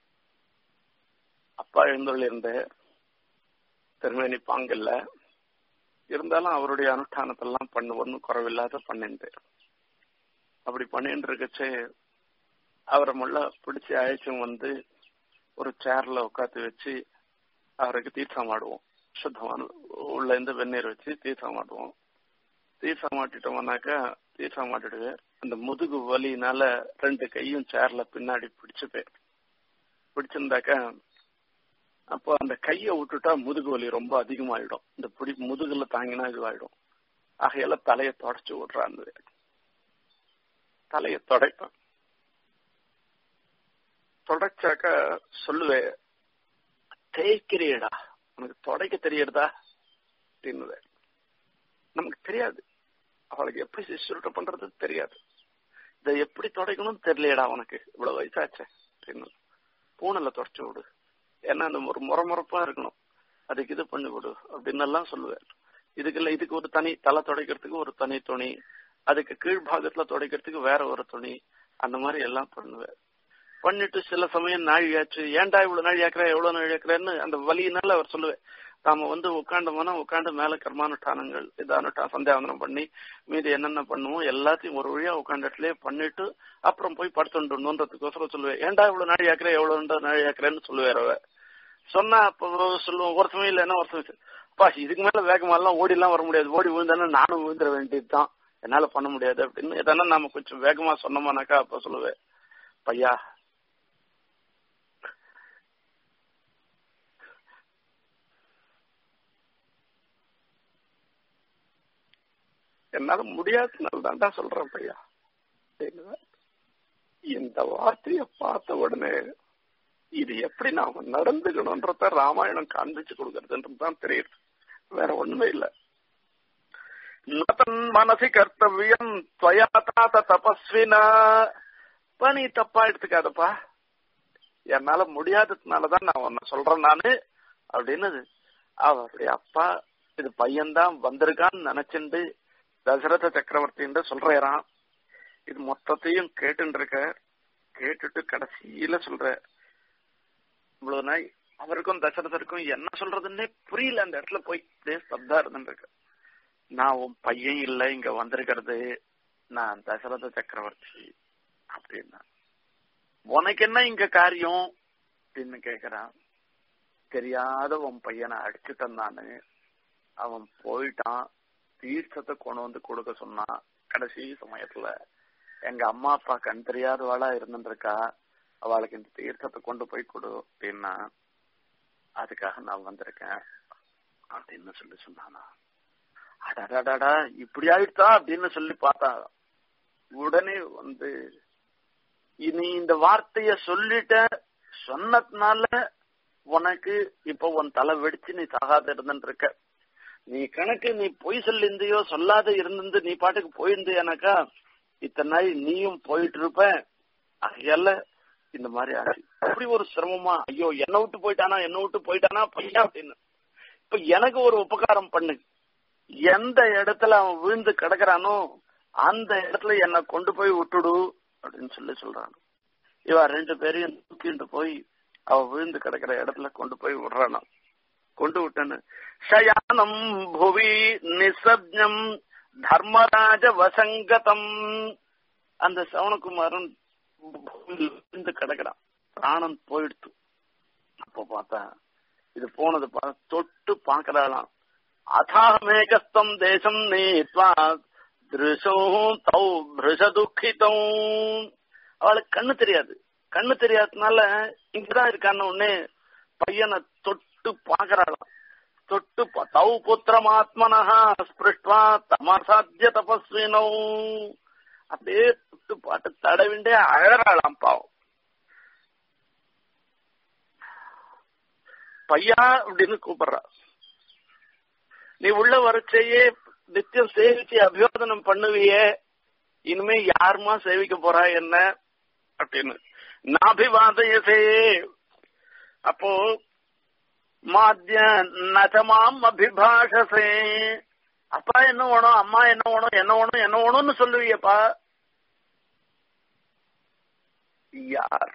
அப்பா எழுந்தொழி இருந்த திருமணி பாங்கல்ல இருந்தாலும் அவருடைய அனுஷ்டானத்தெல்லாம் பண்ண ஒன்றும் குறவில்லாத பண்ணிட்டு அப்படி பண்ணிட்டு இருக்கச்சே அவரை முள்ள பிடிச்சி அழைச்சும் வந்து ஒரு சேர்ல உட்காந்து வச்சு அவருக்கு தீர்த்தம் ஆடுவோம் சுத்தமான உள்ள இருந்து வெந்நீர் வச்சு தீர்த்தம் ஆடுவோம் தீர்த்தம் மாட்டிட்டோம்னாக்கா தீர்த்தம் மாட்டிடுவேன் அந்த முதுகு வலினால ரெண்டு கையும் சேர்ல பின்னாடி பிடிச்சுப்பேன் பிடிச்சிருந்தாக்கா அப்போ அந்த கையை விட்டுட்டா முதுகு வலி ரொம்ப அதிகமாயிடும் இந்த பிடி முதுகுல தாங்கினா இதுவாயிடும் ஆகையால தலையை தொடச்சு விடுறான் தலையை தொடைப்பேன் தொடச்சாக்க சொல்லுவேன் தேய்க்கிறியடா உனக்கு தொடைக்க தெரியறதா அப்படின்னு நமக்கு தெரியாது அவளுக்கு எப்படி சுருட்ட பண்றது தெரியாது இதை எப்படி தொடைக்கணும்னு தெரியலையடா உனக்கு இவ்வளவு வயசாச்சே அப்படின்னு பூனல தொடச்சு விடு ஏன்னா அந்த ஒரு முறமுறப்பா இருக்கணும் அதுக்கு இது பண்ணி விடு அப்படின்னு எல்லாம் சொல்லுவேன் இதுக்குள்ள இதுக்கு ஒரு தனி தலை துடைக்கிறதுக்கு ஒரு தனி துணி அதுக்கு கீழ்பாகத்துல துடைக்கிறதுக்கு வேற ஒரு துணி அந்த மாதிரி எல்லாம் பண்ணுவேன் பண்ணிட்டு சில சமயம் நாழியாச்சு ஏன்டா இவ்வளவு நாழி ஆக்குற எவ்வளவு நாழி ஆக்குறேன்னு அந்த வலியினால அவர் சொல்லுவேன் நாம வந்து உட்காண்டோம்னா உட்காந்து மேல கர்மானுஷ்டானங்கள் இதானுட்டா சந்தியாவந்தனம் பண்ணி மீதி என்னென்ன பண்ணுவோம் எல்லாத்தையும் ஒரு வழியா உட்காந்துட்டுலயே பண்ணிட்டு அப்புறம் போய் படுத்துட்டுன்றதுக்கோசரம் சொல்லுவேன் ஏன்டா இவ்வளவு நாழி ஆக்குற எவ்வளவு நாழி ஆக்குறேன்னு சொல்லுவார் அவ சொன்னா அப்போ சொல்லுவோம் ஒரு சமயம் இல்லைன்னா ஒரு சமயம் அப்பா இதுக்கு மேல வேகமா எல்லாம் ஓடி எல்லாம் வர முடியாது ஓடி விழுந்தானே நானும் விழுந்துட வேண்டியதுதான் என்னால பண்ண முடியாது அப்படின்னு எதனா நாம கொஞ்சம் வேகமா சொன்னோமானாக்கா அப்ப சொல்லுவேன் பையா என்னால முடியாதனால தான்டா சொல்றேன் பையா இந்த வார்த்தைய பார்த்த உடனே இது எப்படி நாம நடந்துக்கணும்ன்றத ராமாயணம் காண்பிச்சு கொடுக்கறதுன்றது தான் தெரியுது வேற ஒண்ணுமே இல்ல நதன் மனசி கர்த்தவியம் துவயா தாத்த தபஸ்வினா நீ தப்பா எடுத்துக்காதப்பா என்னால முடியாததுனாலதான் நான் உன்ன சொல்றேன் நானு அப்படின்னு அவருடைய அப்பா இது பையன்தான் வந்திருக்கான்னு நினைச்சுண்டு தசரத சக்கரவர்த்தி சொல்றாராம் இது மொத்தத்தையும் கேட்டு இருக்க கேட்டுட்டு கடைசியில சொல்ற இவ்வளவு நாய் அவருக்கும் தசரதருக்கும் என்ன சொல்றதுன்னே புரியல அந்த இடத்துல போய் அப்படியே சப்தா இருந்துருக்கு நான் உன் பையன் இல்ல இங்க வந்திருக்கிறது நான் தசரத சக்கரவர்த்தி அப்படின்னா உனக்கு என்ன இங்க காரியம் அப்படின்னு கேக்குறான் தெரியாத உன் பையனை அடிச்சுட்டான் நானு அவன் போயிட்டான் தீர்த்தத்தை கொண்டு வந்து கொடுக்க சொன்னான் கடைசி சமயத்துல எங்க அம்மா அப்பா கண் தெரியாதவாளா இருந்துருக்கா அவளுக்கு இந்த தீர்த்தத்தை கொண்டு போய் கொடு அப்படின்னா அதுக்காக நான் வந்திருக்கேன் அப்படின்னு சொல்லி சொன்னானா அடாடாடா இப்படி ஆயிடுதா அப்படின்னு சொல்லி பார்த்தா உடனே வந்து இனி இந்த வார்த்தைய சொல்லிட்ட சொன்னதுனால உனக்கு இப்ப உன் தலை வெடிச்சு நீ சாகாத இருந்துட்டு இருக்க நீ கணக்கு நீ பொய் சொல்லிருந்தியோ சொல்லாத இருந்து நீ பாட்டுக்கு போயிருந்தியானாக்கா இத்தனை நாள் நீயும் போயிட்டு இருப்ப அதையல்ல இந்த மாதிரி ஆச்சு அப்படி ஒரு சிரமமா ஐயோ என்ன விட்டு போயிட்டானா என்ன விட்டு போயிட்டானா பையன் அப்படின்னு இப்ப எனக்கு ஒரு உபகாரம் பண்ணு எந்த இடத்துல அவன் விழுந்து கிடக்குறானோ அந்த இடத்துல என்ன கொண்டு போய் விட்டுடு அப்படின்னு சொல்லி சொல்றான் இவ ரெண்டு பேரையும் தூக்கிட்டு போய் அவ விழுந்து கிடக்குற இடத்துல கொண்டு போய் விடுறானா கொண்டு விட்டேன்னு ஷயானம் புவி நிசப்ஞம் தர்மராஜ வசங்கதம் அந்த சவணகுமாரன் விழுந்து கிடக்குறான் பிராணம் போயிடுத்து அப்ப பார்த்தா இது போனது பா- தொட்டு பாக்குறாளாம் அதாமேகஸ்தம் தேசம் நீத்வா திருஷம் தௌ பிருஷ துக்கிதம் அவளுக்கு கண்ணு தெரியாது கண்ணு தெரியாததுனால இங்கதான் இருக்கான்னு உடனே பையனை தொட்டு பாக்குறாளாம் தொட்டு பா- தௌ புத்திரமாத்மனஹா ஸ்பிருஷ்டுவா தமசாத்திய தபஸ்வினோ அப்படியே தொட்டு பாட்டு தடவிண்டே அழறாளாம் பாவம் பையா அப்படின்னு கூப்பிடுறா நீ உள்ள வரச்சேயே நித்தியம் சேவிச்சு அபிவாதனம் பண்ணுவியே இனிமே யாருமா சேவிக்க போறா என்ன அப்படின்னு நாபிவாதயசே அப்போ மாத்திய நச்சமாம் அபிபாஷசே அப்பா என்ன வேணும் அம்மா என்ன வேணும் என்ன வேணும் என்ன வேணும்னு சொல்லுவியப்பா யார்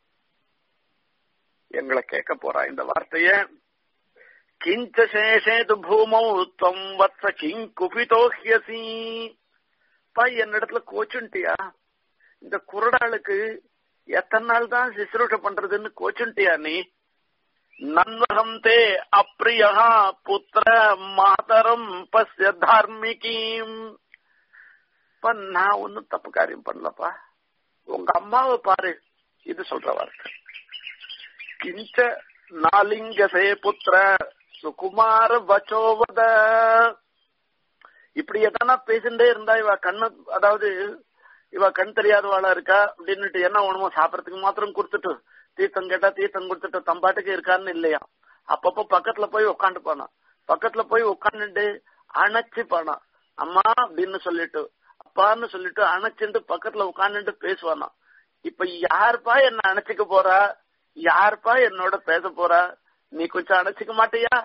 எங்களை கேட்க போறா இந்த வார்த்தைய கிஞ்ச சேஷேது பூமௌ துவம் வத்ச கிங் குபிதோஹ்யசி பா என்னிடத்துல கோச்சுன்ட்டியா இந்த குரடாளுக்கு எத்தனை நாள் தான் சிசுரூஷ பண்றதுன்னு கோச்சுன்ட்டியா நீ நன்வகம் தே அப்பிரியா புத்திர மாதரம் பஸ்ய தார்மிகீம் இப்ப நான் ஒன்னும் தப்பு காரியம் பண்ணலப்பா உங்க அம்மாவை பாரு இது சொல்ற வார்த்தை கிஞ்ச நாலிங்கசே புத்திர சுகுமார வச்சோவத இப்படி எதனா பேசிட்டே இருந்தா இவ கண்ணு அதாவது இவ கண் தெரியாதவாளா இருக்கா அப்படின்னுட்டு என்ன வேணுமோ சாப்பிடறதுக்கு மாத்திரம் கொடுத்துட்டு தீர்த்தம் கேட்டா தீர்த்தம் கொடுத்துட்டு தம்பாட்டுக்கு இருக்கான்னு இல்லையா அப்பப்போ பக்கத்துல போய் உட்காந்து போனான் பக்கத்துல போய் உட்காந்துட்டு அணைச்சு போனான் அம்மா அப்படின்னு சொல்லிட்டு அப்பான்னு சொல்லிட்டு அணைச்சுட்டு பக்கத்துல உட்காந்துட்டு பேசுவானா இப்ப யாருப்பா என்ன அணைச்சிக்க போறா யாருப்பா என்னோட பேச போறா நீ கொஞ்சம் அணைச்சிக்க மாட்டியா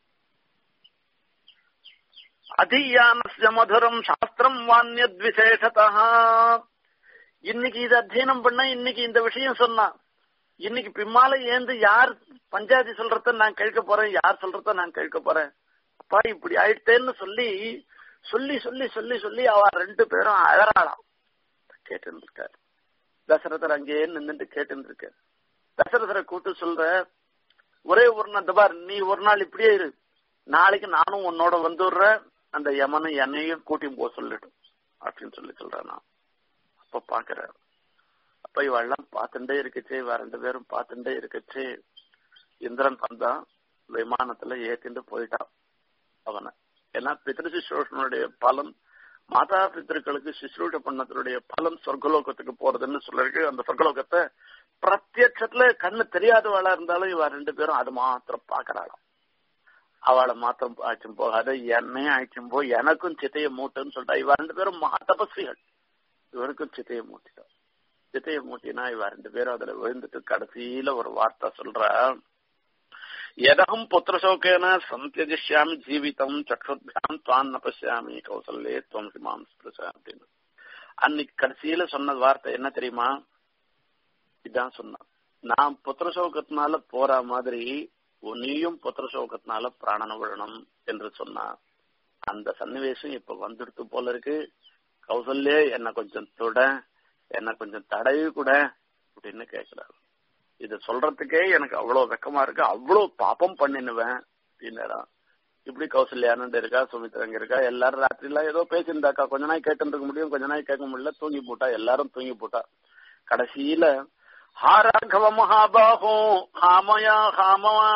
அதீயானஸ்ய மதுரம் சாஸ்திரம் வான்யத் விசேஷதா இன்னைக்கு இது அத்தியனம் பண்ண இன்னைக்கு இந்த விஷயம் சொன்னா இன்னைக்கு பின்னால ஏந்து யார் பஞ்சாயத்து சொல்றத நான் கேட்க போறேன் யார் சொல்றத நான் கேட்க போறேன் அப்பா இப்படி ஆயிட்டேன்னு சொல்லி சொல்லி சொல்லி சொல்லி சொல்லி அவ ரெண்டு பேரும் அழறாளாம் கேட்டு இருக்காரு தசரதர் அங்கேயே நின்றுட்டு கேட்டு இருக்க தசரதரை கூட்டு சொல்ற ஒரே ஒரு நாள் இந்த பார் நீ ஒரு நாள் இப்படியே இரு நாளைக்கு நானும் உன்னோட வந்துடுறேன் அந்த யமனும் என்னையும் கூட்டி போக சொல்லிடும் அப்படின்னு சொல்லி சொல்றேன் நான் அப்ப பாக்குறேன் அப்ப இவெல்லாம் பார்த்துட்டே இருக்குச்சு இவ ரெண்டு பேரும் பார்த்துட்டே இருக்குச்சு இந்திரன் வந்தான் விமானத்துல ஏத்திட்டு போயிட்டான் அவனை ஏன்னா பித்ரு சுஷ்ரூஷனுடைய பலன் மாதா பித்திருக்களுக்கு சுஷ்ரூஷ பண்ணதனுடைய பலன் சொர்க்கலோகத்துக்கு போறதுன்னு சொல்லிருக்கு அந்த சொர்க்கலோகத்தை பிரத்யட்சத்துல கண்ணு தெரியாதவளா இருந்தாலும் இவ ரெண்டு பேரும் அது மாத்திரம் பாக்குறாளாம் அவளை மாத்திரம் ஆச்சும் போகாத என்னையும் ஆச்சும் போ எனக்கும் சித்தைய மூட்டுன்னு சொல்லிட்டா இவ ரெண்டு பேரும் மகா தபஸ்விகள் இவருக்கும் சித்தைய மூட்டிட்டா சித்தைய மூட்டினா இவ ரெண்டு பேரும் அதுல விழுந்துட்டு கடைசியில ஒரு வார்த்தை சொல்றா எதகம் புத்திரசோகேன சந்தியஜிஷ்யாமி ஜீவிதம் சக்ஷுத்யாம் துவான் நபசியாமி கௌசல்யே துவம் சிமாம் ஸ்பிருஷ அப்படின்னு அன்னைக்கு கடைசியில சொன்ன வார்த்தை என்ன தெரியுமா இதான் சொன்னான் நான் புத்திரசோகத்தினால போற மாதிரி நீயும் புத்திரசோகத்தினால பிராணன விழணும் என்று சொன்னா அந்த சன்னிவேசம் இப்ப வந்துடுத்து போல இருக்கு கௌசல்யே என்ன கொஞ்சம் தொட என்ன கொஞ்சம் தடவி கூட அப்படின்னு கேட்கிறாரு இத சொல்றதுக்கே எனக்கு அவ்வளவு வெக்கமா இருக்கு அவ்வளவு பாப்பம் பண்ணினுவேன் அப்படின்னா இப்படி கௌசல்யானு இருக்கா சுமித்ரங்க இருக்கா எல்லாரும் ராத்திரி எல்லாம் ஏதோ பேசியிருந்தாக்கா கொஞ்ச நாள் கேட்டு இருக்க முடியும் கொஞ்ச நாள் கேட்க முடியல தூங்கி போட்டா எல்லாரும் தூங்கி போட்டா கடைசியில ஹா ராഘவ மகாபாகோ ஹாமயா ஹாமவா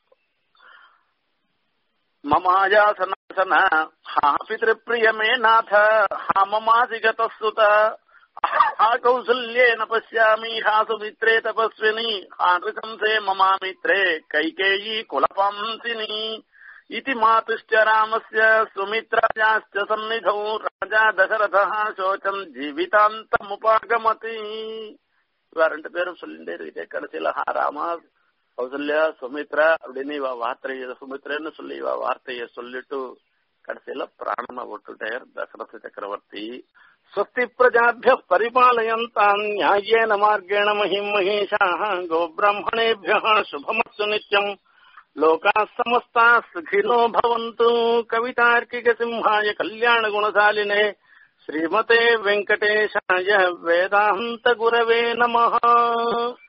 மமாயா சனாசன ஹா பிதிருப்பிரியமே நாத ஹா மமாதிகதஸ்துத हा कौसल्येन पश्यामि हा सुमित्रे तपस्विनी हा नृशंसे ममा मित्रे कैकेयी कुलपांसिनी इति मातुश्च रामस्य सुमित्रायाश्च सन्निधौ राजा दशरथः शोचम् जीवितान्तमुपागमति இவ ரெண்டு பேரும் சொல்லிட்டே இருக்கே கடைசியில ஹா ராமா கௌசல்யா சுமித்ரா அப்படின்னு இவ வார்த்தைய சுமித்ரன்னு சொல்லி இவ வார்த்தைய சொல்லிட்டு கடைசியில பிராணனை விட்டுட்டார் தசரத சக்கரவர்த்தி स्वस्ति प्रजाभ्यः परिपालयन्ताम् न्याय्येन मार्गेण महिम् महेशाः गोब्राह्मणेभ्यः शुभमस्तु नित्यम् लोकाः समस्ताः सुखिनो भवन्तु कवितार्किकसिंहाय कल्याणगुणशालिने श्रीमते वेङ्कटेशाय वेदान्तगुरवे नमः